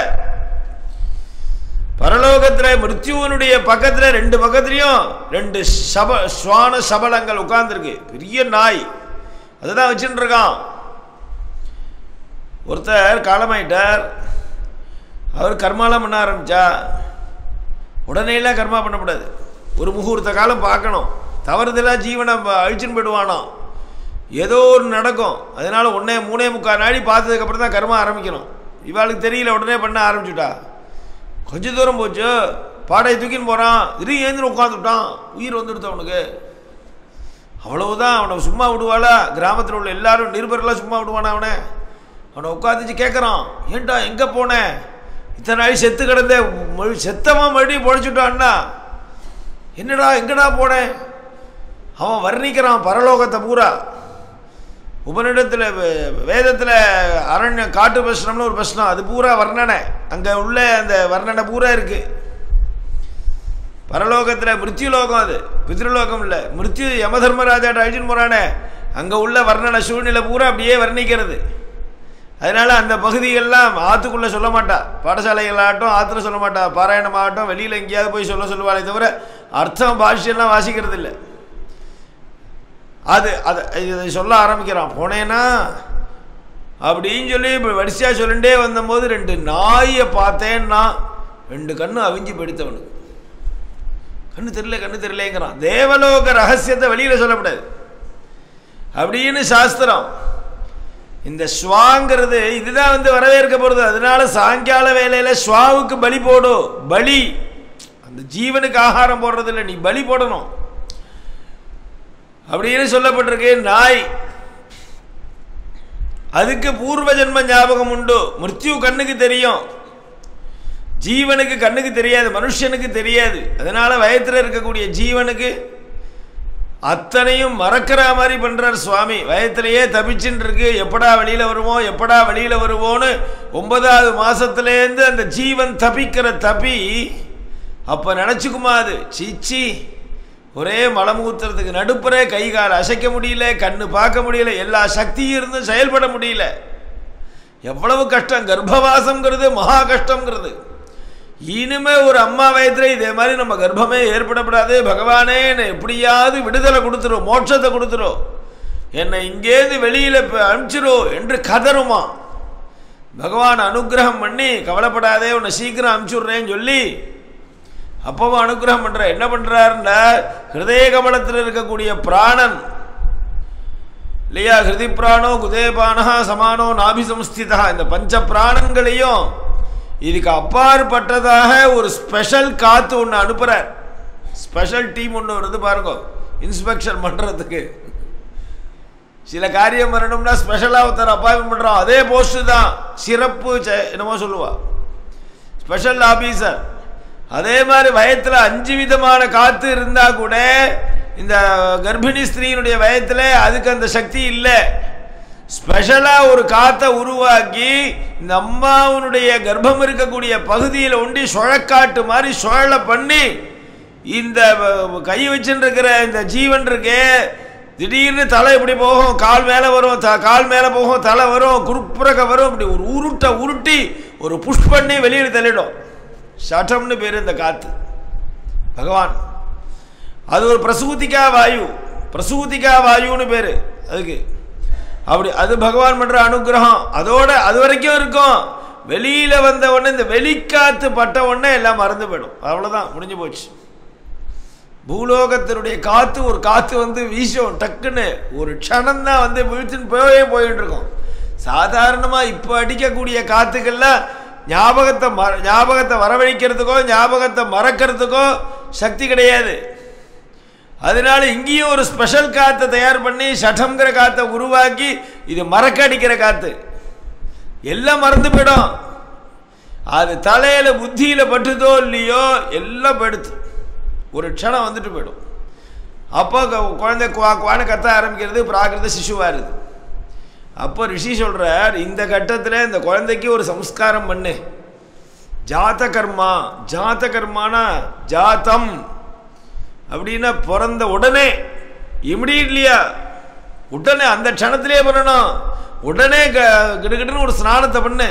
பரலோகத்துல மிருத்யுவனுடைய பக்கத்துல ரெண்டு பக்கத்துலயும் ரெண்டு சப சுவான சபலங்கள் உட்கார்ந்துருக்கு பெரிய நாய் அதுதான் வச்சுட்டு இருக்கான் ஒருத்தர் காலமாயிட்டார் அவர் கர்மாலாம் பண்ண ஆரம்பிச்சா உடனேலாம் கர்மா பண்ணக்கூடாது ஒரு முகூர்த்த காலம் பார்க்கணும் தவறுதலாக ஜீவனை அழிச்சுன்னு போயிடுவானோ ஏதோ ஒரு நடக்கும் அதனால ஒன்னே மூணே முக்கால் நாடி பார்த்ததுக்கப்புறம் தான் கர்மா ஆரம்பிக்கணும் இவாளுக்கு தெரியல உடனே பண்ண ஆரம்பிச்சுட்டா கொஞ்ச தூரம் போச்சு பாடையை தூக்கின்னு போகிறான் இரு ஏந்திர உட்காந்துட்டான் உயிர் வந்துடுத்து அவனுக்கு அவ்வளவுதான் அவனை சும்மா விடுவாளா கிராமத்தில் உள்ள எல்லாரும் நிருபரெல்லாம் சும்மா விடுவானா அவனை அவனை உட்காந்துச்சு கேட்குறான் ஏன்டா எங்கே போனேன் இத்தனை நாள் செத்து கிடந்த செத்தமாக மறுபடியும் பொழைச்சுட்டான்னா என்னடா எங்கடா போனேன் அவன் வர்ணிக்கிறான் பரலோகத்தை பூரா உபனிடத்தில் வேதத்தில் அரண்ய காட்டு பிரஷ்னம்னு ஒரு பிரஷ்னம் அது பூரா வர்ணனை அங்கே உள்ள அந்த வர்ணனை பூரா இருக்கு பரலோகத்தில் மிருத்யுலோகம் அது பித்ருலோகம் இல்லை மிருத்யு யமதர்மராஜாட்ட அழிச்சுன்னு போகிறானே அங்கே உள்ள வர்ணனை சூழ்நிலை பூரா அப்படியே வர்ணிக்கிறது அதனால அந்த பகுதிகள்லாம் ஆற்றுக்குள்ளே சொல்ல மாட்டா பாடசாலைகளாகட்டும் ஆற்றுல சொல்ல மாட்டா பாராயணமாகட்டும் வெளியில் எங்கேயாவது போய் சொல்ல சொல்லுவாளே தவிர அர்த்தம் பாஷ்யெல்லாம் வாசிக்கிறது இல்லை அது அதை இதை சொல்ல ஆரம்பிக்கிறான் போனேன்னா அப்படின்னு சொல்லி இப்போ வரிசையாக சொல்லிட்டே வந்தபோது ரெண்டு நாயை பார்த்தேன்னா ரெண்டு கண்ணு அவிஞ்சு படுத்தவனுக்கு கண்ணு தெரியல கண்ணு தெரியலங்கிறான் தேவலோக ரகசியத்தை வெளியில் சொல்லக்கூடாது அப்படின்னு சாஸ்திரம் இந்த ஸ்வாங்கிறது இதுதான் வந்து வரவேற்க போகிறது அதனால சாயங்கால வேலையில் ஸ்வாவுக்கு பலி போடும் பலி அந்த ஜீவனுக்கு ஆகாரம் போடுறது இல்லை நீ பலி போடணும் அப்படின்னு சொல்லப்பட்டிருக்கு நாய் அதுக்கு பூர்வ ஜென்ம ஞாபகம் உண்டு மிருத்யு கண்ணுக்கு தெரியும் ஜீவனுக்கு கண்ணுக்கு தெரியாது மனுஷனுக்கு தெரியாது அதனால வயத்தில் இருக்கக்கூடிய ஜீவனுக்கு அத்தனையும் மறக்கிற மாதிரி பண்றார் சுவாமி வயத்திலேயே தப்பிச்சுட்டு இருக்கு எப்படா வெளியில வருவோம் எப்படா வெளியில வருவோன்னு ஒன்பதாவது மாசத்துலேருந்து அந்த ஜீவன் தப்பிக்கிற தப்பி அப்ப நினைச்சுக்குமா அது சீச்சி ஒரே மலமூத்திரத்துக்கு நடுப்புற கை கால் அசைக்க முடியல கண்ணு பார்க்க முடியல எல்லா சக்தியும் இருந்தும் செயல்பட முடியல எவ்வளவு கஷ்டம் கர்ப்பவாசம்ங்கிறது மகா கஷ்டங்கிறது இனிமே ஒரு அம்மா வயத்துல இதே மாதிரி நம்ம கர்ப்பமே ஏற்படப்படாது பகவானே என்னை எப்படியாவது விடுதலை கொடுத்துரும் மோட்சத்தை கொடுத்துரும் என்னை இங்கேருந்து வெளியில இப்ப அனுப்பிச்சிரும் என்று கதறுமா பகவான் அனுகிரகம் பண்ணி கவலைப்படாதே உன்னை சீக்கிரம் அனுப்பிச்சுடுறேன்னு சொல்லி அப்பவும் அனுகிரகம் பண்ற என்ன பண்றாருன்னா ஹிருதய கமலத்தில் இருக்கக்கூடிய பிராணன் இல்லையா ஹிருதி பிராணோ குதேபானா சமானோ நாபிசம்ஸ்திதா இந்த பஞ்ச பிராணங்களையும் இதுக்கு அப்பாற்பட்டதாக ஒரு ஸ்பெஷல் காத்து ஒன்று அனுப்புறார் ஸ்பெஷல் டீம் ஒன்று வருது பாருங்க இன்ஸ்பெக்ஷன் பண்றதுக்கு சில காரியம் வரணும்னா ஸ்பெஷலாக ஒருத்தர் அப்பாயின்மெண்ட் பண்ணுறோம் அதே போஸ்ட் தான் சிறப்பு செ- என்னமோ சொல்லுவா ஸ்பெஷல் ஆபீசர் அதே மாதிரி வயத்தில் அஞ்சு விதமான காத்து இருந்தா கூட இந்த கர்ப்பிணி ஸ்திரீனுடைய வயத்தில் அதுக்கு அந்த சக்தி இல்லை ஸ்பெஷலாக ஒரு காத்தை உருவாக்கி இந்த அம்மாவுடைய கர்ப்பம் இருக்கக்கூடிய பகுதியில் ஒண்டி சுழக்காட்டு மாதிரி சுழலை பண்ணி இந்த வ- கை வச்சுட்டு இருக்கிற இந்த ஜீவன் இருக்கே திடீர்னு தலை இப்படி போகும் கால் மேலே வரும் த கால் மேலே போகும் தலை வரும் குறுப்புறக வரும் இப்படி ஒரு உருட்டை உருட்டி ஒரு புஷ் பண்ணி வெளியில் தள்ளிடும் ஷட்டம்னு பேர் இந்த காத்து பகவான் அது ஒரு பிரசூதிகா வாயு பிரசூதிகா வாயுன்னு பேர் அதுக்கு அப்படி அது பகவான் பண்ற அனுகிரகம் அதோட அது வரைக்கும் இருக்கும் வெளியில வந்த உடனே இந்த வெளிக்காத்து பட்ட உடனே எல்லாம் மறந்து போயிடும் அவ்வளவுதான் முடிஞ்சு போச்சு பூலோகத்தினுடைய காத்து ஒரு காத்து வந்து வீசும் டக்குன்னு ஒரு க்ஷணம் தான் வந்து வீழ்த்துன்னு போயே போயிட்டு இருக்கும் சாதாரணமா இப்போ அடிக்கக்கூடிய காத்துக்கெல்லாம் ஞாபகத்தை மற ஞாபகத்தை வரவழைக்கிறதுக்கோ ஞாபகத்தை மறக்கிறதுக்கோ சக்தி கிடையாது அதனால இங்கேயும் ஒரு ஸ்பெஷல் காத்தை தயார் பண்ணி சட்டம்ங்கிற காத்தை உருவாக்கி இது மறக்க அடிக்கிற காத்து எல்லாம் மறந்து போயிடும் அது தலையில புத்தியில பட்டுதோ இல்லையோ எல்லாம் படுத்து ஒரு க்ஷணம் வந்துட்டு போயிடும் அப்போ க- குழந்தை குவா குவான்னு கத்த ஆரம்பிக்கிறது பிராகிருத சிசுவா இருக்குது அப்போ ரிஷி சொல்றார் இந்த கட்டத்தில் இந்த குழந்தைக்கு ஒரு சம்ஸ்காரம் பண்ணு ஜாத கர்மா ஜாத கர்மானா ஜாத்தம் அப்படின்னா பிறந்த உடனே இமிடியட்லியா உடனே அந்த க்ஷணத்திலே பண்ணணும் உடனே க- கிடுகிடுன்னு ஒரு ஸ்நானத்தை பண்ணு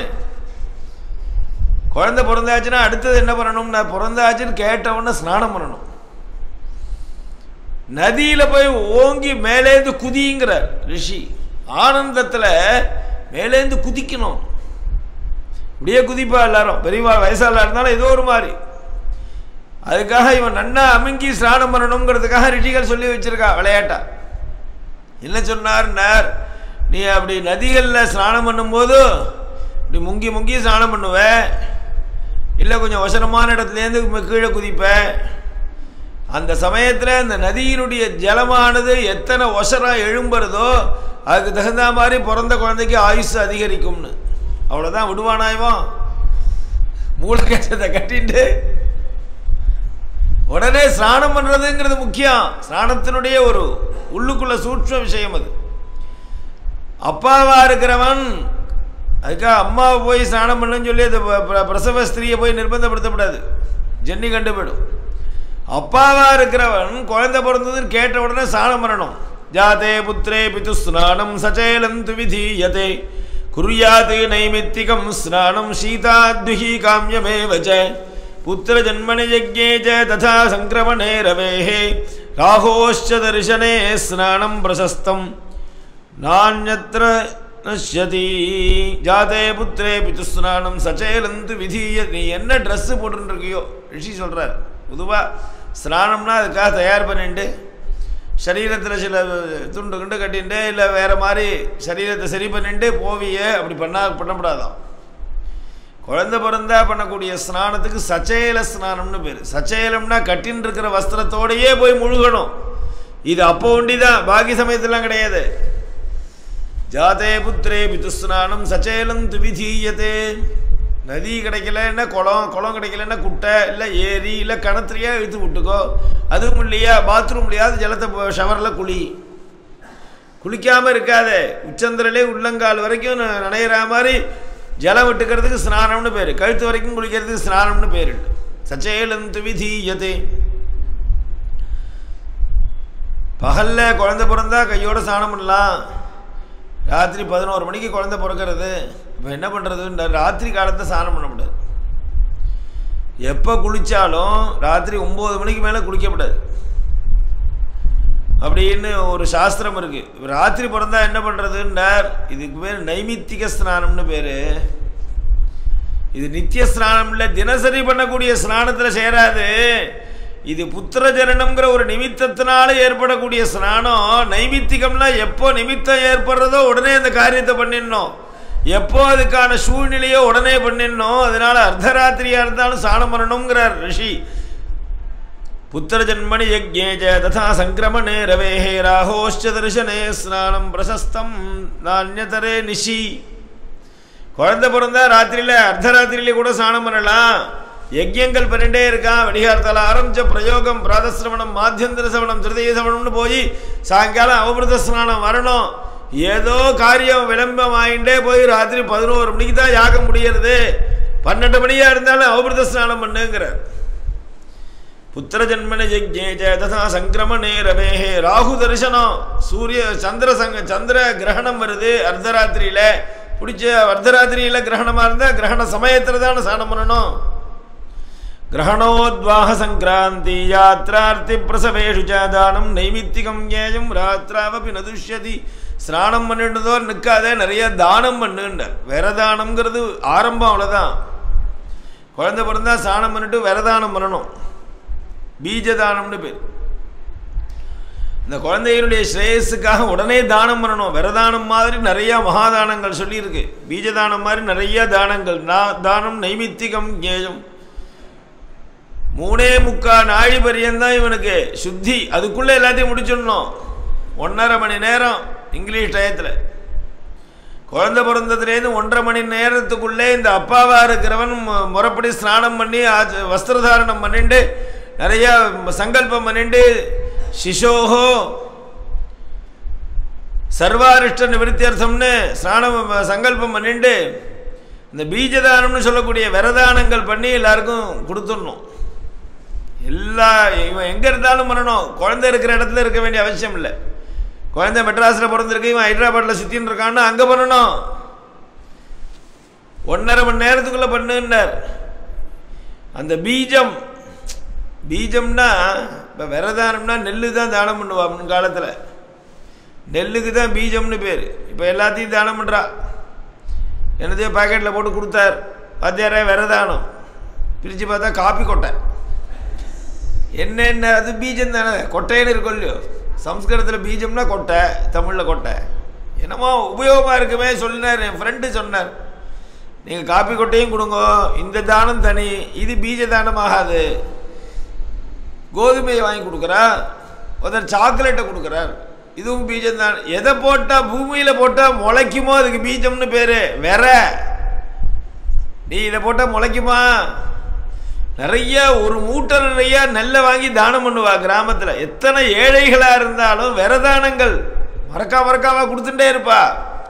குழந்தை பிறந்தாச்சுன்னா அடுத்தது என்ன பண்ணணும்னா பிறந்தாச்சுன்னு கேட்ட உடனே ஸ்நானம் பண்ணணும் நதியில போய் ஓங்கி மேலேந்து குதிங்கிறார் ரிஷி ஆனந்தத்துல மேலேந்து குதிக்கணும் இப்படியே குதிப்பா எல்லாரும் பெரியவா வயசாளா இருந்தாலும் ஏதோ ஒரு மாதிரி அதுக்காக இவன் நன்னா அமுங்கி ஸ்நானம் பண்ணணுங்கிறதுக்காக ரிஷிகள் சொல்லி வச்சிருக்கா விளையாட்டா என்ன சொன்னார் நீ அப்படி நதிகளில் ஸ்நானம் பண்ணும்போது இப்படி முங்கி முங்கி ஸ்நானம் பண்ணுவ இல்லை கொஞ்சம் அவசரமான இடத்துலேருந்து ம- கீழே குதிப்ப அந்த சமயத்தில் அந்த நதியினுடைய ஜலமானது எத்தனை ஒசரம் எழும்புறதோ அதுக்கு தகுந்த மாதிரி பிறந்த குழந்தைக்கு ஆயுசு அதிகரிக்கும்னு அவ்வளோதான் விடுவானாயவன் மூளைக்கட்டத்தை கட்டிட்டு உடனே ஸ்நானம் பண்றதுங்கிறது முக்கியம் ஸ்நானத்தினுடைய ஒரு உள்ளுக்குள்ள சூட்ச விஷயம் அது அப்பாவா இருக்கிறவன் அதுக்காக அம்மாவை போய் ஸ்நானம் பண்ணுன்னு சொல்லி அந்த ப- ப- பிரசவ ஸ்திரியை போய் நிர்பந்தப்படுத்தக்கூடாது ஜன்னி கண்டு போயிடும் அப்பாவா இருக்கிறவன் குழந்தை பிறந்ததுன்னு கேட்ட உடனே ஸ்நானம் பண்ணணும் ஜாதே புத்திரே பிது ஸ்நானம் சச்சேலம் து விதீயதே குர்யாத் நைமித்திகம் ஸ்நானம் சீதாத்விஹி காமியமேவ ச புத்திர ஜன்மனி யஜ்ஞே ச ததா சங்கிரமணே ரவேः ராகோश्च தர்சனே ஸ்நானம் பிரசஸ்தம் நானியத்திர நஷ்யதி ஜாதே புத்திரே பிதுஸ்நானம் சச்சேலந்து விதீய நீ என்ன ட்ரெஸ்ஸு போட்டுருக்கியோ ரிஷி சொல்கிறார் பொதுவாக ஸ்நானம்னா அதுக்காக தயார் பண்ணிட்டு சரீரத்தில் சில துண்டு குண்டு கட்டிட்டு இல்லை வேறு மாதிரி சரீரத்தை சரி பண்ணிட்டு போவியே அப்படி பண்ணா பண்ணக்கூடாதான் குழந்தை பிறந்தா பண்ணக்கூடிய ஸ்நானத்துக்கு சச்சேல ஸ்நானம்னு பேர் சச்சேலம்னா கட்டின்னு இருக்கிற வஸ்திரத்தோடையே போய் முழுகணும் இது அப்போ ஒண்டிதான் பாக்கி சமயத்திலாம் கிடையாது ஜாதே புத்திரே பிதுஸ்நானம் சச்சேலம் துவிதீயத்தே நதி கிடைக்கலன்னா குளம் குளம் கிடைக்கலன்னா குட்டை இல்லை ஏரி இல்லை கிணத்துலையா இழுத்து விட்டுக்கோ அதுவும் இல்லையா பாத்ரூம் இல்லையாவது ஜலத்தை ஷவரில் குளி குளிக்காமல் இருக்காதே உச்சந்திரலே உள்ளங்கால் வரைக்கும் ந- நனையிற மாதிரி ஜலம் விட்டுக்கிறதுக்கு ஸ்நானம்னு பேர் கழுத்து வரைக்கும் குளிக்கிறதுக்கு ஸ்நானம்னு பேர் சச்சேலம் துவிதீயத்தே பகல்ல குழந்தை பிறந்தா கையோட ஸ்நானம் பண்ணலாம் ராத்திரி பதினோரு மணிக்கு குழந்தை பிறக்கிறது இப்போ என்ன பண்ணுறதுன்ற ராத்திரி காலத்தை ஸ்நானம் பண்ண முடியாது எப்போ குளித்தாலும் ராத்திரி ஒம்பது மணிக்கு மேலே குளிக்கப்படாது அப்படின்னு ஒரு சாஸ்திரம் இருக்கு ராத்திரி பிறந்தா என்ன பண்ணுறதுன்னார் இதுக்கு பேர் நைமித்திக ஸ்நானம்னு பேர் இது நித்திய ஸ்நானம் இல்லை தினசரி பண்ணக்கூடிய ஸ்நானத்தில் சேராது இது புத்திர ஜனனம்ங்கிற ஒரு நிமித்தத்தினால ஏற்படக்கூடிய ஸ்நானம் நைமித்திகம்னா எப்போ நிமித்தம் ஏற்படுறதோ உடனே அந்த காரியத்தை பண்ணிடணும் எப்போ அதுக்கான சூழ்நிலையோ உடனே பண்ணிடணும் அதனால அர்த்தராத்திரியா இருந்தாலும் ஸ்நானம் பண்ணணுங்கிறார் ரிஷி புத்திர ஜன்மணி யஜ்ஞே ஜ ததா சங்கிரமணே ரவேஹே ராகோஷ்ச தர்சனே ஸ்நானம் பிரசஸ்தம் நானியதரே நிஷி குழந்தை பிறந்தா ராத்திரியில் அர்த்தராத்திரியில கூட ஸ்நானம் பண்ணலாம் யஜ்யங்கள் பண்ணிட்டே இருக்கான் வெடிகாரத்தால் ஆரம்பிச்ச பிரயோகம் பிராதசிரவணம் மாத்தியந்திர சவணம் திருதய சவணம்னு போய் சாயங்காலம் அவபிரத ஸ்நானம் வரணும் ஏதோ காரியம் விளம்பம் ஆகிண்டே போய் ராத்திரி பதினோரு மணிக்கு தான் யாக முடியறது பன்னெண்டு மணியா இருந்தாலும் அவபிரத ஸ்நானம் பண்ணுங்கிறார் புத்திர ஜன்மன யஜ்ஞே ஜ ததா சங்கிரமணே ரவேஹே ராகு தரிசனம் சூரிய சந்திர சங்க சந்திர கிரகணம் வருது அர்த்தராத்திரியில பிடிச்ச அர்த்தராத்திரியில கிரகணமா இருந்தா கிரகண சமயத்துல தானே ஸ்நானம் பண்ணணும் கிரகணோத்வாக சங்கிராந்தி யாத்ரார்த்தி பிரசவேஷு ச தானம் நைமித்திகம் ஞேயம் ராத்ராவபி நதுஷ்யதி ஸ்நானம் பண்ணிட்டதோ நிற்காதே நிறைய தானம் பண்ணுன்ற விரதானம்ங்கிறது ஆரம்பம் அவ்வளோதான் குழந்தை பிறந்தா ஸ்நானம் பண்ணிட்டு விரதானம் பண்ணணும் பீஜதானம்னு பேர் இந்த குழந்தைகளுடைய ஸ்ரேயஸுக்காக உடனே தானம் பண்ணணும் விரதானம் மாதிரி நிறைய மகாதானங்கள் சொல்லியிருக்கு பீஜதானம் மாதிரி நிறைய தானங்கள் நா- தானம் நைமித்திகம் ஞேயம் மூணே முக்கா நாழி பரியந்தான் இவனுக்கு சுத்தி அதுக்குள்ளே எல்லாத்தையும் முடிச்சிடணும் ஒன்றரை மணி நேரம் இங்கிலீஷ் டயத்தில் குழந்தை பிறந்ததுலேருந்து ஒன்றரை மணி நேரத்துக்குள்ளே இந்த அப்பாவா இருக்கிறவன் மு- முறைப்படி ஸ்நானம் பண்ணி ஆச்ச- வஸ்திரதாரணம் பண்ணிட்டு நிறைய சங்கல்பம் பண்ணிட்டு சிசோஹோ சர்வாரிஷ்ட நிவர்த்தியர்த்தம்னு ஸ்நானம் சங்கல்பம் பண்ணிட்டு இந்த பீஜதானம்னு சொல்லக்கூடிய விரதானங்கள் பண்ணி எல்லாருக்கும் கொடுத்துடணும் எல்லா இவன் எங்கே இருந்தாலும் பண்ணணும் குழந்தை இருக்கிற இடத்துல இருக்க வேண்டிய அவசியம் இல்லை குழந்தை மெட்ராஸில் பிறந்திருக்கு இவன் ஹைதராபாத்தில் சுற்றின்னு இருக்கான்னு அங்கே பண்ணணும் ஒன்றரை மணி நேரத்துக்குள்ளே பண்ணுன்னார் அந்த பீஜம் பீஜம்னா இப்போ விரதானம்னா நெல்லு தான் தானம் பண்ணுவா முன் காலத்தில் நெல்லுக்கு தான் பீஜம்னு பேர் இப்போ எல்லாத்தையும் தானம் பண்ணுறா என்னதையோ பாக்கெட்டில் போட்டு கொடுத்தார் வாத்தியாரே விரதானம் பிரித்து பார்த்தா காப்பி கொட்டை என்னென்ன அது பீஜம் தானே கொட்டைன்னு இருக்கும் இல்லையோ சம்ஸ்கிருதத்தில் பீஜம்னா கொட்டை தமிழில் கொட்டை என்னமோ உபயோகமாக இருக்குமே சொல்லினார் என் ஃப்ரெண்டு சொன்னார் நீங்கள் காப்பி கொட்டையும் கொடுங்க இந்த தானம் தனி இது பீஜ தானம் ஆகாது கோதுமையை வாங்கி கொடுக்குறா ஒருத்தர் சாக்லேட்டை கொடுக்குறார் இதுவும் பீஜம் தான் எதை போட்டால் பூமியில் போட்டால் முளைக்குமோ அதுக்கு பீஜம்னு பேர் வெற நீ இதை போட்டால் முளைக்குமா நிறைய ஒரு மூட்டை நிறைய நெல்லை வாங்கி தானம் பண்ணுவா கிராமத்தில் எத்தனை ஏழைகளாக இருந்தாலும் விரதானங்கள் மறக்கா மறக்காம கொடுத்துட்டே இருப்பா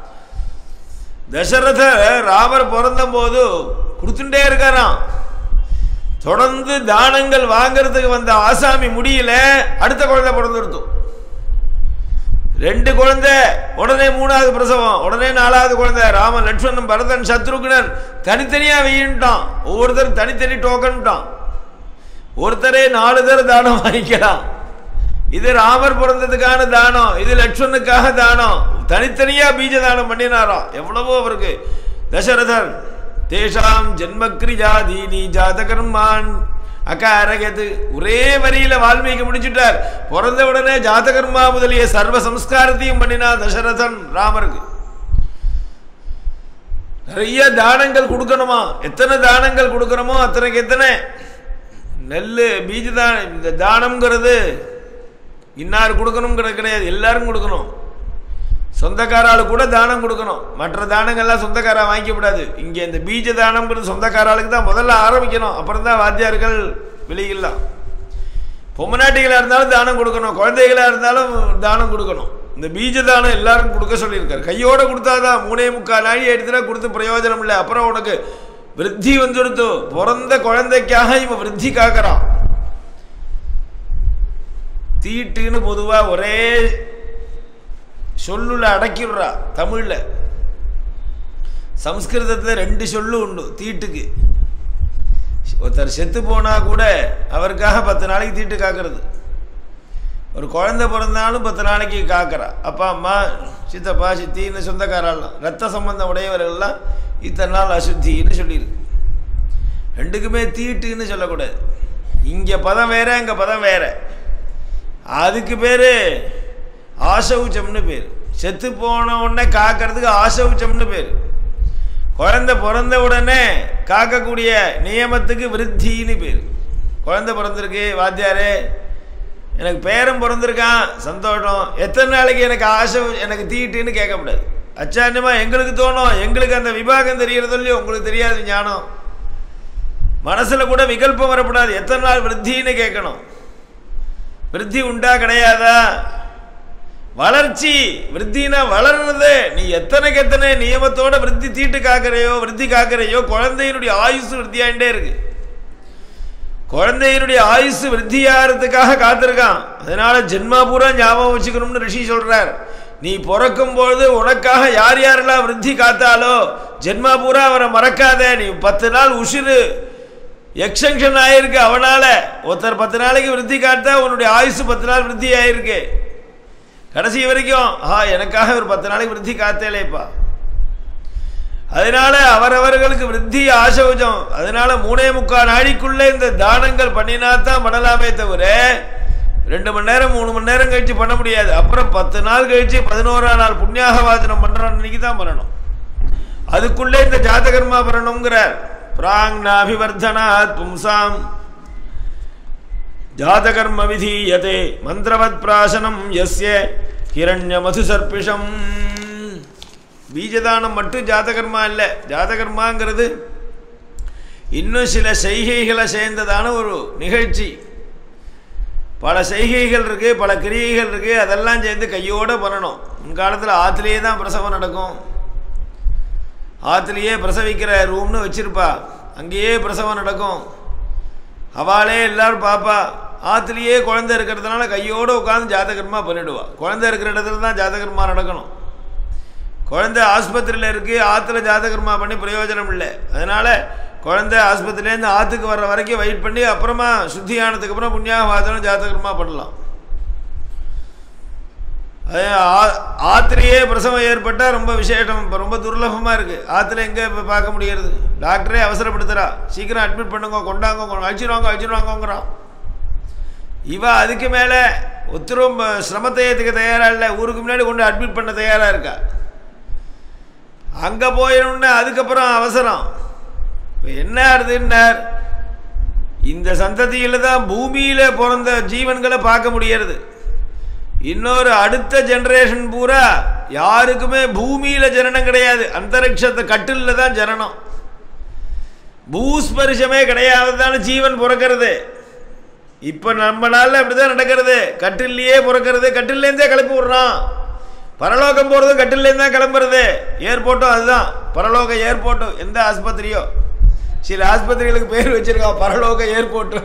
தசரத ராமர் பிறந்த போது கொடுத்துட்டே இருக்காராம் தொடர்ந்து தானங்கள் வாங்குறதுக்கு வந்த ஆசாமி முடியல அடுத்த குழந்தை பிறந்துருத்தோம் ரெண்டு குழந்தை உடனே மூணாவது பிரசவம் உடனே நாலாவது குழந்தை ராமன் லட்சுமணன் பரதன் சத்ருகுணன் தனித்தனியா வெயின்ட்டான் ஒவ்வொருத்தரும் தனித்தனி டோக்கன்ட்டான் ஒருத்தரே நாலு தர தானம் வாங்கிக்கலாம் இது ராமர் பிறந்ததுக்கான தானம் இது லட்சுமணுக்காக தானம் தனித்தனியா பீஜ தானம் பண்ணினாராம் எவ்வளவோ அவருக்கு தசரதன் தேஷாம் ஜென்மக்ரிஜாதீனி ஜாதகர்மான் அகாரகது ஒரே வரியில வால்மீகி முடிச்சுட்டார் பிறந்த உடனே ஜாதகர்மா முதலிய சர்வ சம்ஸ்காரத்தையும் பண்ணினா தசரதன் ராமருக்கு நிறைய தானங்கள் கொடுக்கணுமா எத்தனை தானங்கள் கொடுக்கணுமோ அத்தனைக்கு எத்தனை நெல் பீஜ தானம் இந்த தானம்ங்கிறது இன்னார் கொடுக்கணுங்கிற கிடையாது எல்லாரும் கொடுக்கணும் சொந்தக்காராளு கூட தானம் கொடுக்கணும் மற்ற தானங்கள்லாம் சொந்தக்காரா வாங்கிக்கப்படாது இங்கே இந்த பீஜ தானம்ங்கிறது சொந்தக்காராளுக்கு தான் முதல்ல ஆரம்பிக்கணும் அப்புறம் தான் வாத்தியார்கள் விலையில்லாம் பொம்மநாட்டிகளாக இருந்தாலும் தானம் கொடுக்கணும் குழந்தைகளாக இருந்தாலும் தானம் கொடுக்கணும் இந்த பீஜ தானம் எல்லாரும் கொடுக்க சொல்லியிருக்காரு கையோட கொடுத்தாதான் மூணே முக்கால் நாழி எடுத்துட்டா கொடுத்து பிரயோஜனம் இல்லை அப்புறம் உனக்கு விருத்தி வந்துடுத்து பிறந்த குழந்தைக்காக இவன் விருத்தி காக்கிறான் தீட்டுன்னு பொதுவாக ஒரே சொல்லுல அடக்கிடுறா தமிழில் சம்ஸ்கிருதத்தில் ரெண்டு சொல்லு உண்டு தீட்டுக்கு ஒருத்தர் செத்து போனால் கூட அவருக்காக பத்து நாளைக்கு தீட்டு காக்கிறது ஒரு குழந்தை பிறந்தாலும் பத்து நாளைக்கு காக்கிறா அப்பா அம்மா சித்தப்பா சித்தின்னு சொந்தக்காரெல்லாம் ரத்த சம்பந்தம் உடையவர்கள்லாம் இத்தனை நாள் அசுத்தின்னு சொல்லியிருக்கு ரெண்டுக்குமே தீட்டுன்னு சொல்லக்கூடாது இங்கே பதம் வேற இங்கே பதம் வேற அதுக்கு பேர் ஆசௌச்சம்னு பேர் செத்து போன உடனே காக்கிறதுக்கு ஆசௌச்சம்னு பேர் குழந்தை பிறந்த உடனே காக்கக்கூடிய நியமத்துக்கு விருத்தின்னு பேர் குழந்தை பிறந்திருக்கு வாத்தியாரே எனக்கு பேரன் பிறந்திருக்கான் சந்தோஷம் எத்தனை நாளைக்கு எனக்கு ஆசை எனக்கு தீட்டுன்னு கேட்கக்கூடாது அச்சாரியமா எங்களுக்கு தோணும் எங்களுக்கு அந்த விபாகம் தெரியறது இல்லையோ உங்களுக்கு தெரியாது ஞானம் மனசில் கூட விகல்பம் வரக்கூடாது எத்தனை நாள் விருத்தின்னு கேட்கணும் விருத்தி உண்டா கிடையாதா வளர்ச்சி விருத்தினா வளர்றது நீ எத்தனைக்கு எத்தனை நியமத்தோட விருத்தி தீட்டு காக்கிறையோ விருத்தி காக்கிறையோ குழந்தையினுடைய ஆயுசு விருத்தியாயிட்டே இருக்கு குழந்தையினுடைய ஆயுசு விருத்தியாகிறதுக்காக காத்திருக்கான் அதனால ஜென்மா பூரா ஞாபகம் வச்சுக்கணும்னு ரிஷி சொல்றார் நீ பிறக்கும் பொழுது உனக்காக யார் யாரெல்லாம் விருத்தி காத்தாலோ ஜென்மா பூரா அவரை மறக்காத நீ பத்து நாள் உசுறு எக்ஸ்டென்ஷன் ஆயிருக்கு அவனால ஒருத்தர் பத்து நாளைக்கு விருத்தி காத்தா உன்னுடைய ஆயுசு பத்து நாள் விருத்தி ஆயிருக்கு கடைசி வரைக்கும் ஆ எனக்காக ஒரு பத்து நாளைக்கு விருத்தி காத்தேலேப்பா அதனால அவரவர்களுக்கு விருத்தி ஆசௌஜம் அதனால மூணே முக்கால் நாளைக்குள்ளே இந்த தானங்கள் பண்ணினா தான் பண்ணலாமே தவிர ரெண்டு மணி நேரம் மூணு மணி நேரம் கழிச்சு பண்ண முடியாது அப்புறம் பத்து நாள் கழிச்சு பதினோராம் நாள் புண்ணியாக வாசனம் பண்ற அன்னைக்கு தான் பண்ணணும் அதுக்குள்ளே இந்த ஜாதகர்மா பண்ணணுங்கிறார் பிராங்னாபிவர்தனாத் பும்சாம் ஜாதகர்ம விதீயதே மந்திரவத் பிராசனம் எஸ்ய ஹிரண்ய மதுசர்பிஷம் பீஜதானம் மட்டும் ஜாதகர்மா இல்லை ஜாதகர்மாங்கிறது இன்னும் சில செய்கைகளை சேர்ந்ததான ஒரு நிகழ்ச்சி பல செய்கைகள் இருக்கு பல கிரியைகள் இருக்கு அதெல்லாம் சேர்ந்து கையோட பண்ணணும் முன்காலத்தில் ஆற்றுலேயே தான் பிரசவம் நடக்கும் ஆற்றுலேயே பிரசவிக்கிற ரூம்னு வச்சிருப்பா அங்கேயே பிரசவம் நடக்கும் அவளே எல்லாரும் பாப்பா ஆற்றுலேயே குழந்தை இருக்கிறதுனால கையோடு உட்காந்து ஜாதகர்மா பண்ணிடுவா குழந்தை இருக்கிற இடத்துல தான் ஜாதகர்மா நடக்கணும் குழந்தை ஆஸ்பத்திரியில் இருக்குது ஆற்றுல ஜாதகர்மா பண்ணி பிரயோஜனம் இல்லை அதனால் குழந்தை ஆஸ்பத்திரியிலேருந்து ஆற்றுக்கு வர்ற வரைக்கும் வெயிட் பண்ணி அப்புறமா சுத்தியானதுக்கு அப்புறம் புண்ணியாவாதனம் ஜாதகர்மா பண்ணலாம் அது ஆ- ஆத்திலேயே பிரசவம் ஏற்பட்டால் ரொம்ப விசேஷம் இப்போ ரொம்ப துர்லபமாக இருக்குது ஆற்றுல எங்கே இப்போ பார்க்க முடியறது டாக்டரே அவசரப்படுத்துகிறா சீக்கிரம் அட்மிட் பண்ணுங்க கொண்டாங்க கொண்டு அழிச்சிடுவாங்க அழிச்சிடுவாங்கங்கிறான் இவ அதுக்கு மேலே ஒத்துரும் சிரமத்தை ஏற்றுக்க தயாராக இல்லை ஊருக்கு முன்னாடி கொண்டு அட்மிட் பண்ண தயாராக இருக்கா அங்கே போயிடணுன்னு அதுக்கப்புறம் அவசரம் இப்போ என்ன ஆறுதுன்னார் இந்த சந்ததியில் தான் பூமியில் பிறந்த ஜீவன்களை பார்க்க முடியறது இன்னொரு அடுத்த ஜெனரேஷன் பூரா யாருக்குமே பூமியில் ஜனனம் கிடையாது அந்தரிக்ஷத்தை கட்டிலில் தான் ஜனனம் பூஸ்பரிசமே கிடையாது தானே ஜீவன் பிறக்கிறது இப்போ நம்ம நாளில் அப்படி தான் நடக்கிறது கட்டிலேயே பிறக்கிறது கட்டிலேருந்தே கிளப்பி விட்றான் பரலோகம் போகிறது கட்டிலேருந்து தான் கிளம்புறது ஏர்போர்ட்டும் அதுதான் பரலோக ஏர்போர்ட்டும் எந்த ஆஸ்பத்திரியோ சில ஆஸ்பத்திரிகளுக்கு பேர் வச்சிருக்கான் பரலோக ஏர்போர்ட்டு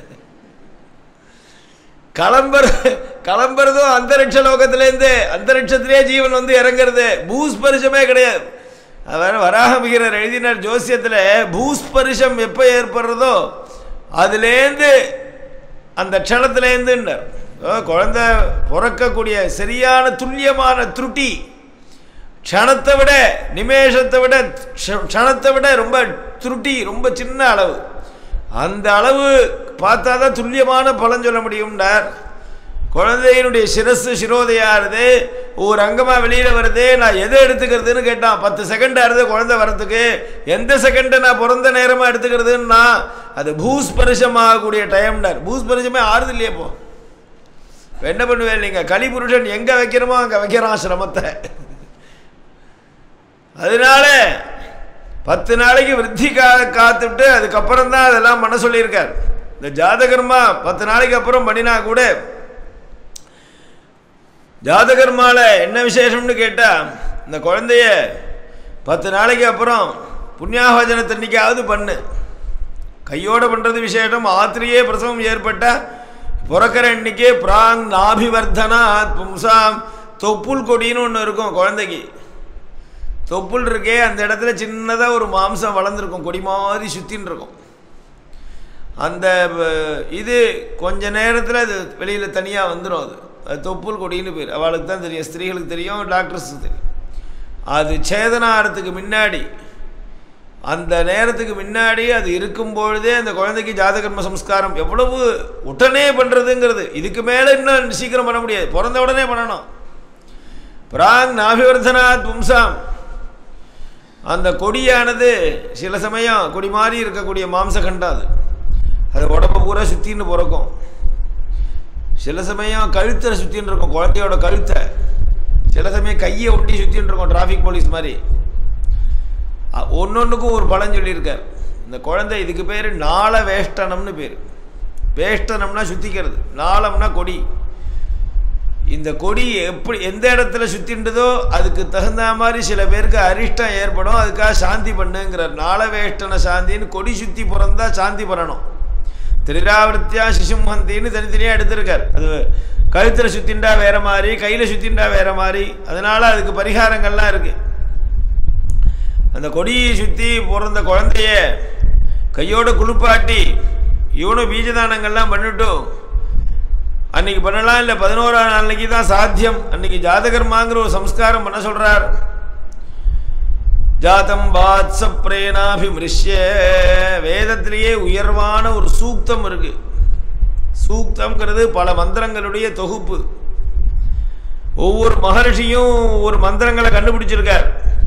கிளம்புற கிளம்புறதும் அந்தரிக்ஷ லோகத்திலேருந்து அந்தரிக்ஷத்திலே ஜீவன் வந்து இறங்குறது பூஸ்பரிசமே கிடையாது அவர் வராகமிகிறர் எழுதினார் ஜோசியத்தில் பூஸ்பரிசம் எப்போ ஏற்படுறதோ அதுலேருந்து அந்த க்ஷணத்துலேருந்துன்னார் ஓ, குழந்தை பிறக்கக்கூடிய சரியான துல்லியமான துருட்டி க்ஷணத்தை விட நிமேஷத்தை விட க்ஷ- க்ஷணத்தை விட ரொம்ப துருட்டி ரொம்ப சின்ன அளவு அந்த அளவு பார்த்தா தான் துல்லியமான பலன் சொல்ல முடியும்னார் குழந்தையினுடைய சிரசு சிரோதையாருது ஒரு அங்கமாக வெளியில் வருது நான் எதை எடுத்துக்கிறதுன்னு கேட்டான் பத்து செகண்ட் ஆறுது குழந்தை வரத்துக்கு எந்த செகண்டை நான் பிறந்த நேரமாக எடுத்துக்கிறதுன்னா அது பூஸ்பரிசம் ஆகக்கூடிய டைம்னார் பூஸ்பரிசமே ஆறுது இல்லையே போ இப்ப என்ன பண்ணுவேன் நீங்கள் கலிபுருஷன் எங்கே வைக்கிறோமோ அங்கே வைக்கிறான் சிரமத்தை அதனால பத்து நாளைக்கு விருத்தி கா காத்துட்டு அதுக்கப்புறம் தான் அதெல்லாம் பண்ண சொல்லியிருக்கார் இந்த ஜாதகர்மா பத்து நாளைக்கு அப்புறம் பண்ணினா கூட ஜாதகர்மால என்ன விசேஷம்னு கேட்டால் இந்த குழந்தைய பத்து நாளைக்கு அப்புறம் புண்ணியாகவஜனத்தன்னைக்காவது பண்ணு கையோட பண்ணுறது விசேஷம் ஆத்திரியே பிரசவம் ஏற்பட்டால் பிறக்கிற அன்னைக்கே பிராங் நாபிவர்தனா பும்சாம் தொப்புள் கொடின்னு ஒன்று இருக்கும் குழந்தைக்கு தொப்புள் இருக்கே அந்த இடத்துல சின்னதாக ஒரு மாம்சம் வளர்ந்துருக்கும் கொடி மாதிரி சுற்றின்னு இருக்கும் அந்த வ- இது கொஞ்ச நேரத்தில் அது வெளியில் தனியாக வந்துடும் அது அது தொப்புள் கொடின்னு பேர் அவளுக்கு தான் தெரியும் ஸ்திரீகளுக்கு தெரியும் டாக்டர்ஸுக்கு தெரியும் அது சேதனாரத்துக்கு முன்னாடி அந்த நேரத்துக்கு முன்னாடி அது இருக்கும் பொழுதே அந்த குழந்தைக்கு ஜாதகர்ம சம்ஸ்காரம் எவ்வளவு உடனே பண்ணுறதுங்கிறது இதுக்கு மேலே இன்னும் சீக்கிரம் பண்ண முடியாது பிறந்த உடனே பண்ணணும் பிராங் நாபிவர்தனாத் பும்சாம் அந்த கொடியானது சில சமயம் கொடி மாதிரி இருக்கக்கூடிய மாம்சகண்டம் அது அது உடம்ப பூரா சுற்றின்னு பிறக்கும் சில சமயம் கழுத்தில் சுற்றின்னு இருக்கும் குழந்தையோட கழுத்தை சில சமயம் கையை ஒட்டி சுற்றின்னு இருக்கும் டிராஃபிக் போலீஸ் மாதிரி ஒன்னொன்றுக்கும் ஒரு பலன் சொல்லியிருக்கார் இந்த குழந்தை இதுக்கு பேர் நாள வேஷ்டனம்னு பேர் வேஷ்டனம்னா சுத்திக்கிறது நாளம்னா கொடி இந்த கொடி எப்படி எந்த இடத்துல சுத்தின்றதோ அதுக்கு தகுந்த மாதிரி சில பேருக்கு அரிஷ்டம் ஏற்படும் அதுக்காக சாந்தி பண்ணுங்கிறார் நாளவேஷ்டன சாந்தின்னு கொடி சுத்தி பிறந்தா சாந்தி பண்ணணும் திரிராவிருத்தியா சிசுமந்தின்னு தனித்தனியாக எடுத்திருக்கார் அது கழுத்தில் சுத்திண்டா வேற மாதிரி கையில் சுத்திண்டா வேற மாதிரி அதனால அதுக்கு பரிகாரங்கள்லாம் இருக்கு அந்த கொடியை சுற்றி பிறந்த குழந்தைய கையோட குளிப்பாட்டி இவனும் பீஜதானங்கள்லாம் பண்ணிட்டும் அன்னைக்கு பண்ணலாம் இல்லை பதினோராம் நாளைக்கு தான் சாத்தியம் அன்னைக்கு ஜாதகர்மாங்கிற ஒரு சம்ஸ்காரம் பண்ண சொல்றார் ஜாதம் வாத்ச பிரேனாபிமிருஷ்ய வேதத்திலேயே உயர்வான ஒரு சூக்தம் இருக்கு சூக்தம்ங்கிறது பல மந்திரங்களுடைய தொகுப்பு ஒவ்வொரு மகர்ஷியும் ஒரு மந்திரங்களை கண்டுபிடிச்சிருக்கார்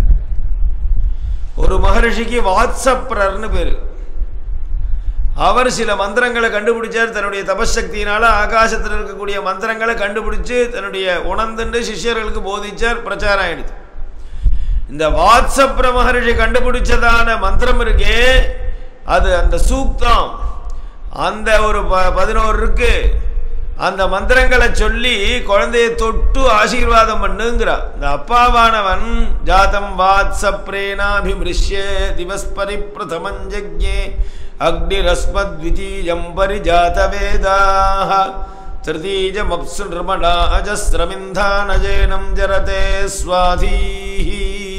ஒரு மகரிஷிக்கு வாட்சப்ரர்னு பேர் அவர் சில மந்திரங்களை கண்டுபிடிச்சார் தன்னுடைய தபசக்தியினால ஆகாசத்தில் இருக்கக்கூடிய மந்திரங்களை கண்டுபிடிச்சு தன்னுடைய உணர்ந்துண்டு சிஷ்யர்களுக்கு போதிச்சார் பிரச்சாரம் ஆயிடுச்சு இந்த வாட்சப்ர மகரிஷி கண்டுபிடிச்சதான மந்திரம் இருக்கே அது அந்த சூக்தம் அந்த ஒரு ப பதினோரு இருக்கு அந்த மந்திரங்களை சொல்லி குழந்தையை தொட்டு ஆசீர்வாதம் பண்ணுங்கிறா இந்த அப்பாவானவன் ஜாதம் வாத்சப்ரேனாபிமிருஷ்ய திவஸ்பரி பிரதமஞ்சே அக்னிரஸ்மத்விதீயம் பரிஜாத வேதாக திருதீஜமப்சு நிர்மணா அஜஸ்ரமிந்தானஜேனம் ஜரதே ஸ்வாதீஹி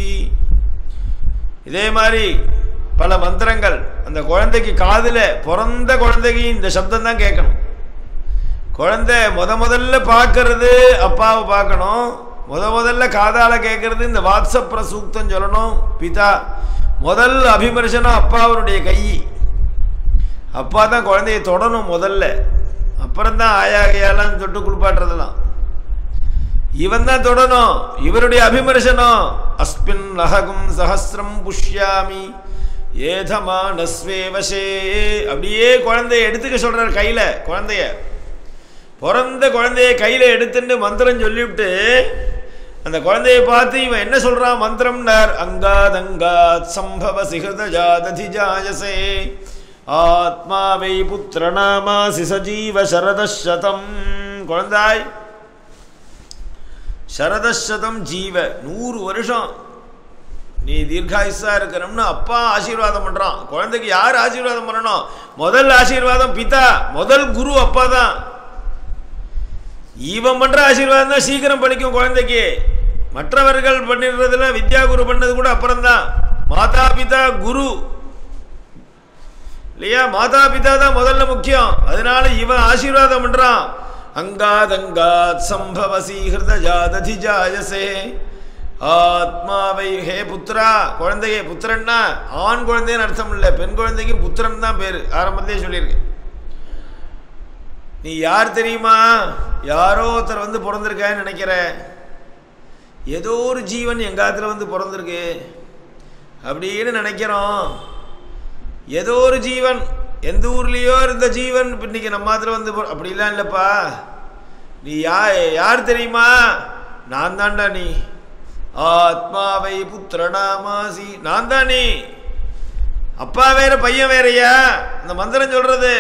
இதே மாதிரி பல மந்திரங்கள் அந்த குழந்தைக்கு காதுல பிறந்த குழந்தைக்கு இந்த சப்தம் தான் கேட்கணும் குழந்தை முத முதல்ல பார்க்கறது அப்பாவை பார்க்கணும் முத முதல்ல காதால கேட்கறது இந்த வாட்ஸ்அப்ல சூக்தம் சொல்லணும் பிதா முதல் அபிமர்சனம் அப்பாவனுடைய கை அப்பா தான் குழந்தைய தொடணும் முதல்ல அப்புறம் தான் ஆயா கையாலாம் தொட்டு குளிப்பாட்டுறதெல்லாம் இவன் தான் தொடணும் இவருடைய அபிமர்சனம் அஸ்மின் லஹகும் சஹசிரம் புஷ்யாமி ஏதமானஸ்வே வசே அப்படியே குழந்தைய எடுத்துக்க சொல்றார் கையில குழந்தைய பிறந்த குழந்தைய கையில எடுத்துட்டு மந்திரம் சொல்லிவிட்டு அந்த குழந்தைய பார்த்து இவன் என்ன சொல்றான் மந்திரம்னார் அங்காத் அங்காத் சம்பவ சிகிருத ஜாததி ஜாயசே ஆத்மாவை புத்திரநாமாசி சஜீவ சரதசதம் குழந்தாய் சரதசதம் ஜீவ நூறு வருஷம் நீ தீர்காயுசா இருக்கணும்னு அப்பா ஆசீர்வாதம் பண்றான் குழந்தைக்கு யார் ஆசீர்வாதம் பண்ணணும் முதல் ஆசீர்வாதம் பிதா முதல் குரு அப்பா தான் இவன் பண்ற ஆசீர்வாதம் தான் சீக்கிரம் படிக்கும் குழந்தைக்கு மற்றவர்கள் பண்ணிடுறதுல வித்யா குரு பண்ணது கூட அப்புறம்தான் மாதா பிதா குரு இல்லையா மாதா பிதா தான் முதல்ல முக்கியம் அதனால இவன் ஆசீர்வாதம் பண்றான் அங்காத் அங்காத் சம்பவசி ஹிருதஜாததி ஜாயசே ஆத்மாவை ஹே புத்திரா குழந்தையே புத்திரன்னா ஆண் குழந்தைன்னு அர்த்தம் இல்லை பெண் குழந்தைக்கு புத்திரன் தான் பேர் ஆரம்பத்திலே சொல்லியிருக்கேன் நீ யார் தெரியுமா யாரோ ஒருத்தர் வந்து பிறந்திருக்கான்னு நினைக்கிற ஏதோ ஒரு ஜீவன் எங்காத்துல வந்து பிறந்திருக்கு அப்படின்னு நினைக்கிறோம் ஏதோ ஒரு ஜீவன் எந்த ஊர்லேயோ இருந்த ஜீவன் இன்னைக்கு நம்ம மாத்திரம் வந்து பிற- அப்படிலாம் இல்லைப்பா நீ யா யார் தெரியுமா நான் தான்டா நீ ஆத்மாவை புத்திரனாமாசி நான் தான் நீ அப்பா வேற பையன் வேறயா இந்த மந்திரம் சொல்றது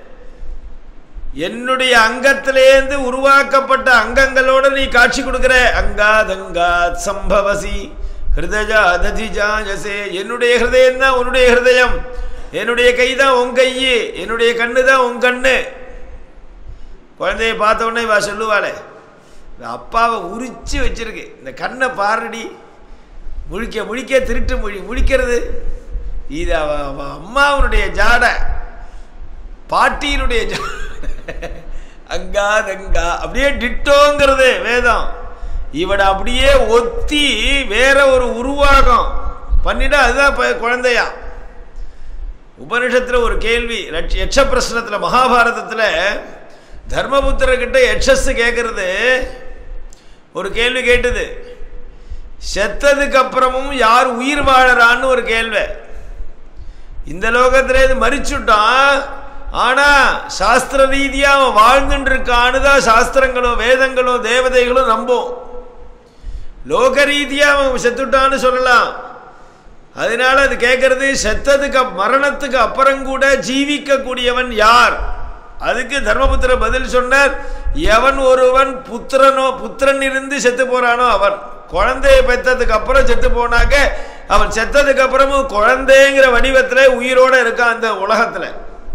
என்னுடைய அங்கத்திலேருந்து உருவாக்கப்பட்ட அங்கங்களோட நீ காட்சி கொடுக்கிற அங்காதங்காத் சம்பவசி ஹிருதஜா அததிஜாயசே என்னுடைய ஹிருதயம் தான் உன்னுடைய ஹிருதயம் என்னுடைய கை தான் உன் கை என்னுடைய கண்ணு தான் உன் கண்ணு குழந்தைய பார்த்த உடனே இவா சொல்லுவாளே இந்த அப்பாவை உரிச்சு வச்சிருக்கு இந்த கண்ணை பாருடி முழிக்க முழிக்க திருட்டு மொழி முழிக்கிறது இது அவ அவ அம்மாவனுடைய ஜாடை பாட்டியினுடைய ஜா அங்காதங்கா அப்படியே டிட்டோங்கிறது வேதம் இவட அப்படியே ஒத்தி வேற ஒரு உருவாகம் பண்ணிட்டா அதுதான் ப- குழந்தையா உபனிஷத்துல ஒரு கேள்வி ரட்ச- யட்ச பிரശ്னத்துல மகாபாரதத்துல தர்மபுத்திரர்கிட்ட யட்சஸ் கேட்கறது ஒரு கேள்வி கேட்டது செத்ததுக்கு அப்புறமும் யார் உயிர் வாழறான்னு ஒரு கேள்வி இந்த லோகத்துல இது மறிச்சுட்டான் ஆனா சாஸ்திர ரீதியா அவன் வாழ்ந்துட்டு இருக்கான்னு தான் சாஸ்திரங்களும் வேதங்களும் தேவதைகளும் நம்பும் லோக ரீதியா அவன் செத்துட்டான்னு சொல்லலாம் அதனால அது கேட்கறது செத்ததுக்கு அப்- மரணத்துக்கு அப்புறம் கூட ஜீவிக்க கூடியவன் யார் அதுக்கு தர்மபுத்திர பதில் சொன்னார் எவன் ஒருவன் புத்திரனோ புத்திரன் இருந்து செத்து போறானோ அவன் குழந்தையை பெத்ததுக்கு அப்புறம் செத்து போனாக்க அவன் செத்ததுக்கு அப்புறமும் குழந்தைங்கிற வடிவத்துல உயிரோட இருக்கான் அந்த உலகத்துல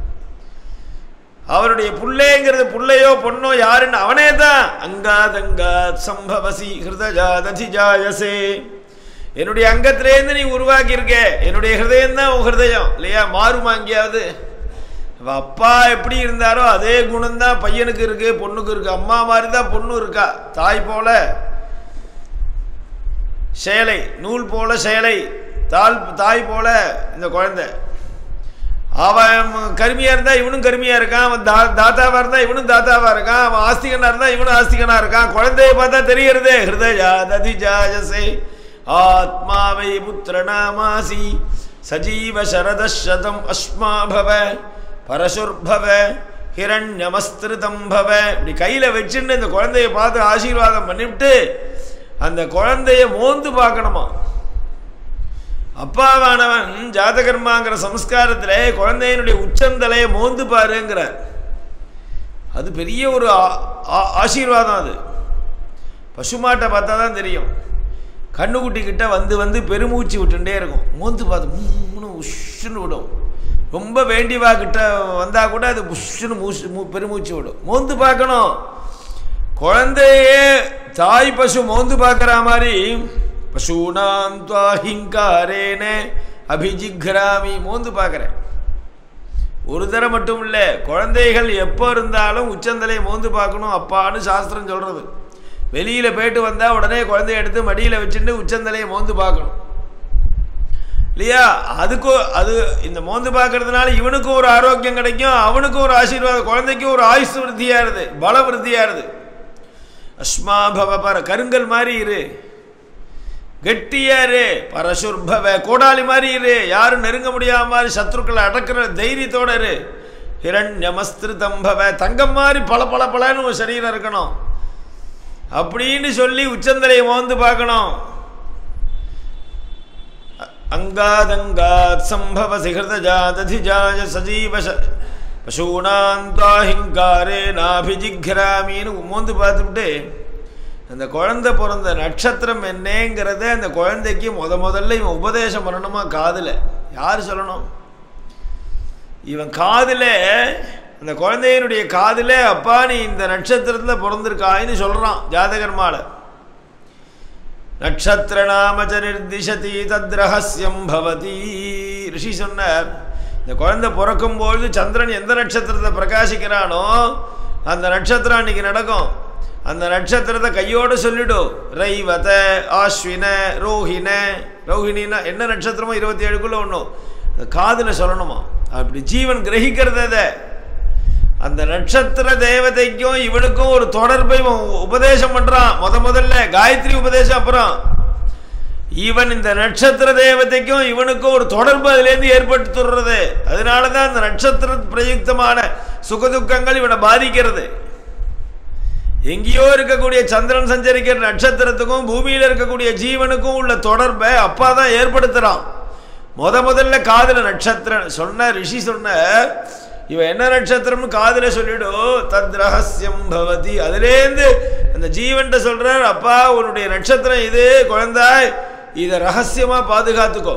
அவருடைய புள்ளைங்கிறது புள்ளையோ பொண்ணோ யாருன்னு அவனே தான் அங்காதங்கா சம்பவசி ஹிருதஜாததிஜாயசே என்னுடைய அங்கத்திலேருந்து நீ உருவாக்கி இருக்க என்னுடைய ஹிருதயம் தான் உன் ஹிருதயம் இல்லையா மாறுமா எங்கேயாவது அவ அப்பா எப்படி இருந்தாரோ அதே குணம் தான் பையனுக்கு இருக்கு பொண்ணுக்கு இருக்கு அம்மா மாதிரி தான் பொண்ணு இருக்கா தாய் போல சேலை நூல் போல சேலை தால் தாய் போல இந்த குழந்தை அவன் கருமியா இருந்தா இவனும் கருமியா இருக்கான் அவன் தா தாத்தாவா இருந்தா இவனும் தாத்தாவா இருக்கான் அவன் ஆஸ்திகனா இருந்தா இவனும் ஆஸ்திகனா இருக்கான் குழந்தைய பார்த்தா தெரியறதே ஹிருதயா ததிஜாயசே ஆத்மாவை புத்திரநாமாசி சஜீவ சரதசதம் அஸ்மா பவ பரசுர்பவ ஹிரண்யமஸ்திருதம் பவ இப்படி கையில வச்சுன்னு இந்த குழந்தைய பார்த்து ஆசீர்வாதம் பண்ணிவிட்டு அந்த குழந்தைய மோந்து பார்க்கணுமா அப்பாவானவன் ஜாதகர்மாங்கிற சம்ஸ்காரத்தில் குழந்தையினுடைய உச்சந்தலையை மோந்து பாருங்கிறார் அது பெரிய ஒரு ஆ- ஆ- ஆசீர்வாதம் அது பசுமாட்டை பார்த்தா தான் தெரியும் கண்ணுக்குட்டி கிட்ட வந்து வந்து பெருமூச்சு விட்டுட்டே இருக்கும் மோந்து பார்த்து மூணு உஷ்ஷுன்னு விடும் ரொம்ப வேண்டிவா கிட்ட வந்தா கூட அது புஷ்ஷுன்னு மூச்சு மூ பெருமூச்சு விடும் மோந்து பார்க்கணும் குழந்தையே தாய் பசு மோந்து பார்க்குற மாதிரி பசூனாம் துவாஹிங்காரேன அபிஜிக்ராமி மோந்து பார்க்குறேன் ஒரு தரம் மட்டும் இல்லை குழந்தைகள் எப்போ இருந்தாலும் உச்சந்தலையை மோந்து பார்க்கணும் அப்பான்னு சாஸ்திரம் சொல்கிறது வெளியில் போயிட்டு வந்தால் உடனே குழந்தைய எடுத்து மடியில் வச்சுட்டு உச்சந்தலையை மோந்து பார்க்கணும் இல்லையா அதுக்கும் அது இந்த மோந்து பார்க்கறதுனால இவனுக்கும் ஒரு ஆரோக்கியம் கிடைக்கும் அவனுக்கும் ஒரு ஆசீர்வாதம் குழந்தைக்கும் ஒரு ஆயுசு விருத்தியாருது பல விருத்தியாருது அஸ்மா பவ பர கருங்கல் மாதிரி இரு கெட்டியாரு பரசுர்பவ கோடாலி மாதிரி இரு யாரும் நெருங்க முடியாம மாதிரி சத்ருக்களை அடக்கிற தைரியத்தோட இரு ஹிரண்யமஸ்திருதம் பவ தங்கம் மாதிரி பல பல பலன்னு ஒரு சரீரம் இருக்கணும் அப்படின்னு சொல்லி உச்சந்தலையை மோந்து பார்க்கணும் அங்காதங்காத் சம்பவ சிகிருதஜாததிஜாய சஜீவ ச- பசூனாந்தாஹிங்காரே நாபிஜிக்ராமின்னு மோந்து பார்த்துட்டு அந்த குழந்தை பிறந்த நட்சத்திரம் என்னங்கிறத அந்த குழந்தைக்கு முத முதல்ல இவன் உபதேசம் பண்ணணுமா காதில் யார் சொல்லணும் இவன் காதில் அந்த குழந்தையினுடைய காதில் அப்பா நீ இந்த நட்சத்திரத்தில் பிறந்திருக்காயின்னு சொல்கிறான் ஜாதகர்மால நட்சத்திர நாமச்ச நிர்திசதி தத் ரகசியம் பவதி ரிஷி சொன்னார் இந்த குழந்தை பிறக்கும்பொழுது சந்திரன் எந்த நட்சத்திரத்தை பிரகாசிக்கிறானோ அந்த நட்சத்திரம் அன்னைக்கு நடக்கும் அந்த நட்சத்திரத்தை கையோடு சொல்லிடும் ரைவத ஆஸ்வின ரோஹிண ரோஹிணின்னா என்ன நட்சத்திரமோ இருபத்தி ஏழுக்குள்ள ஒன்றும் காதில் சொல்லணுமா அப்படி ஜீவன் கிரகிக்கிறது அதை அந்த நட்சத்திர தேவதைக்கும் இவனுக்கும் ஒரு தொடர்பை இவன் உபதேசம் பண்றான் முத முதல்ல காயத்ரி உபதேசம் அப்புறம் இவன் இந்த நட்சத்திர தேவதைக்கும் இவனுக்கும் ஒரு தொடர்பு அதுலேருந்து ஏற்படுத்துறது அதனால தான் அந்த நட்சத்திர பிரயுக்தமான சுகதுக்கங்கள் இவனை பாதிக்கிறது எங்கேயோ இருக்கக்கூடிய சந்திரன் சஞ்சரிக்கிற நட்சத்திரத்துக்கும் பூமியில் இருக்கக்கூடிய ஜீவனுக்கும் உள்ள தொடர்பை அப்பா தான் ஏற்படுத்துறான் முத முதல்ல காதுல நட்சத்திரம் சொன்ன ரிஷி சொன்ன இவன் என்ன நட்சத்திரம்னு காதுல சொல்லிடும் தத் ரகசியம் பவதி அதுலேருந்து அந்த ஜீவன்கிட்ட சொல்றார் அப்பா உன்னுடைய நட்சத்திரம் இது குழந்தாய் இதை ரகசியமா பாதுகாத்துக்கோ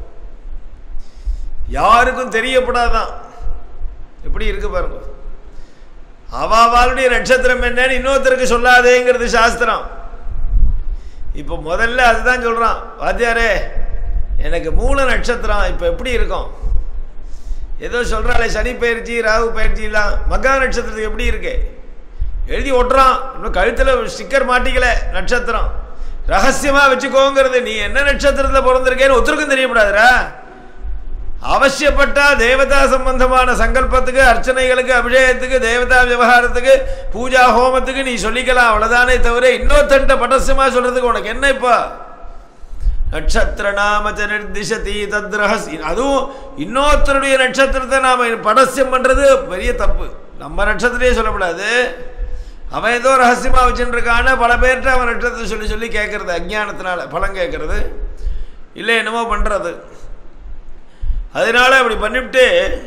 யாருக்கும் தெரியப்படாதான் எப்படி இருக்கு பாருங்க அவாவாளுடைய நட்சத்திரம் என்னன்னு இன்னொருத்தருக்கு சொல்லாதேங்கிறது சாஸ்திரம் இப்போ முதல்ல அதுதான் சொல்றான் வாத்தியாரே எனக்கு மூல நட்சத்திரம் இப்போ எப்படி இருக்கும் ஏதோ சொல்றாளே சனி பயிற்சி ராகு பயிற்சிலாம் மகா நட்சத்திரத்துக்கு எப்படி இருக்கு எழுதி ஒட்டுறான் இன்னும் கழுத்தில் ஸ்டிக்கர் மாட்டிக்கல நட்சத்திரம் ரகசியமா வச்சுக்கோங்கிறது நீ என்ன நட்சத்திரத்தில் பிறந்திருக்கேன்னு ஒருத்தருக்கும் தெரியப்படாதுரா அவசியப்பட்டா தேவதா சம்பந்தமான சங்கல்பத்துக்கு அர்ச்சனைகளுக்கு அபிஷேகத்துக்கு தேவதா விவகாரத்துக்கு பூஜா ஹோமத்துக்கு நீ சொல்லிக்கலாம் அவ்வளவுதானே தவிர இன்னொருத்தன்ட்ட படசியமா சொல்றதுக்கு உனக்கு என்ன இப்போ நட்சத்திர நாமச்ச நிர்திசதி தத் ரகசி அதுவும் இன்னொருத்தருடைய நட்சத்திரத்தை நாம படசியம் பண்றது பெரிய தப்பு நம்ம நட்சத்திரையே சொல்லக்கூடாது அவன் ஏதோ ரகசியமா வச்சுட்டு இருக்கான பல பேர்கிட்ட அவன் நட்சத்திரத்தை சொல்லி சொல்லி கேட்கறது அஜ்ஞானத்தினால பலம் கேட்கறது இல்லை என்னமோ பண்றது அதனால அப்படி பண்ணிவிட்டு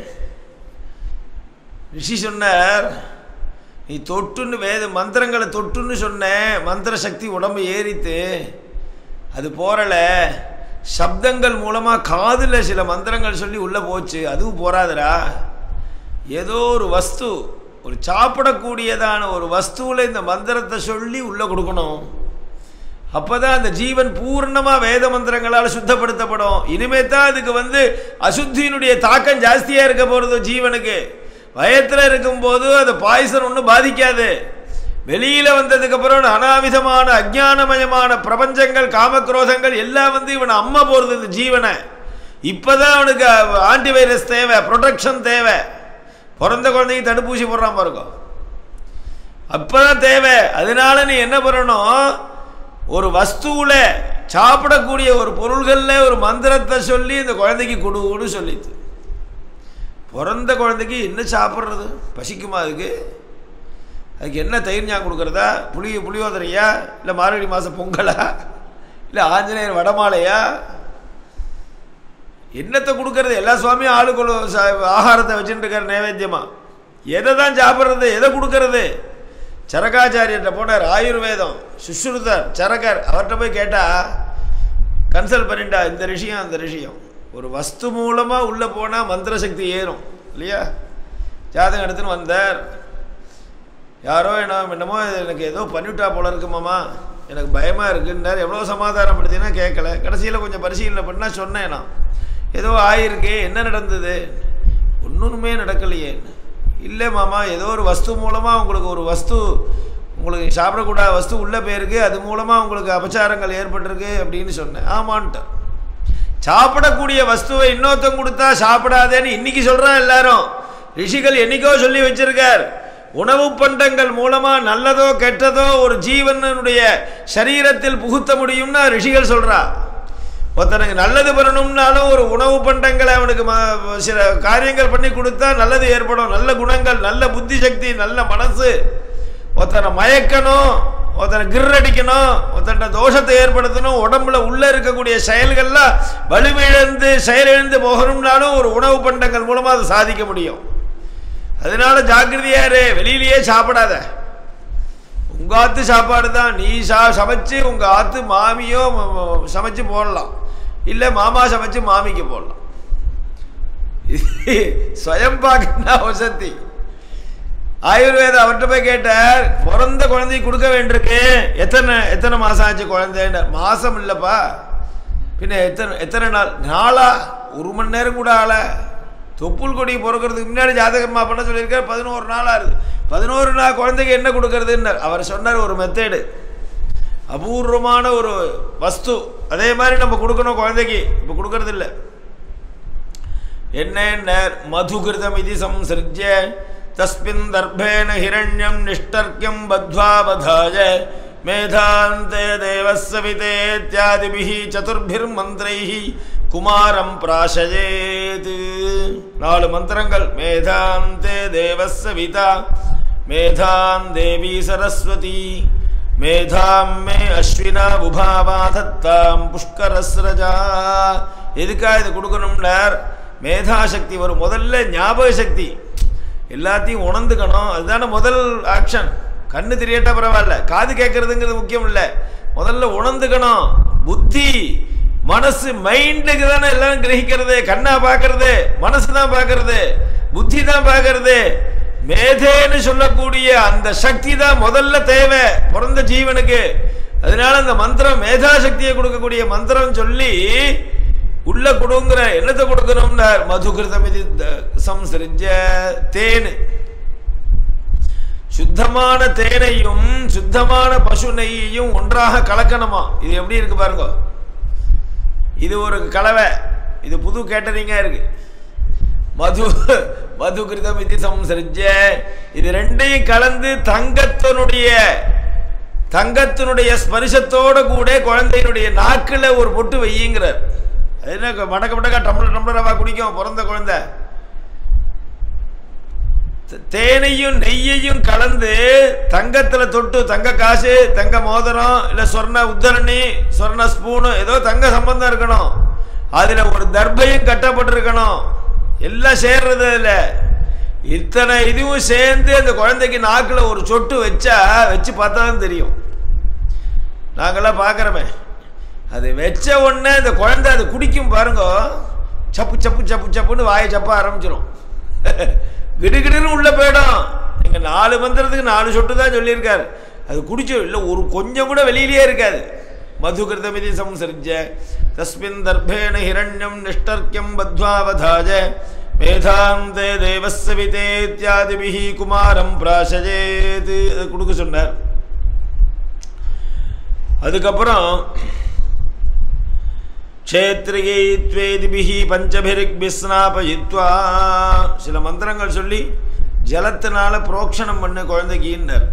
ரிஷி சொன்னார் நீ தொட்டுன்னு வேத மந்திரங்களை தொட்டுன்னு சொன்ன மந்திர சக்தி உடம்பு ஏறித்து அது போறல சப்தங்கள் மூலமாக காதில் சில மந்திரங்கள் சொல்லி உள்ளே போச்சு அதுவும் போறாதுடா ஏதோ ஒரு வஸ்து ஒரு சாப்பிடக்கூடியதான ஒரு வஸ்துவில் இந்த மந்திரத்தை சொல்லி உள்ளே கொடுக்கணும் அப்பதான் அந்த ஜீவன் பூர்ணமா வேத மந்திரங்களால் சுத்தப்படுத்தப்படும் இனிமே தான் அதுக்கு வந்து அசுத்தியினுடைய தாக்கம் ஜாஸ்தியா இருக்க போறது ஜீவனுக்கு வயத்துல இருக்கும்போது அது பாய்சன் ஒன்றும் பாதிக்காது வெளியில வந்ததுக்கு அப்புறம் அனாவிதமான அஜானமயமான பிரபஞ்சங்கள் காமக்ரோதங்கள் எல்லாம் வந்து இவனை அம்மா போறது இந்த ஜீவனை இப்பதான் அவனுக்கு ஆன்டிவைரஸ் தேவை ப்ரொடெக்ஷன் தேவை பிறந்த குழந்தைக்கு தடுப்பூசி போடுறான் பாருங்க அப்பதான் தேவை அதனால நீ என்ன பண்ணணும் ஒரு வஸ்துவில் சாப்பிடக்கூடிய ஒரு பொருள்களில் ஒரு மந்திரத்தை சொல்லி இந்த குழந்தைக்கு கொடுன்னு சொல்லித்து பிறந்த குழந்தைக்கு என்ன சாப்பிட்றது பசிக்குமா அதுக்கு அதுக்கு என்ன தயிர் ஞாபகம் கொடுக்குறதா புளி புளியோதரையா இல்லை மார்கழி மாதம் பொங்கலா இல்லை ஆஞ்சநேயர் வடமாலையா என்னத்தை கொடுக்கறது எல்லா சுவாமியும் ஆளுக்குள்ள ஆகாரத்தை வச்சுட்டு இருக்கார் நைவேத்தியமா எதை தான் சாப்பிட்றது எதை கொடுக்கறது சரகாச்சாரியர்கிட்ட போனார் ஆயுர்வேதம் சுஷ்ருதர் சரகர் அவர்கிட்ட போய் கேட்டால் கன்சல்ட் பண்ணிட்டா இந்த ரிஷியம் அந்த ரிஷியம் ஒரு வஸ்து மூலமாக உள்ளே போனால் மந்திர சக்தி ஏறும் இல்லையா ஜாதகம் எடுத்துன்னு வந்தார் யாரோ என்ன என்னமோ எனக்கு ஏதோ பண்ணிவிட்டா போல இருக்குமாமா எனக்கு பயமாக இருக்குன்னார் எவ்வளோ சமாதானப்படுத்தினா கேட்கல கடைசியில் கொஞ்சம் பரிசீலனை பண்ணால் சொன்னேன் நான் ஏதோ ஆயிருக்கு என்ன நடந்தது ஒன்றுமே நடக்கலையே இல்லை மாமா ஏதோ ஒரு வஸ்து மூலமாக உங்களுக்கு ஒரு வஸ்து உங்களுக்கு சாப்பிடக்கூடாத வஸ்து உள்ளே போயிருக்கு அது மூலமாக உங்களுக்கு அபச்சாரங்கள் ஏற்பட்டிருக்கு அப்படின்னு சொன்னேன் ஆமான்ட்டு சாப்பிடக்கூடிய வஸ்துவை இன்னொருத்தம் கொடுத்தா சாப்பிடாதேன்னு இன்னைக்கு சொல்கிறான் எல்லாரும் ரிஷிகள் என்னைக்கோ சொல்லி வச்சிருக்கார் உணவு பண்டங்கள் மூலமாக நல்லதோ கெட்டதோ ஒரு ஜீவனுடைய சரீரத்தில் புகுத்த முடியும்னா ரிஷிகள் சொல்கிறா ஒருத்தனுக்கு நல்லது பண்ணணும்னாலும் ஒரு உணவு பண்டங்களை அவனுக்கு ம- சில காரியங்கள் பண்ணி கொடுத்தா நல்லது ஏற்படும் நல்ல குணங்கள் நல்ல புத்தி சக்தி நல்ல மனசு ஒருத்தனை மயக்கணும் ஒருத்தனை கிர்ரடிக்கணும் ஒருத்தனை தோஷத்தை ஏற்படுத்தணும் உடம்புல உள்ள இருக்கக்கூடிய செயல்கள்லாம் வலுவிழந்து செயலிழந்து போகணும்னாலும் ஒரு உணவு பண்டங்கள் மூலமா அதை சாதிக்க முடியும் அதனால ஜாக்கிரதையாரு வெளியிலேயே சாப்பிடாத உங்க ஆத்து சாப்பாடு தான் நீ சா சமைச்சு உங்க ஆத்து மாமியோ ம- ம- சமைச்சு போடலாம் இல்லை மாமா சமைச்சு மாமிக்கு போடலாம் ஸ்வயம் பாக்கன்னா வசதி ஆயுர்வேதம் அவர்கிட்ட போய் கேட்டார் பிறந்த குழந்தைக்கு கொடுக்க வேண்டியிருக்கு எத்தனை எத்தனை மாசம் ஆச்சு குழந்தைன்னு மாசம் இல்லப்பா பின்ன எத்தனை எத்தனை நாள் நாளா ஒரு மணி நேரம் கூட ஆள தொப்புள் கொடி பிறக்கிறதுக்கு முன்னாடி ஜாதகமா பண்ண சொல்லியிருக்கார் பதினோரு நாள் ஆகுது பதினோரு நாள் குழந்தைக்கு என்ன கொடுக்கறதுன்னார் அவர் சொன்னார் ஒரு மெத்தேடு அபூர்வமான ஒரு வஸ்து அதே மாதிரி நம்ம கொடுக்கணும் குழந்தைக்கு இப்போ கொடுக்கறது இல்லை என்ன மதுகிருதம் இது சம்சிருஜ்ய தஸ்மின் தர்பேன ஹிரண்யம் நிஷ்டர்க்கியம் பத்வா பதாய மேதாந்தே தேவசவிதேத்யாதிபிஹி சதுர்பிர் மந்திரைஹி குமாரம் பிராசயேத் நாலு மந்திரங்கள் மேதாந்தே தேவசவிதா மேதாம் தேவி சரஸ்வதி மேதாம் மே அஸ்வினா உபாவா தத்தாம் புஷ்கரஸ்ரஜா எதுக்காக இது கொடுக்கணும்னார் மேதாசக்தி வரும் முதல்ல ஞாபக சக்தி எல்லாத்தையும் உணர்ந்துக்கணும் அதுதானே முதல் ஆக்ஷன் கண்ணு தெரியட்டா பரவாயில்ல காது கேட்கறதுங்கிறது முக்கியம் இல்லை முதல்ல உணர்ந்துக்கணும் புத்தி மனசு மைண்டுக்கு தானே எல்லாம் கிரகிக்கிறது கண்ணா பார்க்கறது மனசு தான் பார்க்கறது புத்தி தான் பார்க்கறது மேதேன்னு சொல்லக்கூடிய அந்த சக்தி தான் முதல்ல தேவை பிறந்த ஜீவனுக்கு அதனால அந்த மந்திரம் மேதா சக்தியை கொடுக்கக்கூடிய மந்திரம் சொல்லி உள்ள கொடுங்கிற என்னத்தை கொடுக்கணும்னா மதுகிருதம் இது சம்சரிஜ தேன் சுத்தமான தேனையும் சுத்தமான பசு நெய்யையும் ஒன்றாக கலக்கணுமா இது எப்படி இருக்கு பாருங்க இது ஒரு கலவை இது புது கேட்டரிங்கா இருக்கு மது மது கிருதம் இது சம்சரிஜ இது ரெண்டையும் கலந்து தங்கத்தினுடைய தங்கத்தினுடைய ஸ்பரிசத்தோட கூட குழந்தையினுடைய நாக்குல ஒரு பொட்டு வையுங்கிறார் அது என்ன மடக்க மடக்கா டம்ளர் டம்ளரவா குடிக்கும் பிறந்த குழந்தை தேனையும் நெய்யையும் கலந்து தங்கத்துல தொட்டு தங்க காசு தங்க மோதிரம் இல்ல சொர்ண உத்தரணி சொர்ண ஸ்பூனு ஏதோ தங்க சம்பந்தம் இருக்கணும் அதுல ஒரு தர்பையும் கட்டப்பட்டிருக்கணும் எல்லாம் சேர்றது இல்ல இத்தனை இதுவும் சேர்ந்து அந்த குழந்தைக்கு நாக்குல ஒரு சொட்டு வச்சா வச்சு பார்த்தா தான் தெரியும் நாங்கெல்லாம் பார்க்குறோமே அது வச்ச உடனே அந்த குழந்தை அது குடிக்கும் பாருங்க சப்பு சப்பு சப்பு சப்புன்னு வாயை சப்ப ஆரம்பிச்சிடும் கிடுகிடுன்னு உள்ள போயிடும் எங்க நாலு மந்திரத்துக்கு நாலு சொட்டு தான் சொல்லியிருக்காரு அது குடிச்சோ இல்லை ஒரு கொஞ்சம் கூட வெளியிலேயே இருக்காது மதுகிருதமிதி சம்சரிஜ தஸ்மின் தர்பேண ஹிரண்யம் நிஷ்டர்க்கியம் பத்வாவதாஜ மேதாந்தே தேவசவிதேத்யாதிபிஹி குமாரம் பிராசஜேத் அது கொடுக்க சொன்னார் அதுக்கப்புறம் க்ஷேத்ரியை த்வேதிபிஹி பஞ்சபிரிக் பிஸ்னாபயித்வா சில மந்திரங்கள் சொல்லி ஜலத்தினால புரோக்ஷணம் பண்ண குழந்தைக்கின்னர்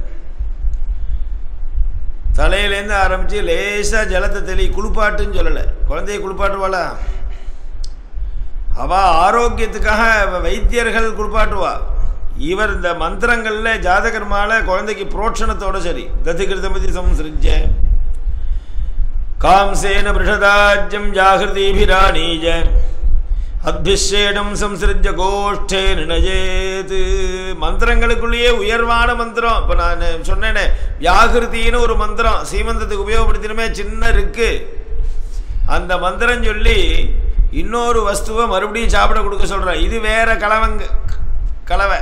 தலையிலேருந்து ஆரம்பித்து லேசாக ஜலத்தை தெளி குளிப்பாட்டுன்னு சொல்லலை குழந்தைய குளிப்பாட்டுவாளா அவ ஆரோக்கியத்துக்காக வைத்தியர்கள் குளிப்பாட்டுவா இவர் இந்த மந்திரங்களில் ஜாதகர்மால குழந்தைக்கு புரோட்சணத்தோட சரி ததிகிருதமதி சம்சிருஜ காம்சேன பிருஷதாஜ்யம் ஜாகிருதீபிராணீஜ அத்பிஷேடம் சம்சிருஜ கோஷ்டே நினஜேது மந்திரங்களுக்குள்ளேயே உயர்வான மந்திரம் இப்போ நான் சொன்னேனே வியாகிருதின்னு ஒரு மந்திரம் சீமந்தத்துக்கு உபயோகப்படுத்தினுமே சின்ன இருக்கு அந்த மந்திரம் சொல்லி இன்னொரு வஸ்துவை மறுபடியும் சாப்பிட கொடுக்க சொல்ற இது வேற கலவங்க கலவை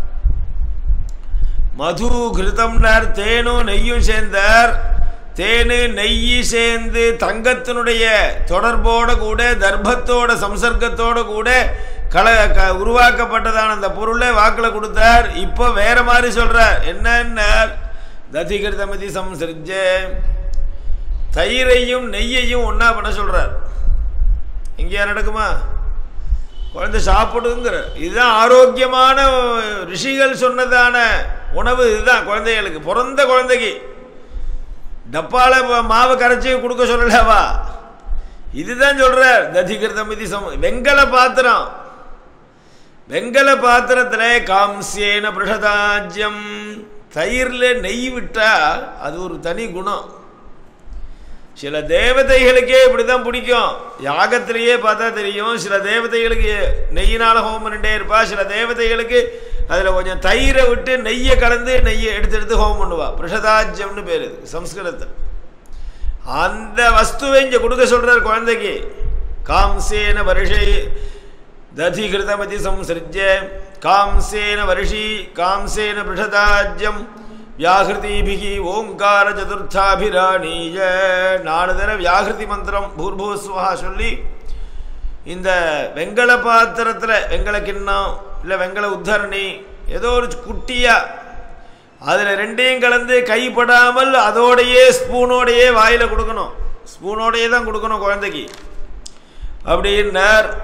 மது கிருதம்னார் தேனும் நெய்யும் சேர்ந்தார் தேனு நெய் சேர்ந்து தங்கத்தினுடைய தொடர்போட கூட தர்ப்பத்தோட சம்சர்க்கத்தோட கூட கல க உருவாக்கப்பட்டதான அந்த பொருளை வாக்கில் கொடுத்தார் இப்போ வேற மாதிரி சொல்றார் என்னன்னார் ததிகிருதமதி சம்சரிஜ தயிரையும் நெய்யையும் ஒன்றா பண்ண சொல்றார் இங்கேயா நடக்குமா குழந்தை சாப்பிடுங்கிற இதுதான் ஆரோக்கியமான ரிஷிகள் சொன்னதான உணவு இதுதான் குழந்தைகளுக்கு பிறந்த குழந்தைக்கு டப்பால மாவு கரைச்சி கொடுக்க சொல்லலவா இதுதான் சொல்றார் ததிகிருதம் இது சம வெங்கல பாத்திரம் வெங்கல பாத்திரத்துல காம்சேன பிரஷதாஜ்யம் தயிர்ல நெய் விட்டா அது ஒரு தனி குணம் சில தேவதைகளுக்கே இப்படிதான் பிடிக்கும் யாகத்திலேயே பார்த்தா தெரியும் சில தேவதைகளுக்கு நெய்யினால ஹோமம் பண்ணிட்டே இருப்பா சில தேவதைகளுக்கு அதில் கொஞ்சம் தயிரை விட்டு நெய்யை கலந்து நெய்யை எடுத்து எடுத்து ஹோமம் பண்ணுவா பிரஷதாஜ்யம்னு பேர் இது சம்ஸ்கிருதத்தில் அந்த வஸ்துவை இங்கே கொடுக்க சொல்றார் குழந்தைக்கு காம்சேன வருஷை ததிகிருதமதி சம்சிருஜ்ய காம்சேன வருஷி காம்சேன பிரஷதாஜ்யம் வியாகிருதிபிகி ஓங்கார சதுர்த்தாபிராணீய நாலு தடவை வியாகிருதி மந்திரம் பூர்பூஸ்வா சொல்லி இந்த வெங்கல பாத்திரத்தில் வெங்கல கிண்ணம் இல்லை வெங்கல உத்தரணி ஏதோ ஒரு குட்டியா அதில் ரெண்டையும் கலந்து கைப்படாமல் அதோடையே ஸ்பூனோடையே வாயில் கொடுக்கணும் ஸ்பூனோடையே தான் கொடுக்கணும் குழந்தைக்கு அப்படின்னார்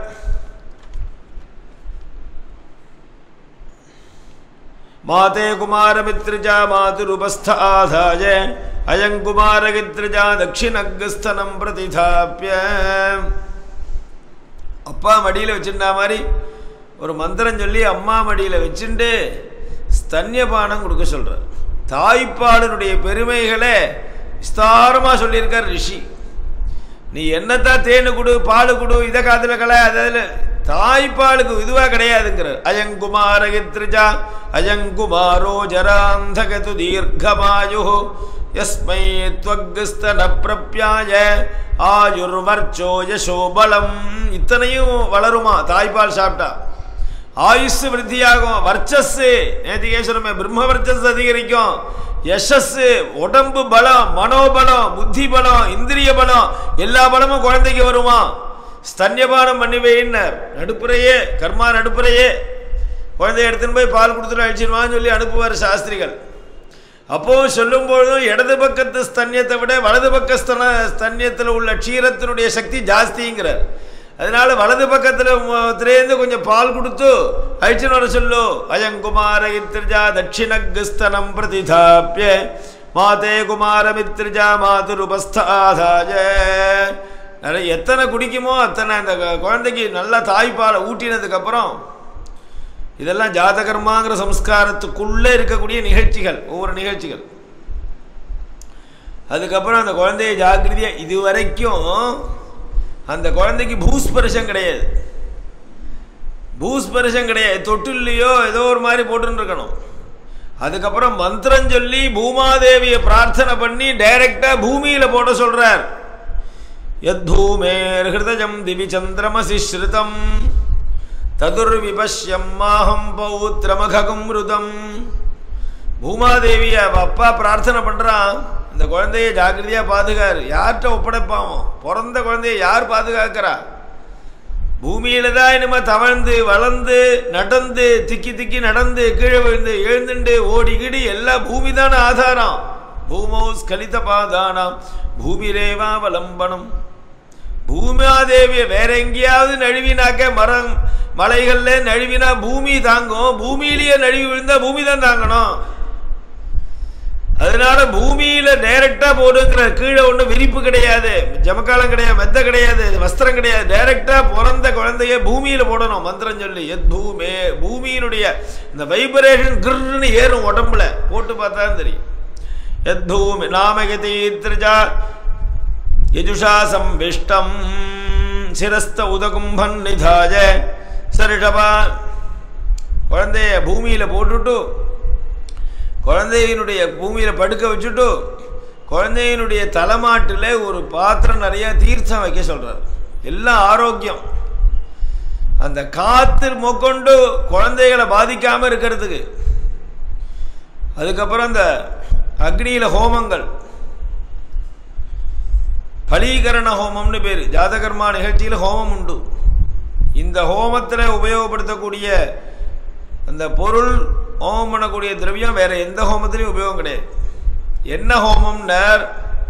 மாதே குமாரமித்ரிஜா மாதுருபஸ்தாதாய அயங்குமாரகித்ரிஜா தட்சிணகஸ்தனம் பிரதிதாப்பிய அப்பா மடியில் வச்சிருந்தா மாதிரி ஒரு மந்திரம் சொல்லி அம்மா மடியில் வச்சுண்டு ஸ்தன்யபானம் கொடுக்க சொல்றார் தாய்ப்பாலினுடைய பெருமைகளை விஸ்தாரமாக சொல்லியிருக்கார் ரிஷி நீ என்னத்தான் தேனு கொடு பால் கொடு இதை காதில் கலை அதில் தாய்ப்பாலுக்கு இதுவாக கிடையாதுங்கிறார் அயங்குமார கித்ரிஜா அயங்குமாரோ ஜராந்தகது தீர்க்கமாயு யஸ்மை துவக்ஸ்தன பிரப்யாய ஆயுர்வர்ச்சோ யசோபலம் இத்தனையும் வளருமா தாய்ப்பால் சாப்பிட்டா ஆயுஷ் விருத்தியாகும் வர்ச்சஸ் நேத்திகேஸ்வரமே பிரம்ம வர்ச்சஸ் அதிகரிக்கும் யசஸ் உடம்பு பலம் மனோபலம் புத்தி பலம் இந்திரிய பலம் எல்லா பலமும் குழந்தைக்கு வருமா ஸ்தன்யபானம் பண்ணிவேன்னார் நடுப்புறையே கர்மா நடுப்புறையே குழந்தைய எடுத்துன்னு போய் பால் கொடுத்துட்டு அழிச்சிருவான்னு சொல்லி அனுப்புவார் சாஸ்திரிகள் அப்போ சொல்லும் பொழுதும் இடது பக்கத்து ஸ்தன்யத்தை விட வலது பக்க ஸ்தன ஸ்தன்யத்தில் உள்ள க்ஷீரத்தினுடைய சக்தி ஜாஸ்திங்கிறார் அதனால வலது பக்கத்தில் கொஞ்சம் பால் கொடுத்து அழிச்சுன்னு வர சொல்லு அயங்குமார இத்திரிஜா தட்சிணகஸ்தனம் பிரதிதாப்பிய மாதே குமார மித்ரிஜா மாதுருபஸ்தாதாய நிறைய எத்தனை குடிக்குமோ அத்தனை அந்த குழந்தைக்கு நல்லா தாய்ப்பாலை ஊட்டினதுக்கப்புறம் இதெல்லாம் ஜாதகர்மாங்கிற சம்ஸ்காரத்துக்குள்ளே இருக்கக்கூடிய நிகழ்ச்சிகள் ஒவ்வொரு நிகழ்ச்சிகள் அதுக்கப்புறம் அந்த குழந்தைய ஜாக்கிரதையாக இது வரைக்கும் அந்த குழந்தைக்கு பூஸ்பரிசம் கிடையாது பூஸ்பரிசம் கிடையாது தொட்டில்லையோ ஏதோ ஒரு மாதிரி போட்டுன்னு இருக்கணும் அதுக்கப்புறம் மந்திரம் சொல்லி பூமாதேவியை பிரார்த்தனை பண்ணி டைரக்டா பூமியில போட சொல்றார் யத்தூமேர் ஹிருதஜம் திவி சந்திரமசி ஸ்ருதம் ததுர் விபஷ்யம் மாஹம் பௌத்திரமகம் ருதம் பூமாதேவிய அவ அப்பா பிரார்த்தனை பண்றான் இந்த குழந்தைய ஜாக்கிரதையா பாதுகாரு யார்கிட்ட ஒப்படைப்பாமோ பிறந்த குழந்தைய யார் பாதுகாக்கிறா பூமியில தான் இனிமே தவழ்ந்து வளர்ந்து நடந்து திக்கி திக்கி நடந்து கீழே விழுந்து எழுந்துண்டு ஓடி கிடி எல்லாம் பூமி தானே ஆதாரம் பூமோ ஸ்கலித பாதானாம் பூமிரேவா வலம்பனம் பூமாதேவிய வேற எங்கேயாவது நழுவினாக்க மரம் மலைகள்ல நழுவினா பூமி தாங்கும் பூமியிலேயே நழுவி விழுந்தா பூமி தான் தாங்கணும் அதனால பூமியில டைரக்டா போடுங்கிற கீழே ஒன்றும் விரிப்பு கிடையாது ஜமக்காலம் கிடையாது மெத்த கிடையாது வஸ்திரம் கிடையாது டைரக்டா பிறந்த குழந்தைய பூமியில போடணும் மந்திரம் சொல்லி எத் பூமே பூமியினுடைய இந்த வைப்ரேஷன் கிர்னு ஏறும் உடம்புல போட்டு பார்த்தா தெரியும் எத் பூமி நாமகதி திரிஜா யஜுஷா சம்பிஷ்டம் சிரஸ்த உதகும்பன் நிதாய சரிஷபா குழந்தைய பூமியில போட்டுட்டு குழந்தையினுடைய பூமியில் படுக்க வச்சுட்டு குழந்தையினுடைய தலைமாட்டில் ஒரு பாத்திரம் நிறைய தீர்த்தம் வைக்க சொல்கிறார் எல்லாம் ஆரோக்கியம் அந்த காத்து மொக்கொண்டு குழந்தைகளை பாதிக்காமல் இருக்கிறதுக்கு அதுக்கப்புறம் அந்த அக்னியில் ஹோமங்கள் பலீகரண ஹோமம்னு பேர் ஜாதகர்மா நிகழ்ச்சியில் ஹோமம் உண்டு இந்த ஹோமத்தில் உபயோகப்படுத்தக்கூடிய அந்த பொருள் ஹோமம் பண்ணக்கூடிய திரவியம் வேற எந்த ஹோமத்திலையும் உபயோகம் கிடையாது என்ன ஹோமம்னர்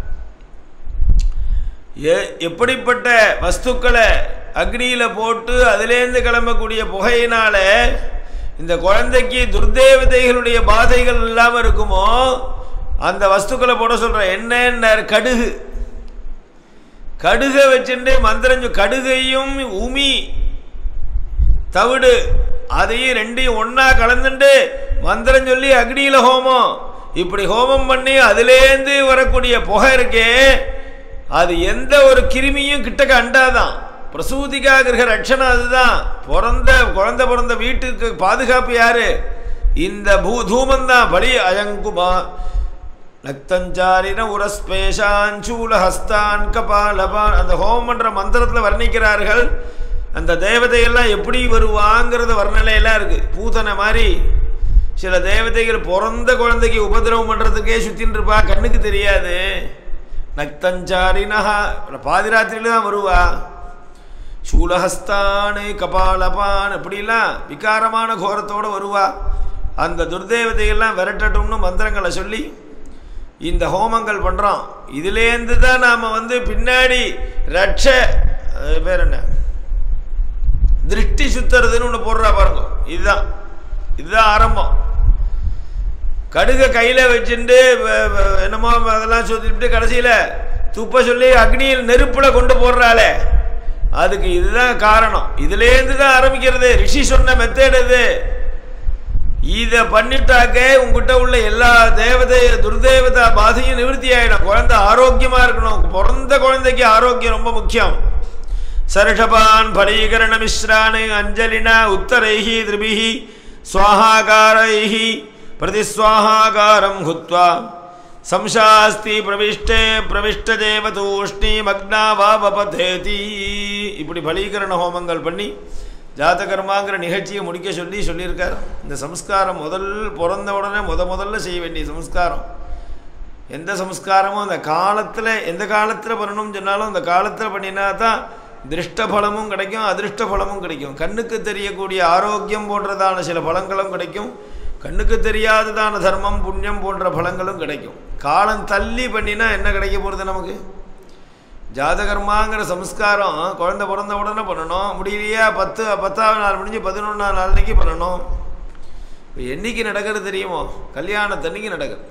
எப்படிப்பட்ட வஸ்துக்களை அக்னியில போட்டு அதிலேருந்து கிளம்பக்கூடிய புகையினால இந்த குழந்தைக்கு துர்தேவதைகளுடைய பாதைகள் இல்லாமல் இருக்குமோ அந்த வஸ்துக்களை போட சொல்ற என்ன கடுகு கடுகை வச்சுட்டு மந்திரம் கடுகையும் உமி தவிடு அதையும் ரெண்டையும் ஒன்னா கலந்துட்டு மந்திரம் சொல்லி அக்னியில ஹோமம் இப்படி ஹோமம் பண்ணி அதுலேருந்து வரக்கூடிய புகை இருக்கே அது எந்த ஒரு கிருமியும் கிட்டக்க அண்டாதான் பிரசூதிகா கிரக ரட்சணம் அதுதான் பிறந்த குழந்தை பிறந்த வீட்டுக்கு பாதுகாப்பு யாரு இந்த பூ தூமம் தான் பலி அயங்குமா நக்தஞ்சாரின உரஸ்பேஷான் சூலஹஸ்தான் கபாலபான் அந்த ஹோமம் பண்ற மந்திரத்தில் வர்ணிக்கிறார்கள் அந்த தேவதையெல்லாம் எப்படி வருவாங்கிறத வர்ணனையெல்லாம் இருக்கு பூதனை மாதிரி சில தேவதைகள் பிறந்த குழந்தைக்கு உபதிரவம் பண்ணுறதுக்கே சுத்தின்னு இருப்பா கண்ணுக்கு தெரியாது நக்தஞ்சாரினஹா பாதிராத்திரியில தான் வருவா சூலஹஸ்தானு கபாலபான் அப்படிலாம் விகாரமான கோரத்தோடு வருவா அந்த துர்தேவதையெல்லாம் விரட்டட்டும்னு மந்திரங்களை சொல்லி இந்த ஹோமங்கள் பண்ணுறோம் இதுலேருந்து தான் நாம் வந்து பின்னாடி ரட்ச பேர் என்ன திருஷ்டி சுத்துறதுன்னு ஒன்று போடுறா பாருங்க இதுதான் இதுதான் ஆரம்பம் கடுகை கையில் வச்சுட்டு என்னமோ அதெல்லாம் சொல்லிட்டு கடைசியில் துப்ப சொல்லி அக்னியில் நெருப்பில் கொண்டு போடுறாளே அதுக்கு இதுதான் காரணம் இதுலேருந்து தான் ஆரம்பிக்கிறது ரிஷி சொன்ன மெத்தேட் இது இதை பண்ணிட்டாக்கே உங்ககிட்ட உள்ள எல்லா தேவதை துர்தேவதா பாதையும் நிவர்த்தி ஆயிடும் குழந்தை ஆரோக்கியமா இருக்கணும் பிறந்த குழந்தைக்கு ஆரோக்கியம் ரொம்ப முக்கியம் சர்ஷபான் பரீகரண மிஸ்ராணி அஞ்சலினா உத்தரைஹி திரிபிஹி சுவாகாரைஹி பிரதிஸ்வாகாரம் ஹுத்வா சம்சாஸ்தி பிரவிஷ்டே பிரவிஷ்டதேவ தூஷ்ணி மக்னா வாபபதேதி இப்படி பலீகரண ஹோமங்கள் பண்ணி ஜாதகர்மாங்கிற நிகழ்ச்சியை முடிக்க சொல்லி சொல்லியிருக்கார் இந்த சம்ஸ்காரம் முதல் பிறந்த உடனே முத முதல்ல செய்ய வேண்டிய சம்ஸ்காரம் எந்த சம்ஸ்காரமும் அந்த காலத்தில் எந்த காலத்தில் பண்ணணும்னு சொன்னாலும் அந்த காலத்தில் பண்ணினா தான் திருஷ்ட பலமும் கிடைக்கும் அதிருஷ்ட பலமும் கிடைக்கும் கண்ணுக்கு தெரியக்கூடிய ஆரோக்கியம் போன்றதான சில பலங்களும் கிடைக்கும் கண்ணுக்கு தெரியாததான தர்மம் புண்ணியம் போன்ற பலங்களும் கிடைக்கும் காலம் தள்ளி பண்ணினா என்ன கிடைக்க போகிறது நமக்கு ஜாதகர்மாங்கிற சம்ஸ்காரம் குழந்தை பிறந்த உடனே பண்ணணும் முடியலையா பத்து பத்தாவது நாள் முடிஞ்சு பதினொன்றாம் நாள் அன்னைக்கு பண்ணணும் இப்போ என்னைக்கு நடக்கிறது தெரியுமோ கல்யாணத்தன்னைக்கு நடக்குது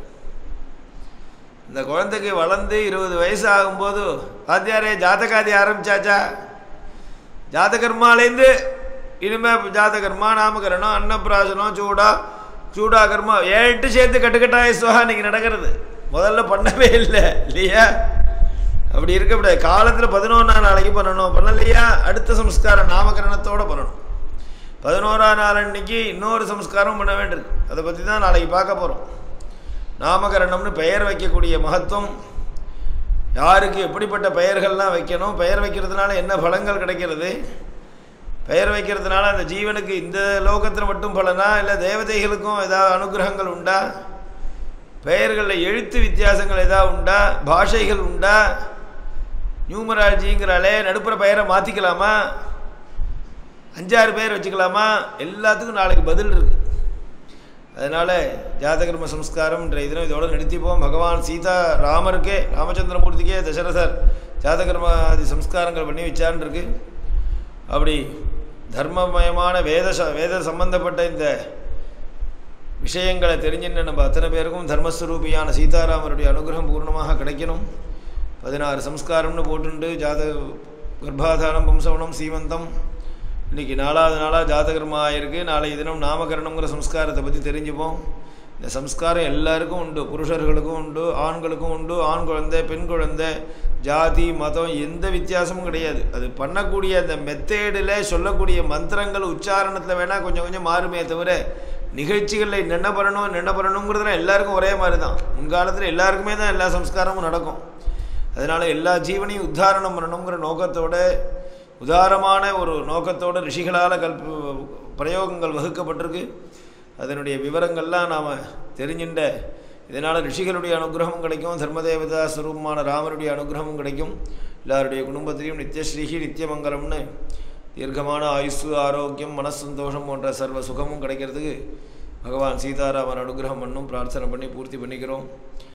இந்த குழந்தைக்கு வளர்ந்து இருபது வயசு ஆகும்போது வாத்தியாரே ஜாதகாதி ஆரம்பிச்சாச்சா ஜாதகர்மாலேருந்து இனிமே ஜாதகர்மா நாமகரணம் அன்னப்பிராசனம் சூடா சூடா கர்மா ஏட்டு சேர்த்து கட்டுக்கட்டாய சுவா இன்னைக்கு நடக்கிறது முதல்ல பண்ணவே இல்லை இல்லையா அப்படி இருக்கக்கூடாது காலத்தில் பதினொன்றாம் நாளைக்கு பண்ணணும் பண்ணலையா அடுத்த சம்ஸ்காரம் நாமகரணத்தோடு பண்ணணும் பதினோராம் நாள் அன்னைக்கு இன்னொரு சம்ஸ்காரம் பண்ண வேண்டியிருக்கு அதை பற்றி தான் நாளைக்கு பார்க்க போகிறோம் நாமகரணம்னு பெயர் வைக்கக்கூடிய மகத்துவம் யாருக்கு எப்படிப்பட்ட பெயர்கள்லாம் வைக்கணும் பெயர் வைக்கிறதுனால என்ன பலங்கள் கிடைக்கிறது பெயர் வைக்கிறதுனால அந்த ஜீவனுக்கு இந்த லோகத்தில் மட்டும் பலனா இல்லை தேவதைகளுக்கும் ஏதாவது அனுகிரகங்கள் உண்டா பெயர்களில் எழுத்து வித்தியாசங்கள் ஏதாவது உண்டா பாஷைகள் உண்டா நியூமராலஜிங்கிறாலே நடுப்புற பெயரை மாற்றிக்கலாமா அஞ்சாறு பேர் வச்சுக்கலாமா எல்லாத்துக்கும் நாளைக்கு பதில் இருக்குது அதனால் ஜாதகர்ம சம்ஸ்காரம் இன்றைய தினம் இதோட நிறுத்திப்போம் பகவான் சீதா ராமருக்கே ராமச்சந்திரமூர்த்திக்கே தசரதர் ஜாதகர்மாதி சம்ஸ்காரங்கள் பண்ணி வச்சான்னு இருக்கு அப்படி தர்மமயமான வேத ச- வேத சம்பந்தப்பட்ட இந்த விஷயங்களை தெரிஞ்சுன்னு நம்ம அத்தனை பேருக்கும் தர்மஸ்வரூபியான சீதாராமருடைய அனுகிரகம் பூர்ணமாக கிடைக்கணும் பதினாறு சம்ஸ்காரம்னு போட்டுண்டு ஜாத கர்ப்பாதானம் வம்சவனம் சீமந்தம் இன்னைக்கு நாலாவது நாளாக ஜாதகர்மா ஆயிருக்கு நாளைய தினம் நாமகரணங்கிற சம்ஸ்காரத்தை பற்றி தெரிஞ்சுப்போம் இந்த சம்ஸ்காரம் எல்லாருக்கும் உண்டு புருஷர்களுக்கும் உண்டு ஆண்களுக்கும் உண்டு ஆண் குழந்தை பெண் குழந்தை ஜாதி மதம் எந்த வித்தியாசமும் கிடையாது அது பண்ணக்கூடிய அந்த மெத்தேடில் சொல்லக்கூடிய மந்திரங்கள் உச்சாரணத்தில் வேணால் கொஞ்சம் கொஞ்சம் மாறுமே தவிர நிகழ்ச்சிகளில் என்னென்ன பண்ணணும் என்னென்ன பண்ணணுங்கிறதுலாம் எல்லாருக்கும் ஒரே மாதிரி தான் முன்காலத்தில் எல்லாருக்குமே தான் எல்லா சம்ஸ்காரமும் நடக்கும் அதனால் எல்லா ஜீவனையும் உத்தாரணம் பண்ணணுங்கிற நோக்கத்தோட உதாரமான ஒரு நோக்கத்தோட ரிஷிகளால் கல்ப பிரயோகங்கள் வகுக்கப்பட்டிருக்கு அதனுடைய விவரங்கள்லாம் நாம் தெரிஞ்சுட்ட இதனால் ரிஷிகளுடைய அனுகிரகமும் கிடைக்கும் தர்மதேவதா ஸ்வரூபமான ராமருடைய அனுகிரகமும் கிடைக்கும் எல்லாருடைய குடும்பத்திலையும் நித்யஸ்ரீஹி நித்தியமங்கலம்னு தீர்க்கமான ஆயுசு ஆரோக்கியம் மனசந்தோஷம் போன்ற சர்வ சுகமும் கிடைக்கிறதுக்கு பகவான் சீதாராமன் அனுகிரகம் பண்ணும் பிரார்த்தனை பண்ணி பூர்த்தி பண்ணிக்கிறோம்